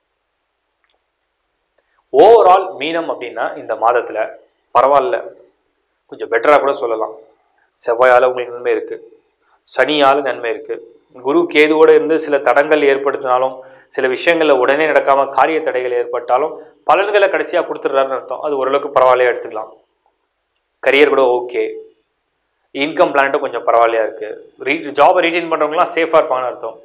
ஓவரால் மீனம் அப்படின்னா இந்த மாதத்தில் பரவாயில்ல கொஞ்சம் பெட்டராக கூட சொல்லலாம் செவ்வாயால் உங்களுக்கு நன்மை இருக்குது சனியால் நன்மை இருக்குது குரு கேதுவோடு இருந்து சில தடங்கள் ஏற்படுத்தினாலும் சில விஷயங்களில் உடனே நடக்காமல் காரிய தடைகள் ஏற்பட்டாலும் பலன்களை கடைசியாக கொடுத்துட்றாருன்னு அர்த்தம் அது ஓரளவுக்கு பரவாயில்லையா எடுத்துக்கலாம் கரியர் கூட ஓகே இன்கம் பிளான்ட்டும் கொஞ்சம் பரவாயில்லையா இருக்குது ரீ ஜாபை ரீட்டைன் பண்ணுறவங்களாம் சேஃபாக இருப்பாங்கன்னு அர்த்தம்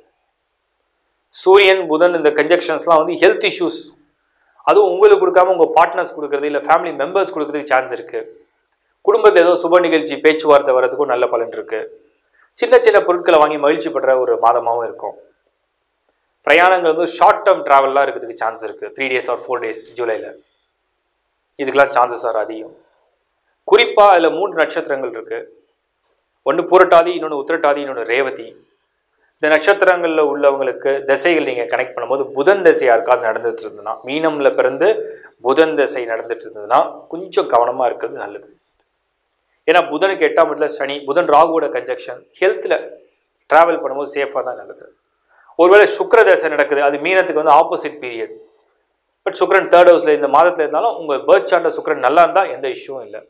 சூரியன் புதன் இந்த கன்ஜெக்ஷன்ஸ்லாம் வந்து ஹெல்த் இஷ்யூஸ் அதுவும் உங்களுக்கு கொடுக்காம உங்கள் பார்ட்னர்ஸ் கொடுக்குறது இல்லை ஃபேமிலி மெம்பர்ஸ் கொடுக்குறதுக்கு சான்ஸ் இருக்குது குடும்பத்தில் ஏதோ சுப நிகழ்ச்சி பேச்சுவார்த்தை வர்றதுக்கும் நல்ல பலன் இருக்குது சின்ன சின்ன பொருட்களை வாங்கி மகிழ்ச்சி படுற ஒரு மாதமாகவும் இருக்கும் பிரயாணங்கள் வந்து ஷார்ட் டேர்ம் ட்ராவல்லாம் இருக்கிறதுக்கு சான்ஸ் இருக்குது three days or four days ஜூலையில் இதுக்கெல்லாம் சான்சஸ் ஆர் அதிகம் குறிப்பாக அதில் மூன்று நட்சத்திரங்கள் இருக்குது ஒன்று பூரட்டாதி இன்னொன்று உத்திரட்டாதி இன்னொன்று ரேவதி இந்த நட்சத்திரங்களில் உள்ளவங்களுக்கு திசைகள் நீங்கள் கனெக்ட் பண்ணும்போது புதன் திசை யாருக்காவது நடந்துட்டு இருந்ததுன்னா மீனமில் பிறந்து புதன் திசை நடந்துட்டு இருந்ததுன்னா கொஞ்சம் கவனமாக இருக்கிறது நல்லது ஏன்னா புதனுக்கு எட்டாம் இடத்துல சனி புதன் ராகுவோட கன்ஜெக்ஷன் ஹெல்த்தில் ட்ராவல் பண்ணும்போது சேஃபாக தான் நல்லது ஒருவேளை சுக்கர தசை நடக்குது அது மீனத்துக்கு வந்து ஆப்போசிட் பீரியட் பட் சுக்கரன் தேர்ட் ஹவுஸில் இந்த மாதத்தில் இருந்தாலும் உங்கள் பேர்த் சார்ட்டில் சுக்கரன் நல்லா இருந்தால் எந்த இஷ்யூவும் இல்லை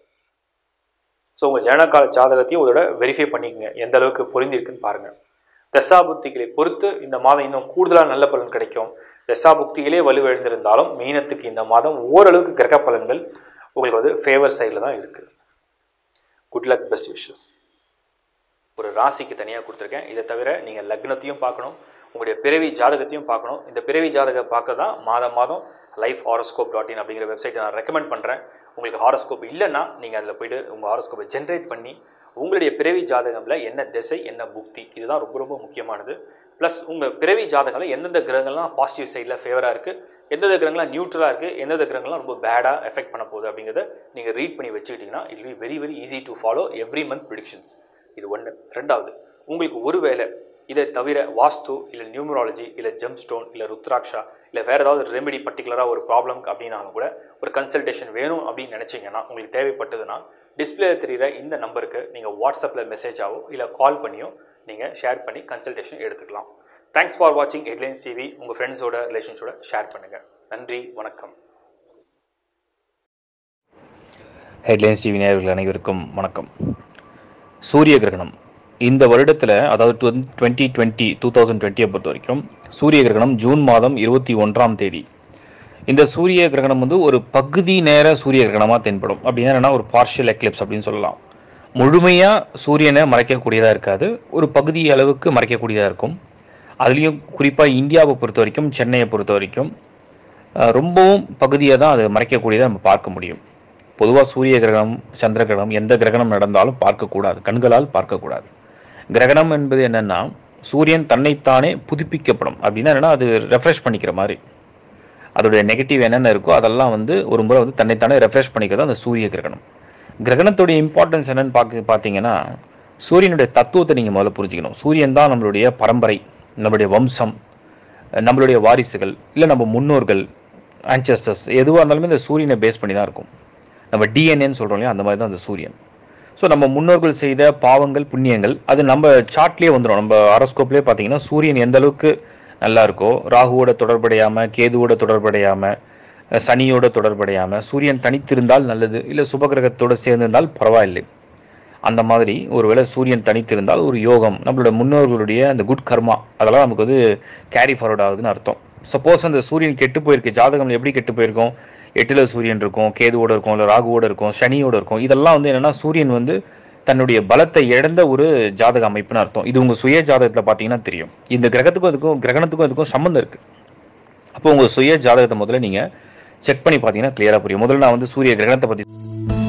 ஸோ உங்கள் ஜனகால ஜாதகத்தையும் அதோட வெரிஃபை பண்ணிக்கோங்க எந்த அளவுக்கு பொருந்திருக்குன்னு பாருங்கள் தசாபுக்திகளை பொறுத்து இந்த மாதம் இன்னும் கூடுதலாக நல்ல பலன் கிடைக்கும் தசாபுக்திகளே வலுவிழந்திருந்தாலும் மீனத்துக்கு இந்த மாதம் ஓரளவுக்கு கிரக பலன்கள் உங்களுக்கு வந்து ஃபேவர் சைடில் தான் இருக்குது குட் லக் பெஸ்ட் விஷஸ் ஒரு ராசிக்கு தனியாக கொடுத்துருக்கேன் இதை தவிர நீங்கள் லக்னத்தையும் பார்க்கணும் உங்களுடைய பிறவி ஜாதகத்தையும் பார்க்கணும் இந்த பிறவி ஜாதகம் பார்க்க தான் மாதம் மாதம் லைஃப் ஹாரோஸ்கோப் டாட் இன் அப்படிங்கிற வெப்சைட்டை நான் ரெக்கமெண்ட் பண்ணுறேன் உங்களுக்கு ஹாரோஸ்கோப் இல்லைன்னா நீங்கள் அதில் போயிட்டு உங்கள் ஹாரோஸ்கோப்பை ஜென்ரேட் பண்ணி உங்களுடைய பிறவி ஜாதகம்ல என்ன திசை என்ன புக்தி இதுதான் ரொம்ப ரொம்ப முக்கியமானது ப்ளஸ் உங்கள் பிறவி ஜாதகம்ல எந்தெந்த கிரகங்கள்லாம் பாசிட்டிவ் சைடில் ஃபேவராக இருக்குது எந்தெந்த கிரகங்கள்லாம் நியூட்ரலாக இருக்குது எந்தெந்த கிரகங்கள்லாம் ரொம்ப பேடாக எஃபெக்ட் பண்ண போகுது அப்படிங்கிறத நீங்கள் ரீட் பண்ணி வச்சுக்கிட்டிங்கன்னா it be very very easy to follow every month predictions இது ஒன்று ரெண்டாவது உங்களுக்கு ஒருவேளை இதை தவிர வாஸ்து இல்லை நியூமராலஜி இல்லை ஜெம் ஸ்டோன் இல்லை ருத்ராட்சா இல்லை வேறு ஏதாவது ரெமெடி பர்டிகுலராக ஒரு ப்ராப்ளம் அப்படின்னாலும் கூட ஒரு கன்சல்டேஷன் வேணும் அப்படின்னு நினச்சிங்கன்னா உங்களுக்கு தேவைப்பட்டதுன்னா டிஸ்பிளேல தெரிகிற இந்த நம்பருக்கு நீங்கள் வாட்ஸ்அப்பில் மெசேஜாவோ இல்லை கால் பண்ணியோ நீங்கள் ஷேர் பண்ணி கன்சல்டேஷன் எடுத்துக்கலாம் தேங்க்ஸ் ஃபார் வாட்சிங் ஹெட்லைன்ஸ் டிவி உங்கள் ஃப்ரெண்ட்ஸோட ரிலேஷன்ஸோட ஷேர் பண்ணுங்கள் நன்றி வணக்கம் ஹெட்லைன்ஸ் டிவி நேயர்கள் அனைவருக்கும் வணக்கம் சூரிய கிரகணம் இந்த வருடத்தில் அதாவது டுவெண்ட்டி டுவெண்ட்டி டூ தௌசண்ட் டுவெண்ட்டியை பொறுத்த வரைக்கும் சூரிய கிரகணம் ஜூன் மாதம் இருபத்தி ஒன்றாம் தேதி இந்த சூரிய கிரகணம் வந்து ஒரு பகுதி நேர சூரிய கிரகணமாக தென்படும் அப்படின்னா என்னன்னா ஒரு பார்ஷியல் எக்லிப்ஸ் அப்படின்னு சொல்லலாம் முழுமையாக சூரியனை மறைக்கக்கூடியதாக இருக்காது ஒரு பகுதி அளவுக்கு மறைக்கக்கூடியதாக இருக்கும் அதுலேயும் குறிப்பாக இந்தியாவை பொறுத்த வரைக்கும் சென்னையை பொறுத்த வரைக்கும் அஹ், ரொம்பவும் பகுதியை தான் அது மறைக்கக்கூடியதை நம்ம பார்க்க முடியும் பொதுவாக சூரிய கிரகணம் சந்திர கிரகணம் எந்த கிரகணம் நடந்தாலும் பார்க்கக்கூடாது கண்களால் பார்க்கக்கூடாது கிரகணம் என்பது என்னன்னா சூரியன் தன்னைத்தானே புதுப்பிக்கப்படும் அப்படின்னா என்னன்னா அது ரெஃப்ரெஷ் பண்ணிக்கிற மாதிரி அதோடைய நெகட்டிவ் என்னென்ன இருக்கோ அதெல்லாம் வந்து ஒரு முறை வந்து தன்னைத்தானே ரெஃப்ரெஷ் பண்ணிக்கிறது அந்த சூரிய கிரகணம் கிரகணத்துடைய இம்பார்ட்டன்ஸ் என்னன்னு பார்க்க பார்த்தீங்கன்னா சூரியனுடைய தத்துவத்தை நீங்கள் முதல்ல புரிஞ்சுக்கணும் சூரியன் தான் நம்மளுடைய பரம்பரை நம்மளுடைய வம்சம் நம்மளுடைய வாரிசுகள் இல்லை நம்ம முன்னோர்கள் ஆன்சஸ்டர்ஸ் எதுவாக இருந்தாலுமே இந்த சூரியனை பேஸ் பண்ணி தான் இருக்கும் நம்ம டிஎன்ஏன்னு சொல்கிறோம் இல்லையா அந்த மாதிரி தான் அந்த சூரியன் ஸோ நம்ம முன்னோர்கள் செய்த பாவங்கள் புண்ணியங்கள் அது நம்ம சார்ட்லேயே வந்துடும் நம்ம அரஸ்கோப்லேயே பார்த்தீங்கன்னா சூரியன் எந்த அளவுக்கு நல்லா இருக்கோ ராகுவோட தொடர்படையாமல் கேதுவோட தொடர்படையாமல் சனியோட தொடர்படையாமல் சூரியன் தனித்திருந்தால் நல்லது இல்லை சுபகிரகத்தோட சேர்ந்திருந்தால் பரவாயில்லை அந்த மாதிரி ஒருவேளை சூரியன் தனித்திருந்தால் ஒரு யோகம் நம்மளோட முன்னோர்களுடைய அந்த குட் கர்மா அதெல்லாம் நமக்கு வந்து கேரி ஃபார்வர்ட் ஆகுதுன்னு அர்த்தம் சப்போஸ் அந்த சூரியன் கெட்டு போயிருக்கு ஜாதகம் எப்படி கெட்டு போயிருக்கும் எட்டில் சூரியன் இருக்கும் கேதுவோட இருக்கும் இல்லை ராகுவோட இருக்கும் சனியோட இருக்கும் இதெல்லாம் வந்து என்னன்னா சூரியன் வந்து தன்னுடைய பலத்தை இழந்த ஒரு ஜாதக அமைப்புன்னு அர்த்தம் இது உங்கள் சுய ஜாதகத்தில் பார்த்தீங்கன்னா தெரியும் இந்த கிரகத்துக்கும் அதுக்கும் கிரகணத்துக்கும் அதுக்கும் சம்மந்தம் இருக்குது அப்போ உங்கள் சுய ஜாதகத்தை முதல்ல நீங்கள் செக் பண்ணி பார்த்தீங்கன்னா கிளியராக புரியும் முதல்ல நான் வந்து சூரிய கிரகணத்தை பற்றி